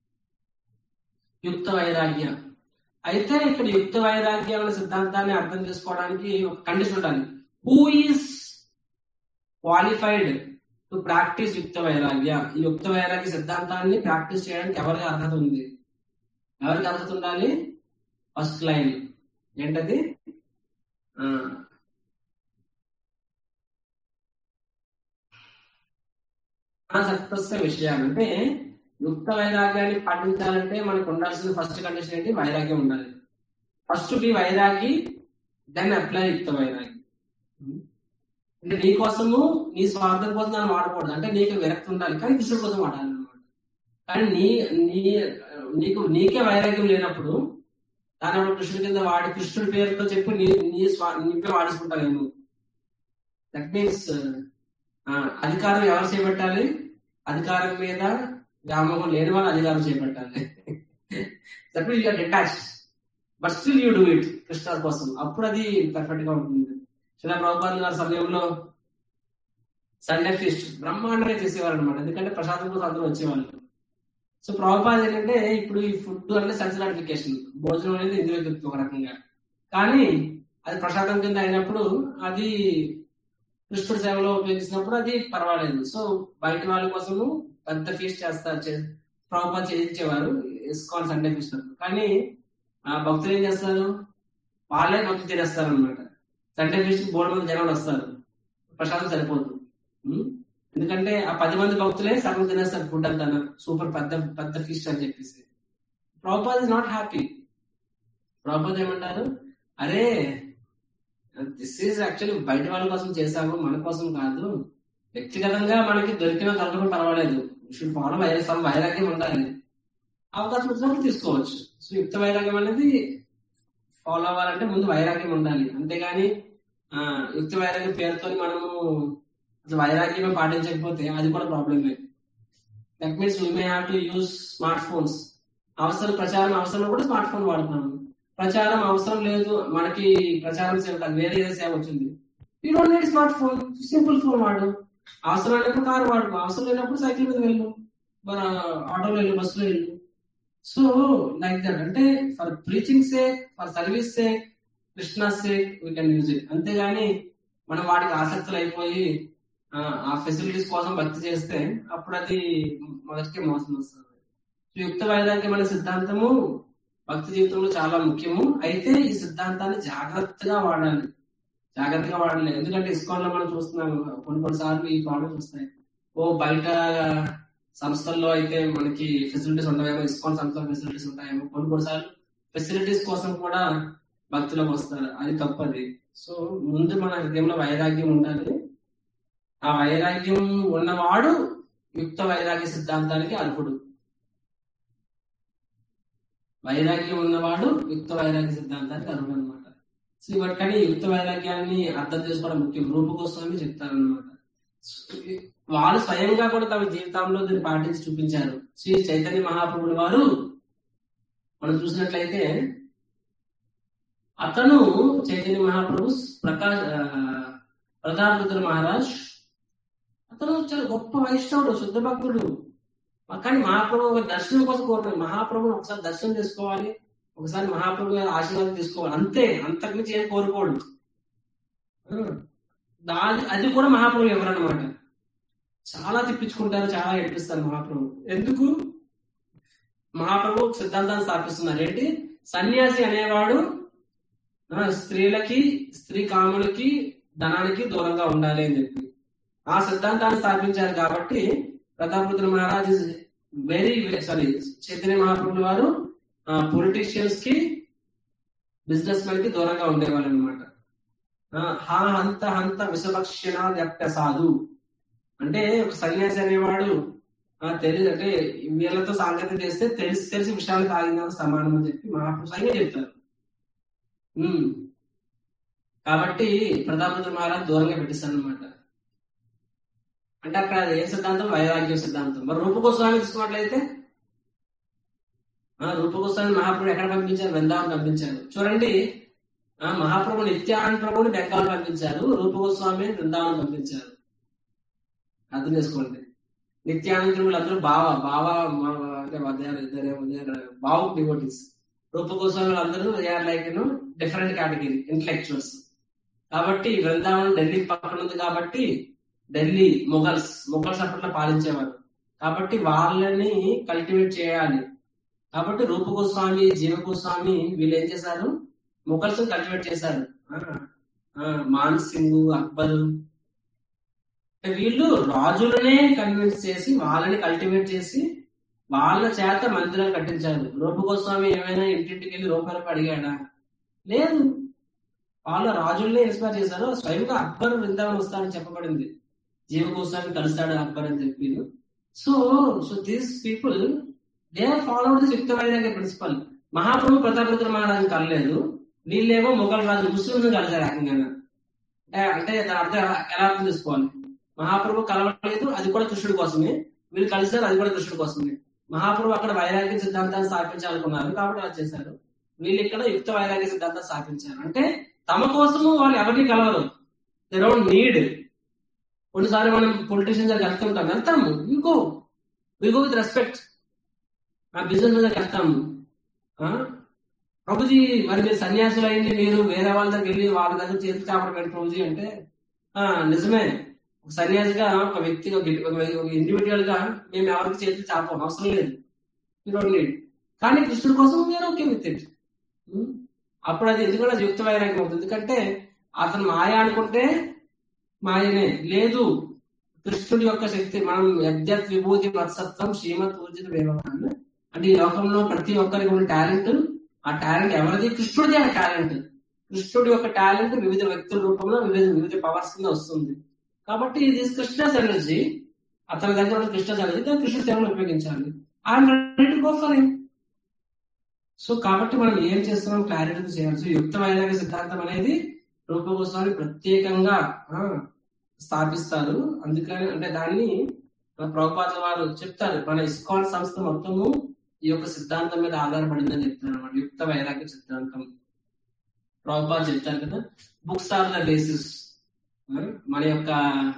యుక్త వైరాగ్యం అయితే ఇక్కడ యుక్త వైరాగ్యం అనే సిద్ధాంతాన్ని అర్థం చేసుకోవడానికి ఒక కండిషన్ ఉండాలి who is qualified to practice యుక్త వైరాగ్య ఈ యుక్త వైరాగ్య సిద్ధాంతాన్ని ప్రాక్టీస్ చేయడానికి ఎవరికి అర్హత ఉంది ఎవరికి అర్హత ఉండాలి ఫస్ట్ లైన్ ఏంటది ఆ, సత్వస్య విషయాలు అంటే యుక్త వైరాగ్యాన్ని పాటించాలంటే మనకు ఉండాల్సిన ఫస్ట్ కండిషన్ ఏంటి వైరాగ్యం ఉండాలి ఫస్ట్ బి వైరాగి దెన్ అప్లై యుక్త వైరాగి అంటే నీ కోసము నీ స్వార్థం కోసం దాన్ని వాడకూడదు అంటే నీకు విరక్తి ఉండాలి కానీ కృష్ణుడి కోసం వాడాలి అనమాట కానీ నీ నీ నీకు నీకే వైరాగ్యం లేనప్పుడు దాని అప్పుడు కృష్ణుడి కింద వాడి కృష్ణుడి పేరుతో చెప్పి నీ నీ స్వా నీపే వాడేసుకుంటావేమో దట్ మీన్స్ అధికారం ఎవరు చేపట్టాలి అధికారం మీద వ్యామోహం లేని వాళ్ళు అధికారం చేపట్టాలి that means you're detach but still you do it Krishna కోసం అప్పుడు అది పర్ఫెక్ట్ గా ఉంటుంది శిలా ప్రభుపాద గారి సమయంలో సండే ఫీస్ట్ బ్రహ్మాండంగా చేసేవారు అనమాట ఎందుకంటే ప్రసాదం కోసం అందరూ వచ్చేవాళ్ళు సో ప్రభుపాద ఏంటంటే ఇప్పుడు ఈ ఫుడ్ అంటే సెన్స్ గ్రాటిఫికేషన్ భోజనం అనేది ఇందులో చెప్తుంది ఒక రకంగా కానీ అది ప్రసాదం కింద అయినప్పుడు అది కృష్ణుడి సేవలో ఉపయోగించినప్పుడు అది పర్వాలేదు సో బయట వాళ్ళ కోసము పెద్ద ఫీస్ట్ చేస్తారు చే- ప్రభుపాద చేయించేవారు ఇస్కాన్ సండే ఫీస్ట్ అప్పుడు. కానీ ఆ భక్తులు ఏం చేస్తారు వాళ్ళే మొత్తం తినేస్తారు అనమాట సండే ఫీస్ట్ బోర్డు మంది జనాలు వస్తారు ప్రసాదం సరిపోదు ఉం? ఎందుకంటే ఆ పది మంది భక్తులే సగం తినేస్తారు ఫుడ్ అంతా సూపర్ పెద్ద పెద్ద ఫీస్ట్ అని చెప్పేసి Prabhupad is not happy Prabhupad ఏమంటారు అరే దిస్ ఈజ్ యాక్చువల్లీ బయట వాళ్ళ కోసం చేశాము మన కోసం కాదు వ్యక్తిగతంగా మనకి దొరికిన దొరకడం పర్వాలేదు షుడ్ ఫాలో సమ్ వైరాగ్యం ఉండాలి అవకాశం వచ్చినప్పుడు తీసుకోవచ్చు సో యుక్త వైరాగ్యం అనేది ఫాలో అవ్వాలంటే ముందు వైరాగ్యం ఉండాలి అంతేగాని ఆ, యుక్త వైరాగ్యం పేరుతో మనము అసలు వైరాగ్యమే పాటించకపోతే అది కూడా ప్రాబ్లమే that means we may have to use smart phones అవసరం ప్రచారం అవసరం కూడా స్మార్ట్ ఫోన్ వాడుతున్నాము ప్రచారం అవసరం లేదు మనకి ప్రచారం సేవ కాదు, వేరే ఏదో సేవ వచ్చింది you don't need smart phone simple phone వాడు అవసరం లేనప్పుడు కారు వాడు అవసరం లేనప్పుడు సైకిల్ మీద వెళ్ళు మన ఆటోలో వెళ్ళు బస్సులో వెళ్ళు సో లైక్ దట్ అంటే for preaching sake for service sake Krishna sake we can use it అంతేగాని మనం వాటికి ఆసక్తులు అయిపోయి ఆ, ఆ ఫెసిలిటీస్ కోసం భక్తి చేస్తే అప్పుడు అది మొదటికే మోసం వస్తుంది సో యుక్త వైరాగ్యం అనే సిద్ధాంతము భక్తి జీవితంలో చాలా ముఖ్యము అయితే ఈ సిద్ధాంతాన్ని జాగ్రత్తగా వాడాలి జాగ్రత్తగా వాడాలి ఎందుకంటే ఇస్కాన్ లో మనం చూస్తున్నాం కొన్ని కొన్నిసార్లు ఈ ప్రాబ్లమ్స్ వస్తాయి ఓ బయట సంస్థల్లో అయితే మనకి ఫెసిలిటీస్ ఉండవేమో ఇస్కాన్ సంస్థలో ఫెసిలిటీస్ ఉంటాయేమో కొన్ని కొన్నిసార్లు ఫెసిలిటీస్ కోసం కూడా భక్తులకు వస్తారు అది తప్పది సో ముందు మన హృదయంలో వైరాగ్యం ఉండాలి ఆ వైరాగ్యం ఉన్నవాడు యుక్త వైరాగ్య సిద్ధాంతానికి అర్హుడు వైరాగ్యం ఉన్నవాడు యుక్త వైరాగ్య సిద్ధాంతానికి అర్హుడు అనమాట సో ఇవాటి కానీ యుక్త వైరాగ్యాన్ని అర్థం చేసుకోవడం ముఖ్యం రూపగోస్వామి చెప్తారనమాట వాళ్ళు స్వయంగా కూడా తమ జీవితంలో దీన్ని పాటించి చూపించారు శ్రీ చైతన్య మహాప్రభుల వారు మనం చూసినట్లయితే అతను చైతన్య మహాప్రభు ప్రకాశ్ ఆ, ప్రతాపరుద్ర మహారాజ్ అతను చాలా గొప్ప వైష్ణవుడు శుద్ధ భక్తుడు కానీ మహాప్రభు ఒక దర్శనం కోసం కోరుతాడు మహాప్రభుని ఒకసారి దర్శనం చేసుకోవాలి ఒకసారి మహాప్రభు గారి ఆశీర్వాదం తీసుకోవాలి అంతే అంతకుమించి ఏం కోరుకోడు ఆ, దాని అది కూడా మహాప్రభు ఎవరన్నమాట చాలా తిప్పించుకుంటారు చాలా ఏడిపిస్తారు మహాప్రభు ఎందుకు మహాప్రభు ఒక సిద్ధాంతాన్ని స్థాపిస్తున్నారు ఏంటి సన్యాసి అనేవాడు ఆ, స్త్రీలకి స్త్రీ కాములకి ధనానికి దూరంగా ఉండాలి అని చెప్పి ఆ సిద్ధాంతాన్ని స్థాపించారు కాబట్టి ప్రతాపరుద్ర మహారాజ్ వెరీ సారీ చైతన్య మహాప్రభుల వారు పొలిటీషియన్స్ కి బిజినెస్ మెన్ కి దూరంగా ఉండేవాళ్ళు అనమాట హా హంత హంత విషభక్షణ వ్యక్త సాధు అంటే ఒక సన్యాసి అనేవాడు ఆ, తెలియదు అంటే వీళ్ళతో సాంగత్యం చేస్తే తెలిసి తెలిసి విషయాలు తాగిన సమానం అని చెప్పి మహాప్రభు స్వయంగా చెప్తారు ఉమ్. కాబట్టి ప్రతాపరుద్ర మహారాజ్ దూరంగా పెట్టిస్తాను అనమాట అంటే అక్కడ ఏ సిద్ధాంతం వైరాగ్య సిద్ధాంతం మరి రూపగోస్వామి తీసుకున్నట్లయితే ఆ, రూపగోస్వామి మహాప్రభు ఎక్కడ పంపించారు వృందావన్ పంపించారు చూడండి ఆ, మహాప్రభు నిత్యానంద ప్రభుని బెంగాల్ పంపించారు రూపగోస్వామి బృందావన్ పంపించారు అర్థం చేసుకోండి నిత్యానంద అందరూ బావ బావ మా- అంటే they are- they are- they are బావు డివోటీస్ రూపగోస్వామి అందరూ లైక్ డిఫరెంట్ కేటగిరీ ఇంటలెక్చువల్స్ కాబట్టి బృందావనం ఢిల్లీ పక్కన ఉంది కాబట్టి ఢిల్లీ మొఘల్స్ మొఘల్స్ అప్పట్లో పాలించేవారు కాబట్టి వాళ్ళని కల్టివేట్ చేయాలి కాబట్టి రూప గోస్వామి జీవ గోస్వామి వీళ్ళు ఏం చేశారు మొఘల్స్ కల్టివేట్ చేశారు ఆ, ఆ, మాన్ సింగ్ అక్బర్ అంటే వీళ్ళు రాజులనే కన్విన్స్ చేసి వాళ్ళని కల్టివేట్ చేసి వాళ్ళ చేత మందిరాలు కట్టించారు రూప గోస్వామి ఏమైనా ఇంటింటికి వెళ్ళి రూపాయలకు అడిగాడా లేదు వాళ్ళు రాజుల్నే ఇన్స్పైర్ చేశారు స్వయంగా అక్బర్ బృందావనం వస్తారని చెప్పబడింది జీవ గోస్వామి కలుస్తాడు అక్బర్ అని చెప్పి so so these people they followed this యుక్త వైరాగ్య ప్రిన్సిపల్ మహాప్రభు ప్రతాపరుద్ర మహారాజు కలలేదు వీళ్ళేమో మొఘల్ రాజు ముస్లింస్ కలిసారు ఏకంగా అంటే అంటే దాని అర్థం ఎలా- ఎలా అర్థం చేసుకోవాలి మహాప్రభు కలవలేదు అది కూడా కృష్ణుడి కోసమే వీళ్ళు కలిసారు అది కూడా కృష్ణుడి కోసమే మహాప్రభు అక్కడ వైరాగ్య సిద్ధాంతాన్ని స్థాపించాలనుకున్నారు కాబట్టి అలా చేశారు వీళ్ళు ఇక్కడ యుక్త వైరాగ్య సిద్ధాంతాన్ని స్థాపించారు అంటే తమ కోసము వాళ్ళు ఎవరిని కలవరు దే డోంట్ నీడ్ కొన్నిసార్లు మనం పొలిటీషియన్స్ దగ్గర వెళ్తుంటాం వెళ్తాము విగో విగో విత్ రెస్పెక్ట్ ఆ బిజినెస్ మీద వెళ్తాము ఆ? ప్రభుజీ మరి మీరు సన్యాసులు అయింది మీరు వేరే వాళ్ళ దగ్గర వెళ్ళి వాళ్ళ దగ్గర చేతి చాపడం ప్రభుజీ అంటే ఆ నిజమే ఒక సన్యాసిగా ఒక వ్యక్తి ఒక ఇండివిజువల్ గా మేము ఎవరికి చేతులు చాపం అవసరం లేదు యూ డోంట్ నీడ్ కానీ కృష్ణుడి కోసం మీరు ఓకే విత్ ఇట్ అప్పుడు అది ఎందుకంటే అది యుక్త వైరాగ్యం అవుతుంది ఎందుకంటే అతను మాయ అనుకుంటే మాయనే లేదు కృష్ణుడి యొక్క శక్తి మనం యజ్ఞత్ విభూతి మత్సత్వం శ్రీమత్ ఊర్జిత వేవాన్ని అంటే ఈ లోకంలో ప్రతి ఒక్కరికి ఉన్న టాలెంట్ ఆ టాలెంట్ ఎవరిది కృష్ణుడిది ఆ టాలెంట్ కృష్ణుడి యొక్క టాలెంట్ వివిధ వ్యక్తుల రూపంలో వివిధ వివిధ పవర్స్ కింద వస్తుంది కాబట్టి ఇది కృష్ణస్ ఎనర్జీ అతని దగ్గర ఉన్న కృష్ణస్ ఎనర్జీ దాన్ని కృష్ణ సేవలు ఉపయోగించాలి I'm ready to go for him so కాబట్టి మనం ఏం చేస్తున్నాం క్లారిటీ చేయాలి సో యుక్త వైరాగ్య సిద్ధాంతం అనేది రూపగోస్వామి ప్రత్యేకంగా ఆ, స్థాపిస్తారు అందుకని అంటే దాన్ని ప్రభుపాద వారు చెప్తారు మన ఇస్కాన్ సంస్థ మొత్తము ఈ యొక్క సిద్ధాంతం మీద ఆధారపడిందని చెప్తారు అనమాట యుక్త వైరాగ్య సిద్ధాంతం ప్రభుపాద చెప్తారు కదా బుక్స్ ఆర్ ద బేసిస్ మన యొక్క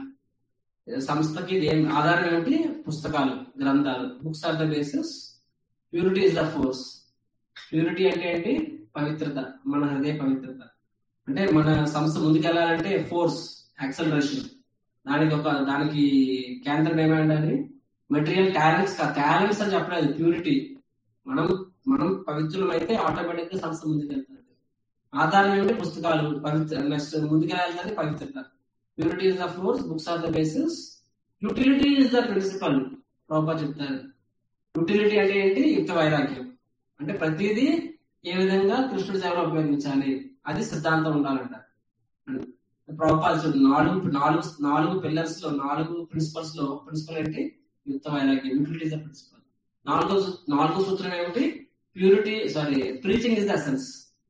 సంస్థకి ఏం ఆధారం ఏమిటి పుస్తకాలు గ్రంథాలు books are the basis purity is the force purity అంటే ఏంటి పవిత్రత మన హృదయ పవిత్రత అంటే మన సంస్థ ముందుకెళ్ళాలంటే ఫోర్స్ యాక్సలరేషన్ దానికి ఒక దానికి కేంద్రం ఏమైండాలి మెటీరియల్ టాలెంట్స్ టాలెంట్స్ అని చెప్పలేదు ప్యూరిటీ మనం మనం పవిత్రులమైతే ఆటోమేటిక్ గా సంస్థ ముందుకెళ్తుంది ఆధారం ఏమిటి పుస్తకాలు పవిత్ర నెక్స్ట్ ముందుకెళ్ళాలంటే పవిత్రత purity is the force books are the basis utility is the principle proper చెప్తారు యూటిలిటీ అంటే ఏంటి యుక్త వైరాగ్యం అంటే ప్రతిదీ ఏ విధంగా కృష్ణుడి సేవలో ఉపయోగించాలి అది సిద్ధాంతం ఉండాలంట ప్రాపర్ నాలుగు నాలుగు నాలుగు పిల్లర్స్ లో నాలుగు ప్రిన్సిపల్స్ లో ప్రిన్సిపల్ ఏంటి యుక్త వైరాగ్యం యూటిలిటీ ఇస్ ద ప్రిన్సిపల్ నాలుగో సూ- నాలుగో సూత్రం ఏమిటి purity sorry preaching is the essence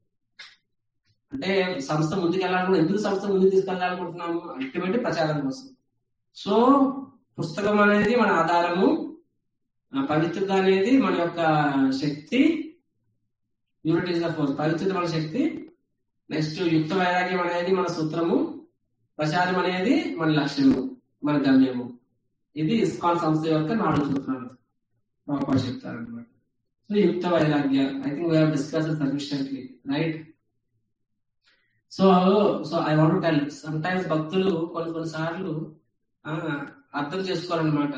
అంటే సంస్థ ముందుకు వెళ్ళాలనుకున్నా ఎందుకు సంస్థ ముందుకు తీసుకెళ్ళాలనుకుంటున్నాము అల్టిమేట్ ప్రచారం కోసం సో పుస్తకం అనేది మన ఆధారము ఆ పవిత్రత అనేది మన యొక్క శక్తి యూనిట్ ఇస్ ద ఫోర్స్ పవిత్రత మన శక్తి నెక్స్ట్ యుక్త వైరాగ్యం అనేది మన సూత్రము ప్రచారం అనేది మన లక్ష్యము మన గమ్యము ఇది ఇస్కాన్ సంస్థ యొక్క నాలుగు సూత్రాలు ప్రాపర్ చెప్తారు అనమాట సో యుక్త వైరాగ్య I think we have discuss sufficiently right so so I want tell some times భక్తులు కొన్ని కొన్ని సార్లు ఆ, అర్థం చేసుకోవాలన్నమాట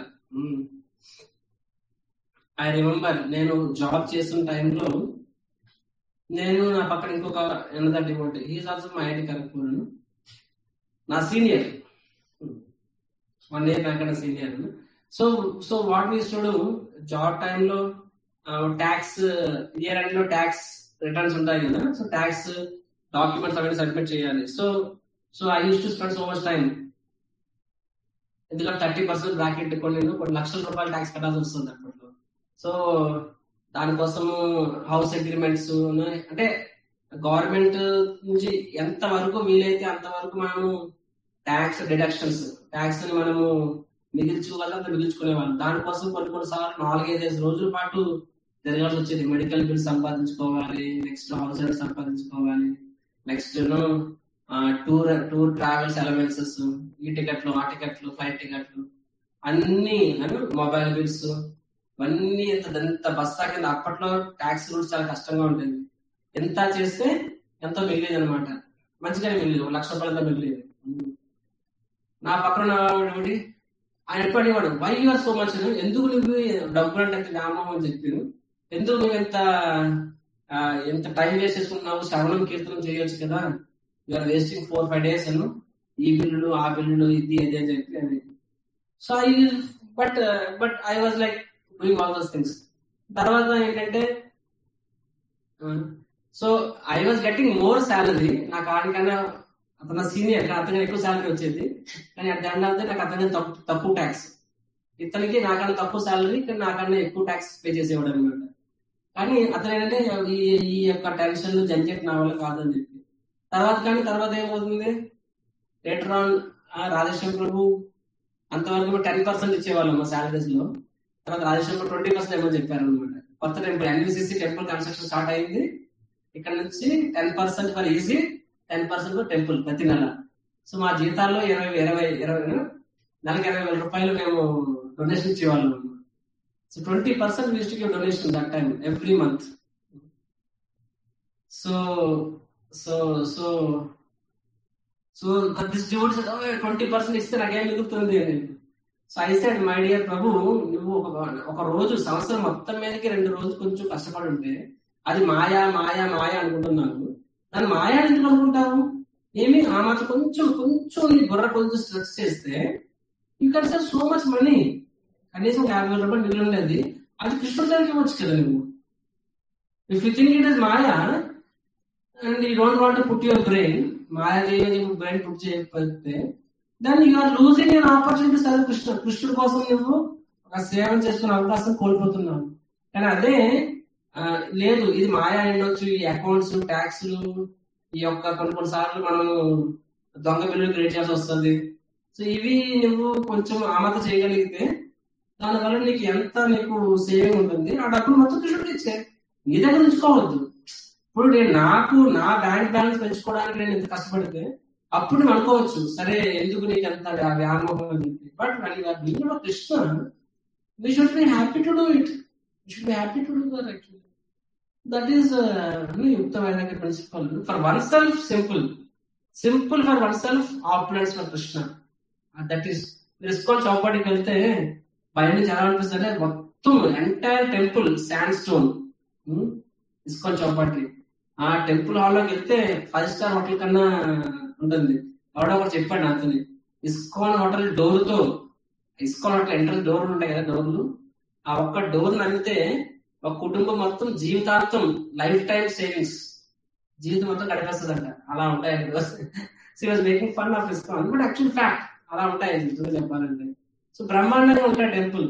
ఐ రిమెంబర్ నేను జాబ్ చేస్తున్న టైంలో నేను నా పక్కన ఇంకొక another devotee he's also my ID correct నా సీనియర్ వన్ ఇయర్ నాకన్నా senior so so what was to job టైంలో ట్యాక్స్ ఇయర్ ఎండ్ లో ట్యాక్స్ రిటర్న్స్ ఉంటాయి కదా సో ట్యాక్స్ డాక్యుమెంట్స్ అవన్నీ సబ్మిట్ చేయాలి so so I use to spend so much time ఎందుకంటే థర్టీ పర్సెంట్ బ్రాకెట్ కొన్ని కొన్ని లక్షల రూపాయలు ట్యాక్స్ కట్టాల్సి వస్తుంది అప్పట్లో సో దానికోసము హౌస్ అగ్రిమెంట్స్ అంటే గవర్నమెంట్ నుంచి ఎంత వరకు వీలైతే అంతవరకు మనము ట్యాక్స్ డిడక్షన్స్ ట్యాక్స్ ని మనము మిగిల్చుకోగలం మిగిల్చుకునే వాళ్ళం దానికోసం కొన్ని కొన్ని సార్లు నాలుగైదు రోజుల పాటు తిరగాల్సి వచ్చేది మెడికల్ బిల్ సంపాదించుకోవాలి నెక్స్ట్ హౌస్ రెంట్ సంపాదించుకోవాలి next tour tour travels allowances ఈ టికెట్లు ఆ టికెట్లు ఫ్లైట్ టికెట్లు అన్ని మొబైల్ బిల్స్ ఇవన్నీ ఎంత ఎంత బస్తా కింద అప్పట్లో ట్యాక్స్ రూల్స్ చాలా కష్టంగా ఉంటుంది ఎంత చేస్తే ఎంతో మిగిలేదు అనమాట మంచిగానే మిగిలేదు ఒక లక్ష రూపాయలతో మిగిలేదు నా పక్కన ఉన్నవాడు ఆయన ఎప్పుడు అనేవాడు వై యూఆర్ సో మచ్ ఎందుకు నువ్వు డబ్బులు అంటే జ్ఞానం అని చెప్పాను ఎందుకు నువ్వు ఎంత ఆ, ఎంత టైం వేస్ట్ చేసుకున్నావు శ్రవణం కీర్తనం చేయొచ్చు కదా you're wasting four five days అను ఈ బిల్లులు ఆ బిల్లులు ఇది అది అని చెప్పి అని so I but but I was like doing all those things తర్వాత ఏంటంటే so I was getting more salary నాకు ఆడికన్నా అతను సీనియర్ కానీ అతను ఎక్కువ శాలరీ వచ్చేది కానీ అట్ దండ అయితే నాకు అతను తప్పు తక్కువ ట్యాక్స్ ఇతనికి నాకన్నా తక్కువ శాలరీ కానీ నాకన్నా ఎక్కువ ట్యాక్స్ పే చేసేవాడు అనమాట కానీ అతను ఏంటంటే ఈ ఈ యొక్క టెన్షన్ జంజెట్ నా వల్ల కాదని చెప్పి తర్వాత కానీ తర్వాత ఏమవుతుంది లేటర్ ఆన్ రాధేశ్వర ప్రభు అంతవరకు టెన్ పర్సెంట్ ఇచ్చేవాళ్ళం మా శాలరీస్ లో తర్వాత రాధేశ్వర ప్రభు ట్వంటీ పర్సెంట్ ఏమో చెప్పారు అనమాట కొత్త temple NVCC temple construction start అయింది ఇక్కడ నుంచి ten percent for easy ten percent temple ప్రతి నెల సో మా జీతాల్లో ఇరవై ఇరవై ఇరవై నెలకి ఇరవై వేల రూపాయలు మేము డొనేషన్ ఇచ్చేవాళ్ళం so twenty percent use to give donation that time every month so so so so this devotee twenty percent ఇస్తే నాకేం మిగులుతుంది అని so I said my dear Prabhu నువ్వు ఒక ఒక రోజు సంవత్సరం మొత్తం మీదకి రెండు రోజులు కొంచెం కష్టపడి ఉంటే అది మాయా మాయా మాయా అనుకుంటున్నాను దాన్ని మాయా అని ఎందుకు అనుకుంటావు ఏమి ఆ మాత్రం కొంచెం కొంచెం నీ బుర్ర కొంచెం స్ట్రెచ్ చేస్తే you can save so much money కనీసం ఒక యాభై వేల రూపాయలు మిగిలినది అది కృష్ణుడి దగ్గరికి ఇవ్వచ్చు కదా నువ్వు if you think it is maya and you don't want put your brain మాయా చేయని బ్రెయిన్ పుట్ చేయకపోతే దాన్ని you are losing an opportunity సరే కృష్ణ కృష్ణుడి కోసం నువ్వు ఒక సేవ చేసుకునే అవకాశం కోల్పోతున్నావు కానీ అదే ఆ, లేదు ఇది మాయా ఉండొచ్చు ఈ అకౌంట్స్ ట్యాక్స్లు ఈ యొక్క కొన్ని కొన్ని సార్లు మనము దొంగ బిల్లులు క్రియేట్ చేయాల్సి వస్తుంది సో ఇవి నువ్వు కొంచెం ఆమత చేయగలిగితే దానివల్ల నీకు ఎంత నీకు సేవింగ్ ఉంటుంది ఆ డబ్బులు మొత్తం కృష్ణుడికి ఇచ్చే నీ దగ్గర ఉంచుకోవద్దు ఇప్పుడు నేను నాకు నా బ్యాంక్ బ్యాలెన్స్ పెంచుకోవడానికి నేను ఎంత కష్టపడితే అప్పుడు నువ్వు అనుకోవచ్చు సరే ఎందుకు నీకు ఎంత వ్యామోహం అని చెప్పి but bill Krishna we should be happy to do it we should be happy to do that actually that is యుక్తమైన principle for oneself simple simple for oneself opulence for Krishna that is మీరు ఇస్కాన్ చౌపాటికి వెళ్తే పైన నుంచి ఎలా అనిపిస్తుంది అంటే మొత్తం entire temple sand stone ISKCON Chowpatty ఆ టెంపుల్ హాల్లోకి వెళ్తే ఫైవ్ స్టార్ హోటల్ కన్నా ఉంటుంది ఎవడో ఒకటి చెప్పాడు నాతోని ఇస్కాన్ హోటల్ డోర్ తో ఇస్కాన్ హోటల్ ఎంట్రన్స్ డోర్లు ఉంటాయి కదా డోర్లు ఆ ఒక్క డోర్ నమ్మితే ఒక కుటుంబం మొత్తం జీవితాంతం లైఫ్ టైం సేవింగ్స్ జీవితం మొత్తం గడిపేస్తుందంట అలా ఉంటాయి so was making fun of ISKCON but actual fact అలా ఉంటాయి నిజంగా చెప్పాలంటే సో బ్రహ్మాండంగా ఉంటాయి టెంపుల్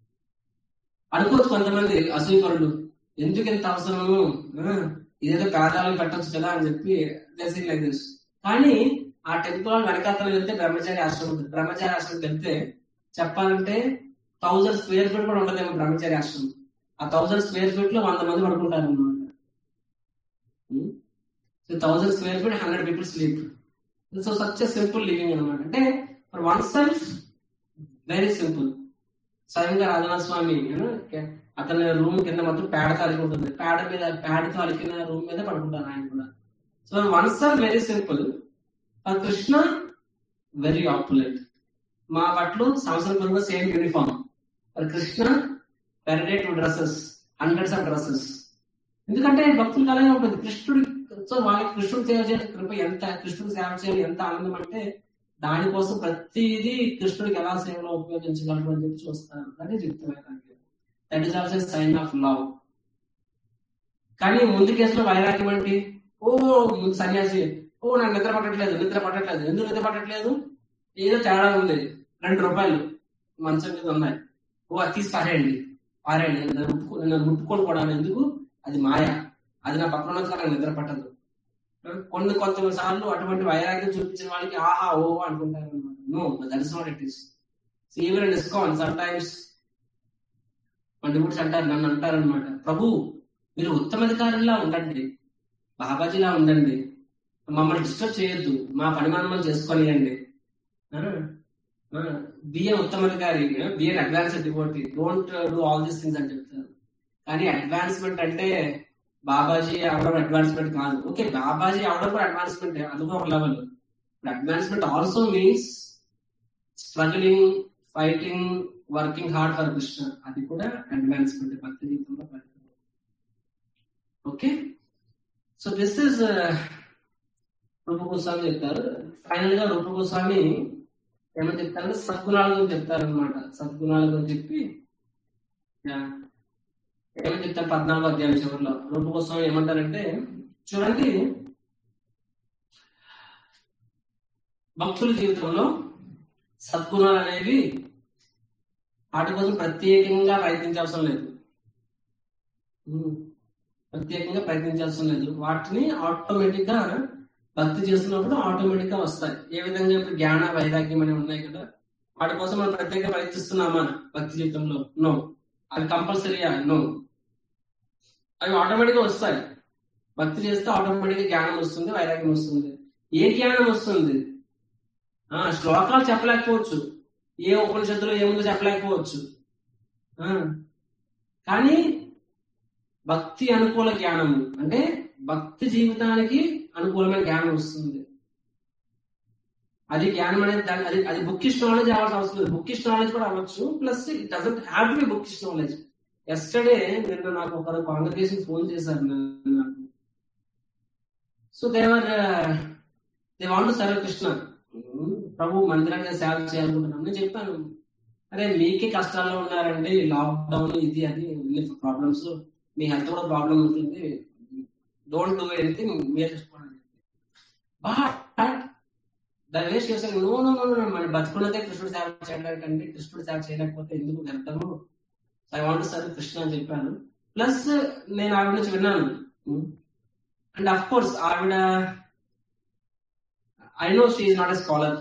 అనుకోవచ్చు కొంతమంది అసూయపరులు ఎందుకు ఇంత అవసరము ఆ, ఇదేదో పేదాలకు పెట్టొచ్చు కదా అని చెప్పి దేశం లైక్ దిస్ కానీ ఆ టెంపుల్ వెనకాతలు వెళ్తే బ్రహ్మచారి ఆశ్రమం ఉంటుంది బ్రహ్మచారి ఆశ్రమం వెళ్తే చెప్పాలంటే థౌజండ్ స్క్వేర్ ఫీట్ కూడా ఉండదేమో బ్రహ్మచారి ఆశ్రమం ఆ థౌజండ్ స్క్వేర్ ఫీట్ లో వంద మంది పడుకుంటారు అనమాట so thousand square feet hundred people sleep so such simple living అనమాట అంటే for oneself very simple స్వయంగా రాజనాథ స్వామి you know, అతని రూమ్ కింద మొత్తం పేడ తాలికి ఉంటుంది పేడ మీద పేడతో అలికిన రూమ్ మీద పడుకుంటారు ఆయన కూడా so oneself very simple for Krishna very opulent మా బట్టలు సంవత్సరం పొరుగుగా same uniform for Krishna per day two dresses hundreds of dresses ఎందుకంటే భక్తులకు అలాగే ఉంటుంది కృష్ణుడి సో వాళ్ళకి కృష్ణుడు సేవ చేయడం కృప ఎంత కృష్ణుడు సేవ చేయడం ఎంత ఆనందం అంటే దానికోసం ప్రతిదీ కృష్ణుడికి ఎలా సేవలో ఉపయోగించగలరు అని చెప్పి చూస్తారు అదే చెప్తున్నారు that is also sign of love కానీ ముందు కేసులో వైరాగ్యం ఏంటి ఓ ముందు సన్యాసి ఓ నాకు నిద్ర పట్టట్లేదు నిద్ర పట్టట్లేదు ఎందుకు నిద్ర పట్టట్లేదు ఏదో తేడా ఉంది రెండు రూపాయలు మంచం మీద ఉన్నాయి ఓ అది తీసి పారేయండి పారేయండి నన్ను ముట్టుకో నన్ను ముట్టుకొని కూడా ఎందుకు అది మాయ అది నా పక్కన ఉన్నందుకు నాకు నిద్ర పట్టదు కొన్ని కొంత సార్లు అటువంటి వైరాగ్యం చూపించిన వాళ్ళకి ఆహా ఓ అనుకుంటారు అనమాట no that is not it is even in ISKCON some times పండిపుడిస్ అంటారు నన్ను అంటారు అనమాట ప్రభు మీరు ఉత్తమాధికారులా ఉండండి బాబాజీలా ఉండండి మమ్మల్ని డిస్టర్బ్ చేయొద్దు మా పని మనం చేసుకొనియండి బిఏ ఉత్తమాధికారి be a advance devotee don't do all these things అని చెప్తారు కానీ అడ్వాన్స్మెంట్ అంటే బాబాజీ అవడం అడ్వాన్స్మెంట్ కాదు ఓకే బాబాజీ అవడం కూడా అడ్వాన్స్మెంట్ అది కూడా ఒక level advancement also means struggling fighting working hard for Krishna అది కూడా అడ్వాన్స్మెంట్ భక్తి జీవితంలో okay so this is Rupa Goswami చెప్తారు ఫైనల్ గా రూప గోస్వామి ఏమని చెప్తారంటే సద్గుణాల గురించి చెప్తారు అనమాట సద్గుణాల గురించి చెప్పి yeah. ఏమని చెప్తారు పద్నాలుగు అధ్యాయం చివరిలో రూప గోస్వామి ఏమంటారంటే చూడండి భక్తుల జీవితంలో సద్గుణాలు అనేవి వాటి కోసం ప్రత్యేకంగా ప్రయత్నించాల్సిన లేదు ఉమ్. ప్రత్యేకంగా ప్రయత్నించాల్సిన లేదు వాటిని ఆటోమేటిక్ గా భక్తి చేస్తున్నప్పుడు ఆటోమేటిక్ గా వస్తాయి ఏ విధంగా ఇప్పుడు జ్ఞాన వైరాగ్యం అనేవి ఉన్నాయి కదా వాటి కోసం మనం ప్రత్యేకంగా ప్రయత్నిస్తున్నామా భక్తి జీవితంలో నో అవి కంపల్సరీయా నో అవి ఆటోమేటిక్ గా వస్తాయి భక్తి చేస్తే ఆటోమేటిక్ గా జ్ఞానం వస్తుంది వైరాగ్యం వస్తుంది ఏ జ్ఞానం వస్తుంది ఆ శ్లోకాలు చెప్పలేకపోవచ్చు ఏ ఉపనిషత్తులో ఏముందో చెప్పలేకపోవచ్చు ఆ, కానీ భక్తి అనుకూల జ్ఞానము అంటే భక్తి జీవితానికి అనుకూలమైన జ్ఞానం వస్తుంది అది జ్ఞానం అనేది దాని- అది అది బుక్కిష్ నాలెడ్జ్ అవ్వాల్సిన అవసరం లేదు బుక్కిష్ నాలెడ్జ్ కూడా అవ్వచ్చు plus it doesn't have to be bookish knowledge yesterday నిన్న నాకు ఒక కాంగ్రిగేషన్ ఫోన్ చేశారు నిన్న నాకు సో దేవర్ దే వాంట్ సర్వ కృష్ణ ప్రభు మందిరంగా సేవ చేయాలనుకుంటున్నాను నేను చెప్పాను అరే మీకే కష్టాల్లో ఉన్నారండి లాక్డౌన్ ఇది అది ప్రాబ్లమ్స్ మీ హెల్త్ కూడా ప్రాబ్లం ఉంటుంది డోంట్ డూ ఎనీథింగ్ మీరు చూసుకోండి బట్ దాని వేస్ట్ చేశాను నో నో నో నో మన బతుకున్నదే కృష్ణుడు సేవ చేయడానికంటే కృష్ణుడు సేవ చేయలేకపోతే ఎందుకు వెళ్తాము ఐ వాంట్ సర్ కృష్ణ అని చెప్పాను ప్లస్ నేను ఆవిడ నుంచి విన్నాను అండ్ అఫ్ కోర్స్ ఆవిడ I know she's not a scholar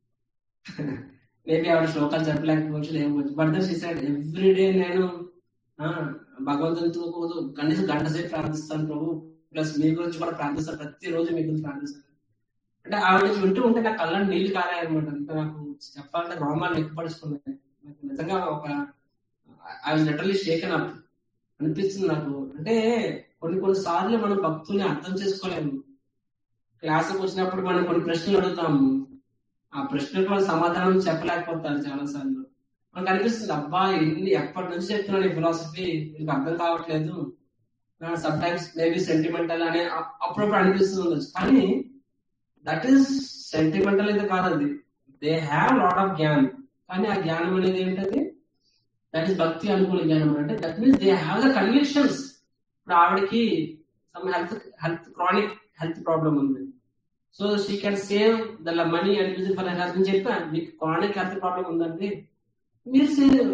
maybe ఆవిడ శ్లోకాలు చెప్పలేకపోవచ్చు లేకపోవచ్చు but that she said every day నేను ఆ, భగవంతునితో కూడా కనీసం గంట సేపు ప్రార్థిస్తాను ప్రభు ప్లస్ మీ గురించి కూడా ప్రార్థిస్తాను ప్రతిరోజు మీ గురించి ప్రార్థిస్తాను అంటే ఆవిడ నుంచి వింటూ ఉంటే నా కళ్ళని నీళ్లు కారాయన్నమాట అంటే నాకు చెప్పాలంటే రోమాలు ఎక్కుపడుచుకున్నాయి నాకు నిజంగా ఒక I was literally shaken up అనిపిస్తుంది నాకు అంటే కొన్ని కొన్ని సార్లు మనం భక్తుల్ని అర్థం చేసుకోలేము క్లాసుకు వచ్చినప్పుడు మనం కొన్ని ప్రశ్నలు అడుగుతాము ఆ ప్రశ్నలకు వాళ్ళు సమాధానం చెప్పలేకపోతారు చాలా సార్లు మనకు అనిపిస్తుంది అబ్బా ఎన్ని ఎప్పటి నుంచి చెప్తున్నాను ఈ ఫిలాసఫీ మీకు అర్థం కావట్లేదు సమ్ టైమ్స్ మేబీ సెంటిమెంటల్ అనే అ- అప్పుడప్పుడు అనిపిస్తుంది కానీ దట్ ఈస్ సెంటిమెంటల్ అయితే కాదు అది దే హ్యావ్ లాట్ ఆఫ్ జ్ఞానం కానీ ఆ జ్ఞానం అనేది ఏంటది దట్ ఈస్ భక్తి అనుకూల జ్ఞానం అంటే that means they have the convictions ఇప్పుడు ఆవిడకి some health health chronic health problem ఉంది so she can save the money and use for health అని చెప్పి మీకు క్రానిక్ హెల్త్ ప్రాబ్లం ఉందండి మీరు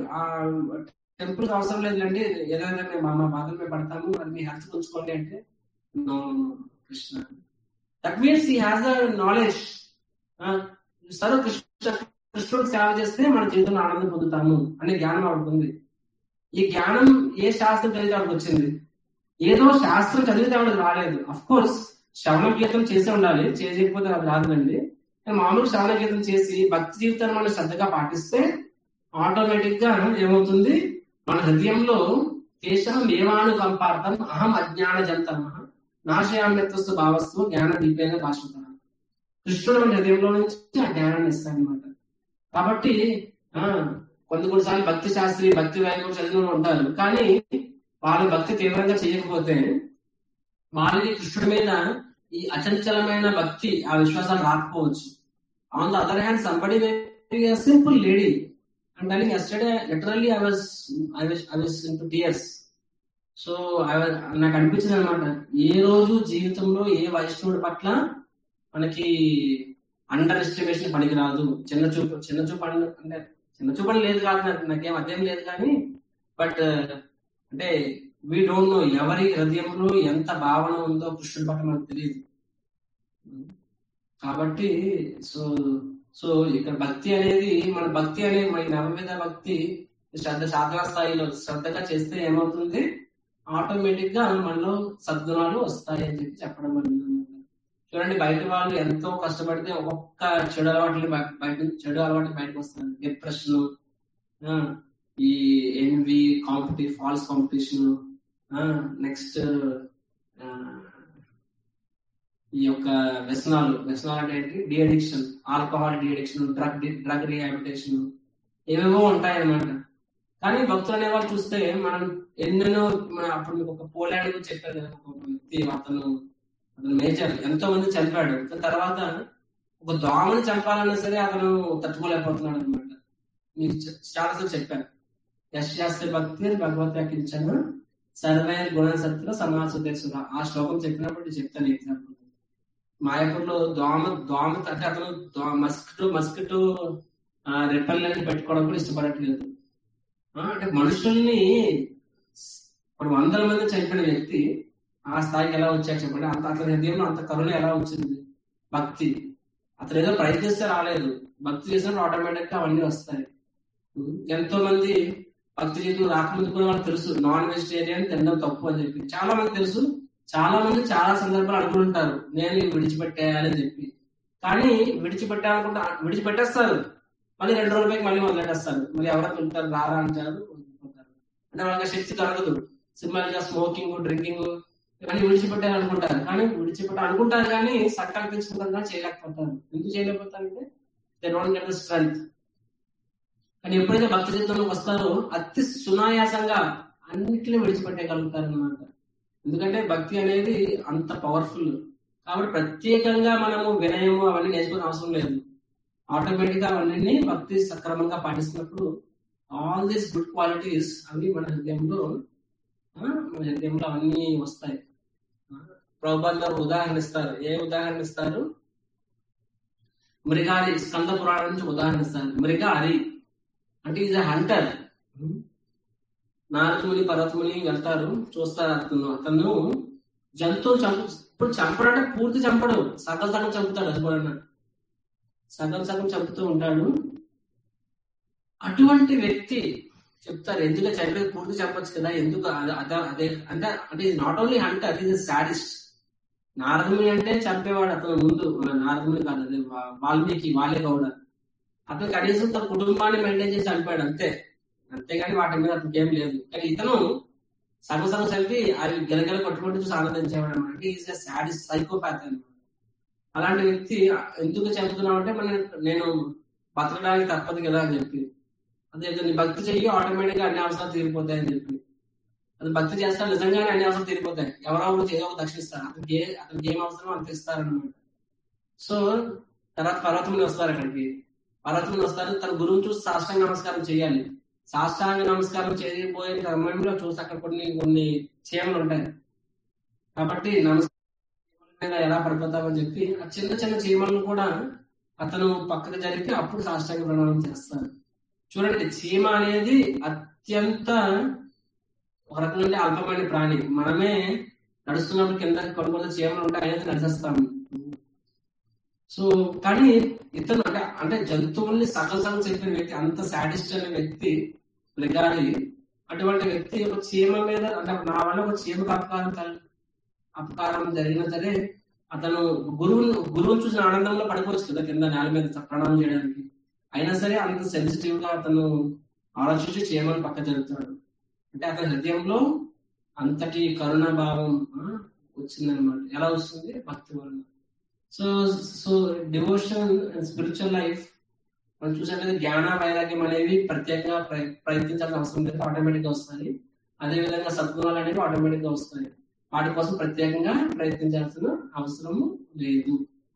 టెంపుల్ అవసరం లేదండి ఏదైనా మేము మా బాధలు మేము పడతాము అది మీ హెల్త్ ఉంచుకోండి అంటే no Krishna that means he has the knowledge సరే కృష్ణ కృష్ణుడికి సేవ చేస్తే మన జీవితంలో ఆనందం పొందుతాము అనే జ్ఞానం ఆవిడకు ఉంది ఈ జ్ఞానం ఏ శాస్త్రం చదివితే ఆవిడకి వచ్చింది ఏదో శాస్త్రం చదివితే ఆవిడకి రాలేదు అఫ్ కోర్స్ శ్రవణ గీతం చేసే ఉండాలి చేయకపోతే అది రాదండి కానీ మామూలు శ్రవణ గీతం చేసి భక్తి జీవితాన్ని మనం శ్రద్ధగా పాటిస్తే ఆటోమేటిక్ గా ఏమవుతుంది మన హృదయంలో కేశం ఏమాను కంపార్థం అహం అజ్ఞాన జంతమ నాశయామ్యత్వస్తు భావస్తు జ్ఞాన దీపేన భాషత కృష్ణుడు మన హృదయంలో నుంచి ఆ జ్ఞానాన్ని ఇస్తాడనమాట కాబట్టి ఆ కొన్ని కొన్నిసార్లు భక్తి శాస్త్రి భక్తి వైభవం చదివిన వాళ్ళు ఉంటారు కానీ వాళ్ళు భక్తి తీవ్రంగా చేయకపోతే వాళ్ళకి కృష్ణుడి మీద ఈ అచంచలమైన భక్తి ఆ విశ్వాసాలు రాకపోవచ్చు on the other hand somebody simple lady and telling yesterday literally I was I was I was into tears so నాకు అనిపించింది అనమాట ఏ రోజు జీవితంలో ఏ వైష్ణవుడి పట్ల మనకి అండర్ ఎస్టిమేషన్ పనికిరాదు చిన్న చూపు చిన్న చూపు అన్న- అంటే చిన్న చూపు అని లేదు కాదు నాకు నాకేం అదేం లేదు కానీ బట్ అంటే వీ డోంట్ నో ఎవరి హృదయంలో ఎంత భావన ఉందో కృష్ణుడి పట్ల మనకు తెలియదు కాబట్టి సో సో ఇక్కడ భక్తి అనేది మన భక్తి అనేది మన నవవిధ భక్తి శ్రద్ధ సాధన స్థాయిలో శ్రద్ధగా చేస్తే ఏమవుతుంది ఆటోమేటిక్ గా మనలో సద్గుణాలు వస్తాయి అని చెప్పి చెప్పడం జరిగింది చూడండి బయట వాళ్ళు ఎంతో కష్టపడితే ఒక్కొక్క చెడు అలవాట్లు బయ- బయట చెడు అలవాట్లు బయటకు వస్తాయి డిప్రెషన్ ఈ ఎన్వి కాంపిటీ ఫాల్స్ కాంపిటీషన్ నెక్స్ట్ ఈ యొక్క వ్యసనాలు వ్యసనాలు అంటే ఏంటి deaddiction alcohol deaddiction drug drug rehabilitation ఏవేవో ఉంటాయి అన్నమాట కానీ భక్తులు అనే వాళ్ళు చూస్తే మనం ఎన్నెన్నో మన- అప్పుడు మీకు ఒక పోలాండ్ గురించి చెప్పారు కదా ఒక వ్యక్తి అతను అతను మేజర్ ఎంతో మంది చంపాడు కానీ తర్వాత ఒక దోమని చంపాలన్నా సరే అతను తట్టుకోలేకపోతున్నాడు అనమాట మీకు చ- చాలాసార్లు చెప్పాను యశాస్త్రి భక్తి భగవత్ కించన సర్వైన గుణ సత్తుల సమాజ సుధేశ్వర ఆ శ్లోకం చెప్పినప్పుడు నేను చెప్తాను ఎగ్జాంపుల్ మాయపూర్లో దోమ దోమ అంటే అతను మస్కిటో మస్కిటో రెప్పల్ని పెట్టుకోవడం కూడా ఇష్టపడట్లేదు ఆ, అంటే మనుషుల్ని ఇప్పుడు వందల మంది చనిపోయిన వ్యక్తి ఆ స్థాయికి ఎలా వచ్చాడు చెప్పండి అంత అతని హృదయంలో అంత కరుణ ఎలా వచ్చింది భక్తి అతను ఏదో ప్రయత్నిస్తే రాలేదు భక్తి చేసినప్పుడు ఆటోమేటిక్ గా అవన్నీ వస్తాయి ఉం. ఎంతో మంది భక్తి జీవితం రాకముందు కూడా వాళ్ళకి తెలుసు నాన్ వెజిటేరియన్ తినడం తప్పు అని చెప్పి చాలా మంది తెలుసు చాలా మంది చాలా సందర్భాలు అనుకుంటారు నేను ఇవి విడిచిపెట్టేయాలని చెప్పి కానీ విడిచిపెట్టాలనుకుంటా విడిచిపెట్టేస్తారు మళ్ళీ రెండు రోజులపైకి మళ్ళీ మొదలెట్టేస్తారు మళ్ళీ ఎవరైనా వెళ్తారు రారా అంటారు వదిలిపోతారు అంటే వాళ్ళకి శక్తి కలగదు సింపుల్గా స్మోకింగ్ డ్రింకింగ్ ఇవన్నీ విడిచిపెట్టారు అనుకుంటారు కానీ విడిచిపెట్టారు అనుకుంటారు కానీ సంకల్పించుకుంటారు కానీ చేయలేకపోతారు ఎందుకు చేయలేకపోతారంటే they don't get the strength కానీ ఎప్పుడైతే భక్తి జీవితంలోకి వస్తారో అతి సునాయాసంగా అన్నిటిని విడిచిపెట్టగలుగుతారు అనమాట ఎందుకంటే భక్తి అనేది అంత పవర్ఫుల్ కాబట్టి ప్రత్యేకంగా మనము వినయము అవన్నీ నేర్చుకునే అవసరం లేదు ఆటోమేటిక్ గా అవన్నీ భక్తి సక్రమంగా పాటిస్తున్నప్పుడు ఆల్ దీస్ గుడ్ క్వాలిటీస్ అవి మన హృదయంలో ఆ, మన హృదయంలో అవన్నీ వస్తాయి ప్రభుత్వం గారు ఉదాహరణ ఇస్తారు ఏ ఉదాహరణ ఇస్తారు మృగారి స్కంద పురాణం నుంచి ఉదాహరణ ఇస్తారు మృగారి అంటే ఈజ్ అ హంటర్ నారదుముని పర్వతముని వెళ్తారు చూస్తారు అతను అతను జంతువులు చంపు ఇప్పుడు చంపడం అంటే పూర్తి చంపడు సగం సగం చంపుతాడు అది కూడా సగం సగం చంపుతూ ఉంటాడు అటువంటి వ్యక్తి చెప్తారు ఎందుకు చంపేది పూర్తి చంపొచ్చు కదా ఎందుకు అద- అద- అదే అంటే అంటే not only hunter is sadist నారదుని అంటే చంపేవాడు అతను ముందు మన నారదుని కాదు అదే వా- వాల్మీకి వాలే గౌడ అతను కనీసం తన కుటుంబాన్ని మెయింటైన్ చేసి చంపాడు అంతే అంతేగాని వాటి మీద అతనికి ఏం లేదు కానీ ఇతను సగం సగం చంపి అవి గెలగెల కొట్టుకుంటూ చూసి ఆనందించేవాడు అనమాట ఈజ్ సాడిస్ట్ సైకోపాత్ అనమాట అలాంటి వ్యక్తి ఎందుకు చంపుతున్నావు అంటే మన నేను బతకడానికి తప్పదు కదా అని చెప్పి అదే నీ భక్తి చెయ్యి ఆటోమేటిక్ గా అన్ని అవసరాలు తీరిపోతాయని చెప్పి అది భక్తి చేస్తాడు నిజంగానే అన్ని అవసరాలు తీరిపోతాయి ఎవరో ఒకరు ఏదో ఒకటి దక్షిస్తారు అతనికి ఏ అతనికి ఏం అవసరమో అంత ఇస్తారనమాట సో తర్వాత పర్వతముని వస్తారు అక్కడికి పర్వతముని వస్తారు తన గురువుని చూసి సాష్టాంగ నమస్కారం చేయాలి సాష్టాంగ నమస్కారం చేయబోయే సమయంలో చూసి అక్కడ కొన్ని కొన్ని చీమలు ఉంటాయి కాబట్టి నమస్కారం మీద ఎలా పడిపోతామని చెప్పి ఆ చిన్న చిన్న చీమలను కూడా అతను పక్కకు జరిపి అప్పుడు సాష్టాంగ ప్రణాళిక చేస్తాడు చూడండి చీమ అనేది అత్యంత ఒక రకంగా అల్పమైన ప్రాణి మనమే నడుస్తున్నప్పుడు కింద కొన్ని కొన్ని చీమలు ఉంటాయి అనేది నడిచేస్తాము సో కానీ ఇతను అంటే అంటే జంతువుల్ని సగం సగం చెప్పిన వ్యక్తి అంత సాటిస్ట్ అనే వ్యక్తి మృగాలి అటువంటి వ్యక్తి ఒక చీమ మీద అంటే నా వల్ల ఒక చీమకు అపకారం కల- అపకారం జరిగినా సరే అతను గురువుని గురువుని చూసిన ఆనందంలో పడిపోవచ్చు కదా కింద నేల మీద ప్రణామం చేయడానికి అయినా సరే అంత సెన్సిటివ్ గా అతను ఆలోచించి చీమను పక్క జరుగుతాడు అంటే అతని హృదయంలో అంతటి కరుణ భావం ఆ, వచ్చిందనమాట ఎలా వస్తుంది భక్తి వల్ల so so devotion spiritual life మనం చూసినట్లయితే జ్ఞాన వైరాగ్యం అనేవి ప్రత్యేకంగా ప్రయ- ప్రయత్నించాల్సిన అవసరం లేదు ఆటోమేటిక్ గా వస్తాయి అదే విధంగా సద్గుణాలు అనేవి ఆటోమేటిక్ గా వస్తాయి వాటి కోసం ప్రత్యేకంగా ప్రయత్నించాల్సిన అవసరం లేదు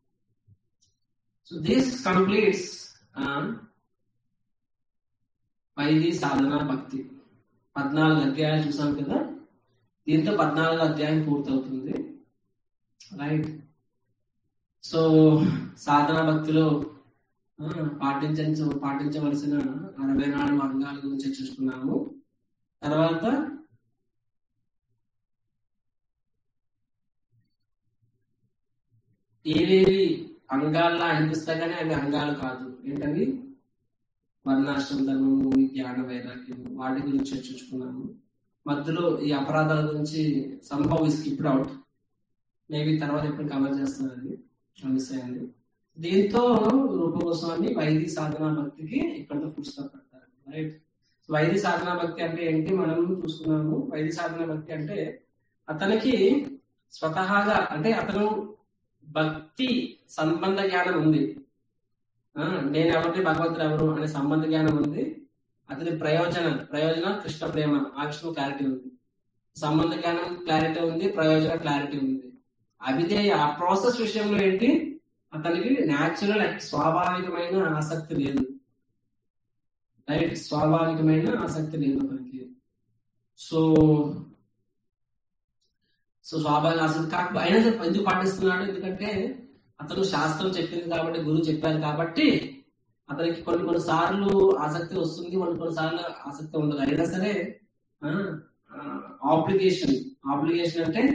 so this completes vaidhi sadhana bhakti పద్నాలుగు అధ్యాయాలు చూసాం కదా దీంతో పద్నాలుగు అధ్యాయం పూర్తవుతుంది రైట్ సో సాధన భక్తిలో ఆ, పాటించ పాటించవలసిన అరవై నాలుగు అంగాల గురించి చర్చించుకున్నాము తర్వాత ఏవేవి అంగాల్లా అనిపిస్తాయి కానీ అవి అంగాలు కాదు ఏంటవి వర్ణాశ్రమ ధర్మము జ్ఞాన వైరాగ్యం వాటి గురించి చర్చించుకున్నాము మధ్యలో ఈ అపరాధాల గురించి సంభవ్ స్కిప్డ్ అవుట్ మేబీ తర్వాత ఎప్పుడు కవర్ చేస్తాను అది మిస్ అయింది దీంతో రూపగోస్వామి వైది సాధనా భక్తికి ఇక్కడతో ఫుల్ స్టాప్ పెడతారు రైట్ వైది సాధనా భక్తి అంటే ఏంటి మనం చూసుకున్నాము వైది సాధనా భక్తి అంటే అతనికి స్వతహాగా అంటే అతను భక్తి సంబంధ జ్ఞానం ఉంది ఆ, నేను ఎవరిని భగవంతుడు ఎవరు అనే సంబంధ జ్ఞానం ఉంది అతని ప్రయోజనం ప్రయోజనం కృష్ణ ప్రేమ ఆ విషయం క్లారిటీ ఉంది సంబంధ జ్ఞానం క్లారిటీ ఉంది ప్రయోజన క్లారిటీ ఉంది అవిధేయ ఆ ప్రాసెస్ విషయంలో ఏంటి అతనికి న్యాచురల్ స్వాభావికమైన ఆసక్తి లేదు రైట్ స్వాభావికమైన ఆసక్తి లేదు అతనికి సో సో స్వాభావిక ఆసక్తి కాకపోతే అయినా సరే ఎందుకు పాటిస్తున్నాడు ఎందుకంటే అతను శాస్త్రం చెప్పింది కాబట్టి గురువు చెప్పారు కాబట్టి అతనికి కొన్ని కొన్ని సార్లు ఆసక్తి వస్తుంది కొన్ని కొన్ని సార్లు ఆసక్తి ఉండదు అయినా సరే ఆబ్లిగేషన్ ఆబ్లిగేషన్ అంటే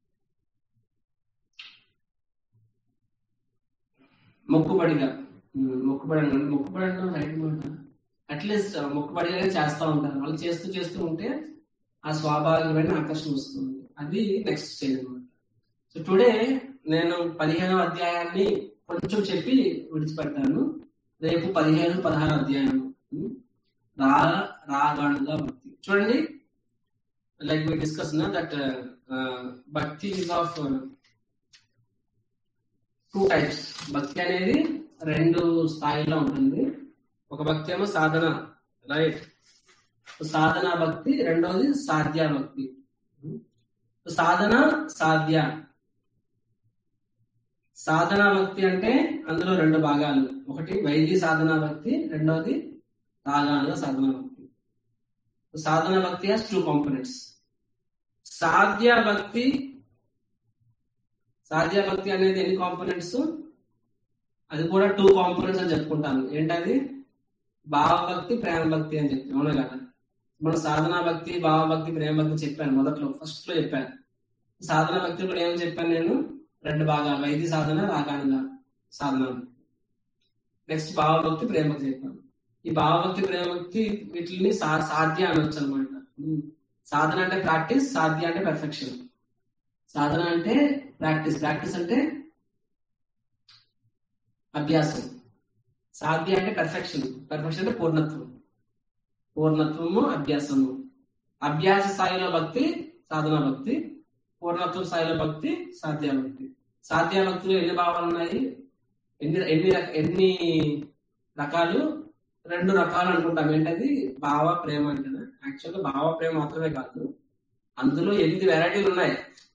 మొక్కుబడిగా ఉమ్, మొక్కుబడి అంటే మొక్కుబడి అంటే రైట్ మాట అట్లీస్ట్ మొక్కుబడిగానే చేస్తూ ఉంటారు వాళ్ళు చేస్తూ చేస్తూ ఉంటే ఆ స్వాభావికమైన ఆకర్షణ వస్తుంది అది నెక్స్ట్ స్టేజ్ అనమాట సో టుడే నేను పదిహేనవ అధ్యాయాన్ని కొంచెం చెప్పి విడిచిపెడతాను రేపు పదిహేను పదహారు అధ్యాయం రా రాగానుగా భక్తి చూడండి లైక్ వి డిస్కస్ నా that bhakti is of two types భక్తి అనేది రెండు స్థాయిలో ఉంటుంది ఒక భక్తి ఏమో సాధన రైట్ సాధన భక్తి రెండోది సాధ్య భక్తి సాధన సాధ్య సాధన భక్తి అంటే అందులో రెండు భాగాలు ఒకటి వైద్య సాధన భక్తి రెండోది రాగానుగా సాధన భక్తి సాధన భక్తి హాస్ టూ కాంపోనెంట్స్ సాధ్య భక్తి సాధ్య భక్తి అనేది ఎన్ని కాంపోనెంట్స్ అది కూడా టూ కాంపోనెంట్స్ అని చెప్పుకుంటాను ఏంటది భావభక్తి ప్రేమ భక్తి అని చెప్పి అవునా కదా మన సాధన భక్తి భావభక్తి ప్రేమ భక్తి చెప్పాను మొదట్లో ఫస్ట్ లో చెప్పాను సాధన భక్తి కూడా ఏమని చెప్పాను నేను రెండు భాగాలు వైద్య సాధన రాగానుగా సాధన నెక్స్ట్ భావభక్తి ప్రేమ భక్తి చెప్పాను ఈ భావభక్తి ప్రేమ భక్తి వీటిని సా- సాధ్య అనొచ్చు అనమాట సాధన అంటే ప్రాక్టీస్ సాధ్య అంటే పెర్ఫెక్షన్ సాధన అంటే ప్రాక్టీస్ ప్రాక్టీస్ అంటే అభ్యాసం సాధ్య అంటే పెర్ఫెక్షన్ పెర్ఫెక్షన్ అంటే పూర్ణత్వం పూర్ణత్వము అభ్యాసము అభ్యాస స్థాయిలో భక్తి సాధన భక్తి పూర్ణత్వ స్థాయిలో భక్తి సాధ్య భక్తి సాధ్య భక్తిలో ఎన్ని భావాలు ఉన్నాయి ఎన్ని ఎన్ని రక- ఎన్ని రకాలు రెండు రకాలు అనుకుంటాం ఏంటది భావ ప్రేమ అంటే యాక్చువల్గా భావ ప్రేమ మాత్రమే కాదు అందులో ఎనిమిది వెరైటీలు ఉన్నాయి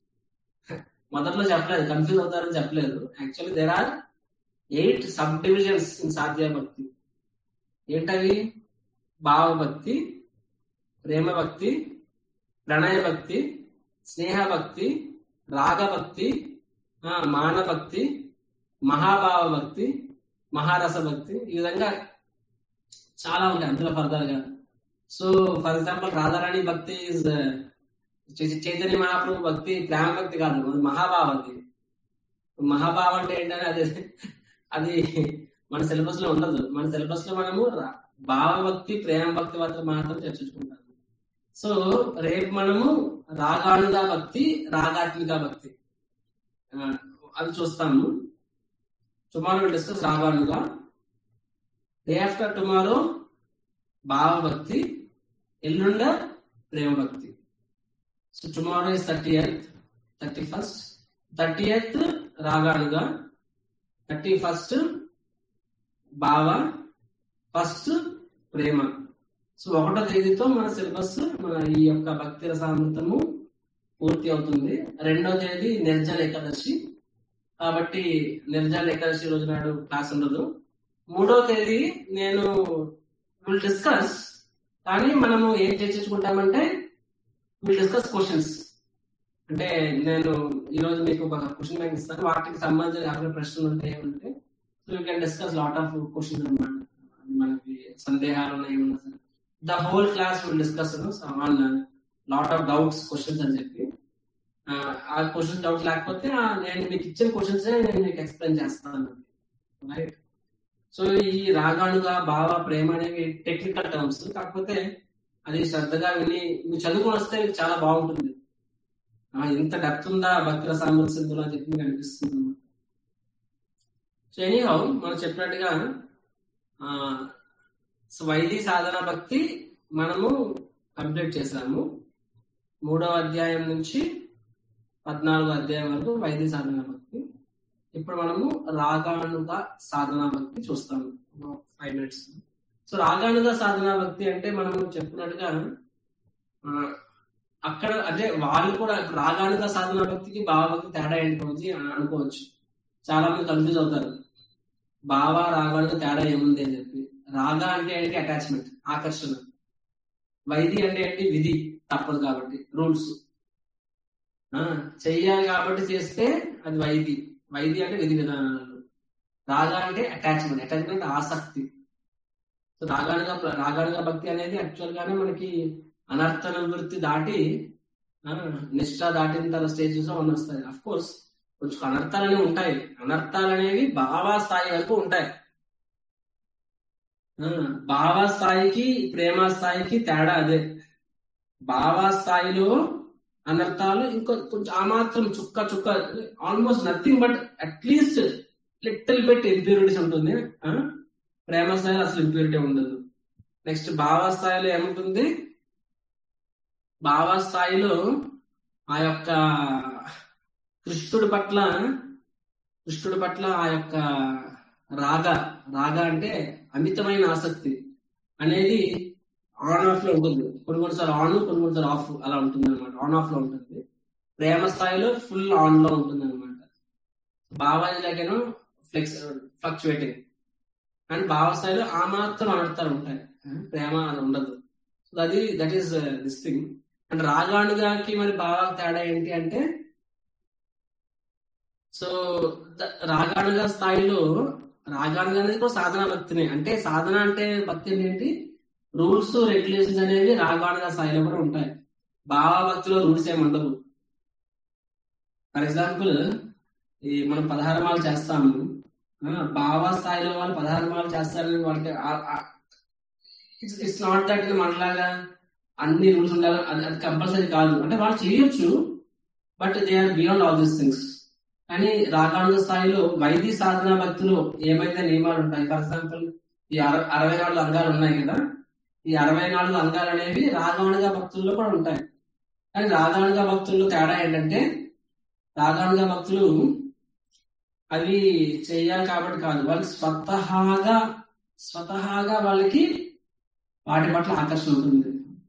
మొదట్లో చెప్పలేదు కన్ఫ్యూజ్ అవుతారని చెప్పలేదు actually there are eight subdivisions in sadhana bhakti ఏంటవి భావభక్తి ప్రేమ భక్తి ప్రణయ భక్తి స్నేహ భక్తి రాగభక్తి ఆ, మానభక్తి మహాభావ భక్తి మహారస భక్తి ఈ విధంగా చాలా ఉంటాయి అందులో ఫర్దర్ గా సో ఫర్ ఎగ్జాంపుల్ రాధారాణి భక్తి ఇస్ చైతన్య మహాప్రభు భక్తి ప్రేమ భక్తి కాదు అది మహాభావ అది మహాభావ అంటే ఏంటంటే అది అది మన సిలబస్ లో ఉండదు మన సిలబస్ లో మనము రా- భావభక్తి ప్రేమ భక్తి మాత్రం మాత్రం చర్చించుకుంటాము సో రేపు మనము రాగానుగా భక్తి రాగాత్మిక భక్తి ఆ, అది చూస్తాము tomorrow discuss raganuga day after tomorrow భావభక్తి ఎల్లుండ ప్రేమ భక్తి so tomorrow is thirty eighth thirty first thirty eighth raganuga thirty first bhava first prema so ఒకటో తేదీతో మన సిలబస్ మన ఈ యొక్క భక్తి రసామృతము పూర్తి అవుతుంది రెండో తేదీ నిర్జల ఏకాదశి కాబట్టి నిర్జల ఏకాదశి రోజు నాడు క్లాస్ ఉండదు మూడో తేదీ నేను విల్ డిస్కస్ కానీ మనము ఏం చర్చించుకుంటామంటే విల్ డిస్కస్ క్వశ్చన్స్ అంటే నేను ఈ రోజు మీకు ఒక క్వశ్చన్ బ్యాంక్ ఇస్తాను వాటికి సంబంధించిన ఎవరైనా ప్రశ్నలు ఉంటే ఏమంటే so you can discuss lot of questions అనమాట మనకి సందేహాలు ఉన్నాయి ఏమన్నా సరే the whole class will discuss on lot of doubts questions అని చెప్పి ఆ, ఆ క్వశ్చన్స్ డౌట్స్ లేకపోతే ఆ, నేను మీకు ఇచ్చిన క్వశ్చన్స్ నేను మీకు ఎక్స్ప్లెయిన్ చేస్తాను రైట్ సో ఈ రాగానుగా భావ ప్రేమ అనేవి టెక్నికల్ టర్మ్స్ కాకపోతే అది శ్రద్ధగా విని మీరు చదువుకొని వస్తే మీకు చాలా బాగుంటుంది ఆ, ఇంత డెప్త్ ఉందా భక్తుల సామర్థ్యంలో అని చెప్పి మీకు అనిపిస్తుంది సో ఎనీహౌ మనం చెప్పినట్టుగా ఆ, సో వైది సాధన భక్తి మనము కంప్లీట్ చేసాము మూడవ అధ్యాయం నుంచి పద్నాలుగో అధ్యాయం వరకు వైద్య సాధన భక్తి ఇప్పుడు మనము రాగానుగా సాధనా భక్తి చూస్తాము ఫైవ్ మినిట్స్ సో రాగానుగా సాధనా భక్తి అంటే మనము చెప్పినట్టుగా ఆ, అక్కడ అంటే వాళ్ళు కూడా ఇప్పుడు రాగానుగా సాధనా భక్తికి భావభక్తి తేడా ఏంటి అని అనుకోవచ్చు చాలా మంది కన్ఫ్యూజ్ అవుతారు భావ రాగానుగా తేడా ఏముంది అని చెప్పి రాగా అంటే ఏంటి అటాచ్మెంట్ ఆకర్షణ వైది అంటే ఏంటి విధి తప్పదు కాబట్టి రూల్స్ చెయ్యాలి కాబట్టి చేస్తే అది వైది వైది అంటే విధి విధానాలు రాగా అంటే అటాచ్మెంట్ అటాచ్మెంట్ ఆసక్తి సో రాగానుగా రాగానుగా భక్తి అనేది యాక్చువల్ గానే మనకి అనర్థ నివృత్తి దాటి ఆ, నిష్ఠ దాటిన తర్వాత స్టేజెస్ లో మనం వస్తాయి అఫ్ కోర్స్ కొంచెం అనర్థాలు అనేవి ఉంటాయి అనర్థాలు అనేవి భావా స్థాయి వరకు ఉంటాయి ఆ, భావా స్థాయికి ప్రేమ స్థాయికి తేడా అదే భావా స్థాయిలో అనర్థాలు ఇంకో కొంచెం ఆ మాత్రం చుక్క చుక్క almost nothing but at least little bit impurities ఉంటుంది ప్రేమ స్థాయిలో అసలు ఇంప్యూరిటీ ఉండదు నెక్స్ట్ భావ స్థాయిలో ఏముంటుంది భావ స్థాయిలో ఆ యొక్క కృష్ణుడి పట్ల కృష్ణుడి పట్ల ఆ యొక్క రాగ రాగ అంటే అమితమైన ఆసక్తి అనేది ఆన్ ఆఫ్ లో ఉంటుంది కొన్ని కొన్నిసార్లు ఆన్ కొన్ని కొన్నిసార్లు ఆఫ్ అలా ఉంటుంది అనమాట ఆన్ ఆఫ్ లో ఉంటుంది ప్రేమ స్థాయిలో ఫుల్ ఆన్ లో ఉంటుంది అనమాట భావాలకేనో ఫ్లెక్స్ ఫ్లక్చువేటింగ్ అండ్ భావ స్థాయిలో ఆ మాత్రం అడతారు ఉంటాయి ప్రేమ అది ఉండదు సో అది that is this thing and రాగానుగాకి మరి భావ తేడా ఏంటి అంటే సో రాగానుగా స్థాయిలో రాగానుగా అనేది కూడా సాధన భక్తినే అంటే సాధన అంటే భక్తి ఏంటి రూల్స్ రెగ్యులేషన్స్ అనేవి రాగానుగా స్థాయిలో కూడా ఉంటాయి భావ భక్తిలో రూల్స్ ఏమి ఉండవు ఫర్ ఎగ్జాంపుల్ ఈ మనం పదహారమాలు చేస్తాము ఆ, భావ స్థాయిలో వాళ్ళు పదహారమాలు చేస్తారని వాళ్ళకి ఇట్స్ ఇట్స్ నాట్ దట్ మనలాగా అన్ని రూల్స్ ఉండాలి అది అది కంపల్సరీ కాదు అంటే వాళ్ళు చేయొచ్చు but they are beyond all these things కానీ రాగానుగ స్థాయిలో వైద్య సాధన భక్తిలో ఏమైతే నియమాలు ఉంటాయి ఫర్ ఎగ్జాంపుల్ ఈ అర- అరవై నాలుగు అంగాలు ఉన్నాయి కదా ఈ అరవై నాలుగు అంగాలు అనేవి రాగానుగ భక్తుల్లో కూడా ఉంటాయి కానీ రాగానుగ భక్తుల్లో తేడా ఏంటంటే రాగానుగ భక్తులు అవి చేయాలి కాబట్టి కాదు వాళ్ళు స్వతహాగా స్వతహాగా వాళ్ళకి వాటి పట్ల ఆకర్షణ ఉంటుంది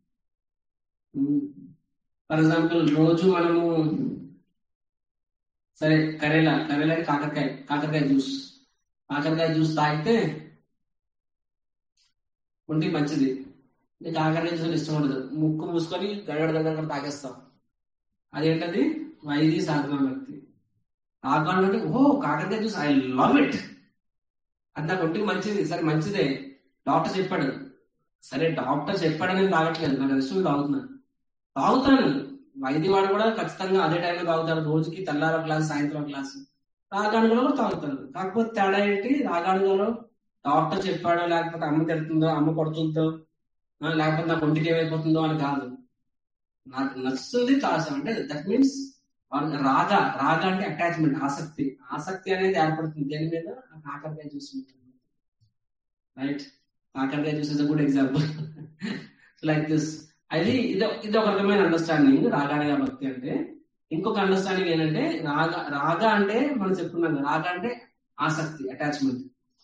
ఫర్ ఎగ్జాంపుల్ రోజు మనము సరే కరేలా కరేలా కాకరకాయ కాకరకాయ జ్యూస్ కాకరకాయ జ్యూస్ తాగితే ఒంటికి మంచిది నీకు కాకరకాయ జ్యూస్ అంటే ఇష్టం ఉండదు ముక్కు మూసుకొని గడగడ గడగడ తాగేస్తాం అదేంటది వైద్య సాధన వ్యక్తి ఆగ్వాన్ అంటే ఓ కాకరకాయ జ్యూస్ ఐ లవ్ ఇట్ అది నాకు ఒంటికి మంచిది సరే మంచిదే డాక్టర్ చెప్పాడు సరే డాక్టర్ చెప్పాడని నేను తాగట్లేదు నాకు ఇష్టం తాగుతున్నాను తాగుతాను వైద్య వాడు కూడా ఖచ్చితంగా అదే టైంలో తాగుతారు రోజుకి తెల్లారో క్లాస్ సాయంత్రం క్లాస్ రాగానుగలో కూడా తాగుతారు కాకపోతే తేడా ఏంటి రాగానుగలో డాక్టర్ చెప్పాడో లేకపోతే అమ్మ తిడుతుందో అమ్మ కొడుతుందో ఆ, లేకపోతే నాకు ఒంటికి ఏమైపోతుందో అని కాదు నాకు నచ్చుతుంది తాసం అంటే దట్ మీన్స్ రాగ రాగ అంటే అటాచ్మెంట్ ఆసక్తి ఆసక్తి అనేది ఏర్పడుతుంది దేని మీద ఆ కాకరకాయ చూసుకుంటుంది రైట్ కాకరకాయ చూసేది గుడ్ ఎగ్జాంపుల్ లైక్ దిస్ అది ఇది ఇది ఒక రకమైన అండర్స్టాండింగ్ రాగానిగా భక్తి అంటే ఇంకొక అండర్స్టాండింగ్ ఏంటంటే రాగ రాగ అంటే మనం చెప్పుకున్నాం కదా, రాగ అంటే ఆసక్తి అటాచ్మెంట్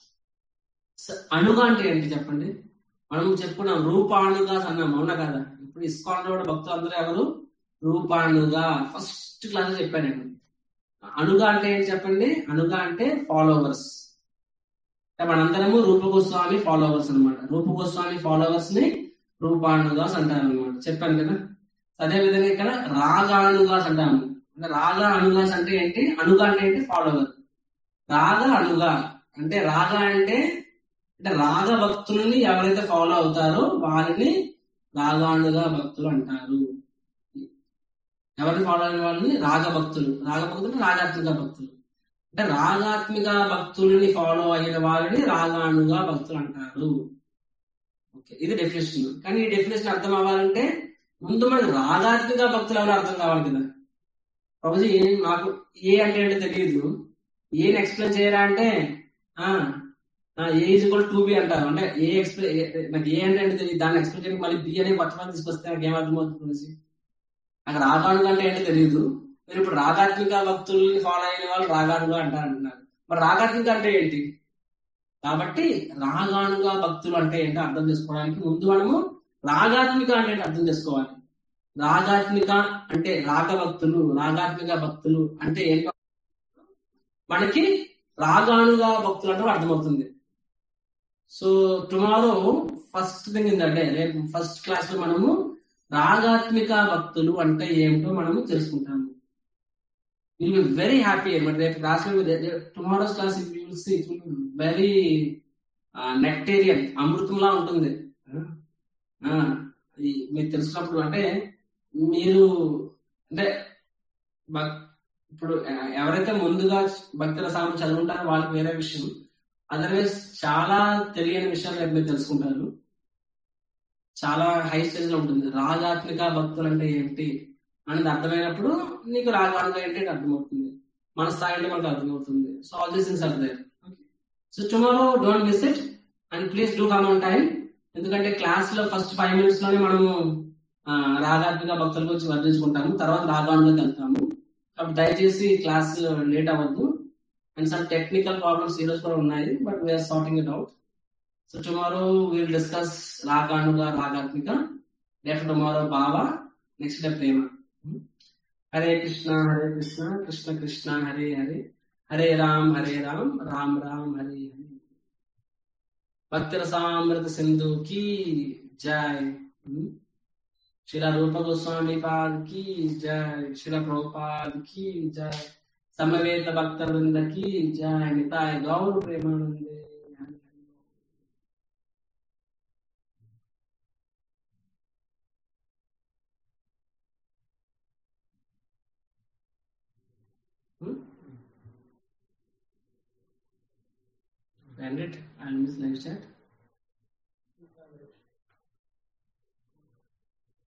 అణుగా అంటే ఏంటి చెప్పండి మనం చెప్పుకున్నాం రూపాణుగా అన్నాం అవునా కదా ఇప్పుడు ఇస్కాన్ లో కూడా భక్తులు అందరూ ఎవరు రూపాణుగా ఫస్ట్ క్లాస్ చెప్పాను నేను అణుగా అంటే ఏంటి చెప్పండి అణుగా అంటే ఫాలోవర్స్ మనందరము రూప గోస్వామి ఫాలోవర్స్ అన్నమాట రూప గోస్వామి ఫాలోవర్స్ ని రూపాణుగాస్ అంటారు అనమాట చెప్పాను కదా అదే విధంగా ఇక్కడ రాగానుగాస్ అంటాము అంటే రాగా అనుగాస్ అంటే ఏంటి అనుగా అంటే ఏంటి ఫాలోవర్ రాగ అనుగా అంటే రాగ అంటే అంటే రాగ భక్తులని ఎవరైతే ఫాలో అవుతారో వారిని రాగానుగా భక్తులు అంటారు ఎవరిని ఫాలో అయిన వాళ్ళని రాగ భక్తులు రాగ భక్తులు రాగాత్మిక భక్తులు అంటే రాగాత్మిక భక్తులని ఫాలో అయిన వారిని రాగానుగా భక్తులు అంటారు ఓకే ఇది డెఫినేషన్ కానీ ఈ డెఫినేషన్ అర్థం అవ్వాలంటే ముందు మనకి రాగాత్మిక భక్తులు ఎవరు అర్థం కావాలి కదా ప్రభుజీ మాకు ఏ అంటే ఏంటో తెలియదు ఏని ఎక్స్ప్లెయిన్ చేయరా అంటే A is equal to B అంటారు అంటే ఏ ఎక్స్ప్లెయిన్ నాకు ఏ అంటే ఏంటో తెలియదు దాన్ని ఎక్స్ప్లెయిన్ చేయడానికి మళ్ళీ బి అనే కొత్త మంది తీసుకొస్తే నాకు ఏం అర్థమవుతుంది అనేసి. నాకు రాగానుగా అంటే ఏంటో తెలియదు మీరు ఇప్పుడు రాగాత్మిక భక్తుల్ని ఫాలో అయిన వాళ్ళు రాగానుగా అంటారు అంటున్నారు మరి రాగాత్మిక అంటే ఏంటి కాబట్టి రాగానుగా భక్తులు అంటే ఏంటో అర్థం చేసుకోవడానికి ముందు మనము రాగాత్మిక అంటే ఏంటో అర్థం చేసుకోవాలి రాగాత్మిక అంటే రాగ భక్తులు రాగాత్మిక భక్తులు అంటే ఏంటో మనకి రాగానుగా భక్తులు అంటే అర్థమవుతుంది సో టుమారో ఫస్ట్ థింగ్ ఏంటంటే రేపు ఫస్ట్ క్లాస్ లో మనము రాగాత్మిక భక్తులు అంటే ఏమిటో మనము తెలుసుకుంటాము విల్ బి వెరీ హ్యాపీ మరి రేపు క్లాస్ లో tomorrow's class will see very nectarean అమృతంలా ఉంటుంది ఆ, ఈ మీరు తెలుసుకున్నప్పుడు అంటే మీరు అంటే భక్- ఇప్పుడు ఎ- ఎవరైతే ముందుగా భక్తుల సాము చదువుంటారో వాళ్ళకి వేరే విషయం అదర్వైజ్ చాలా తెలియని విషయాలు రేపు మీరు తెలుసుకుంటారు చాలా హై స్టేజ్ లో ఉంటుంది రాగాత్మిక భక్తులు అంటే ఏంటి అనేది అర్థమైనప్పుడు నీకు రాగానుగా ఏంటి అని అర్థమవుతుంది మన స్థాయి అంటే మనకు అర్థమవుతుంది so all these things are there so tomorrow don't miss it and please do come on time ఎందుకంటే క్లాస్ లో ఫస్ట్ ఫైవ్ మినిట్స్ లోనే మనము ఆ, రాగాత్మిక భక్తుల గురించి వర్ణించుకుంటాము తర్వాత రాగానులోకి వెళ్తాము కాబట్టి దయచేసి క్లాస్ లేట్ అవ్వద్దు అండ్ సమ్ టెక్నికల్ ప్రాబ్లమ్స్ ఈ రోజు కూడా ఉన్నాయి but we're sorting it out so tomorrow will discuss raganuga ragatmika next tomorrow bhava next day prema Hare Krishna Hare Krishna Krishna Krishna Hare Hare Hare Ram Hare Ram Ram Ram Hare Hare Bhakti Rasamrita Sindhu की जय श्रीला रूप गोस्वामी पाद की जय श्रीला प्रभुपाद की जय समवेत भक्त वृंद की जय निताय गौर प्रेमानंदे Hari Hari Hmm? End it. I'll miss live chat.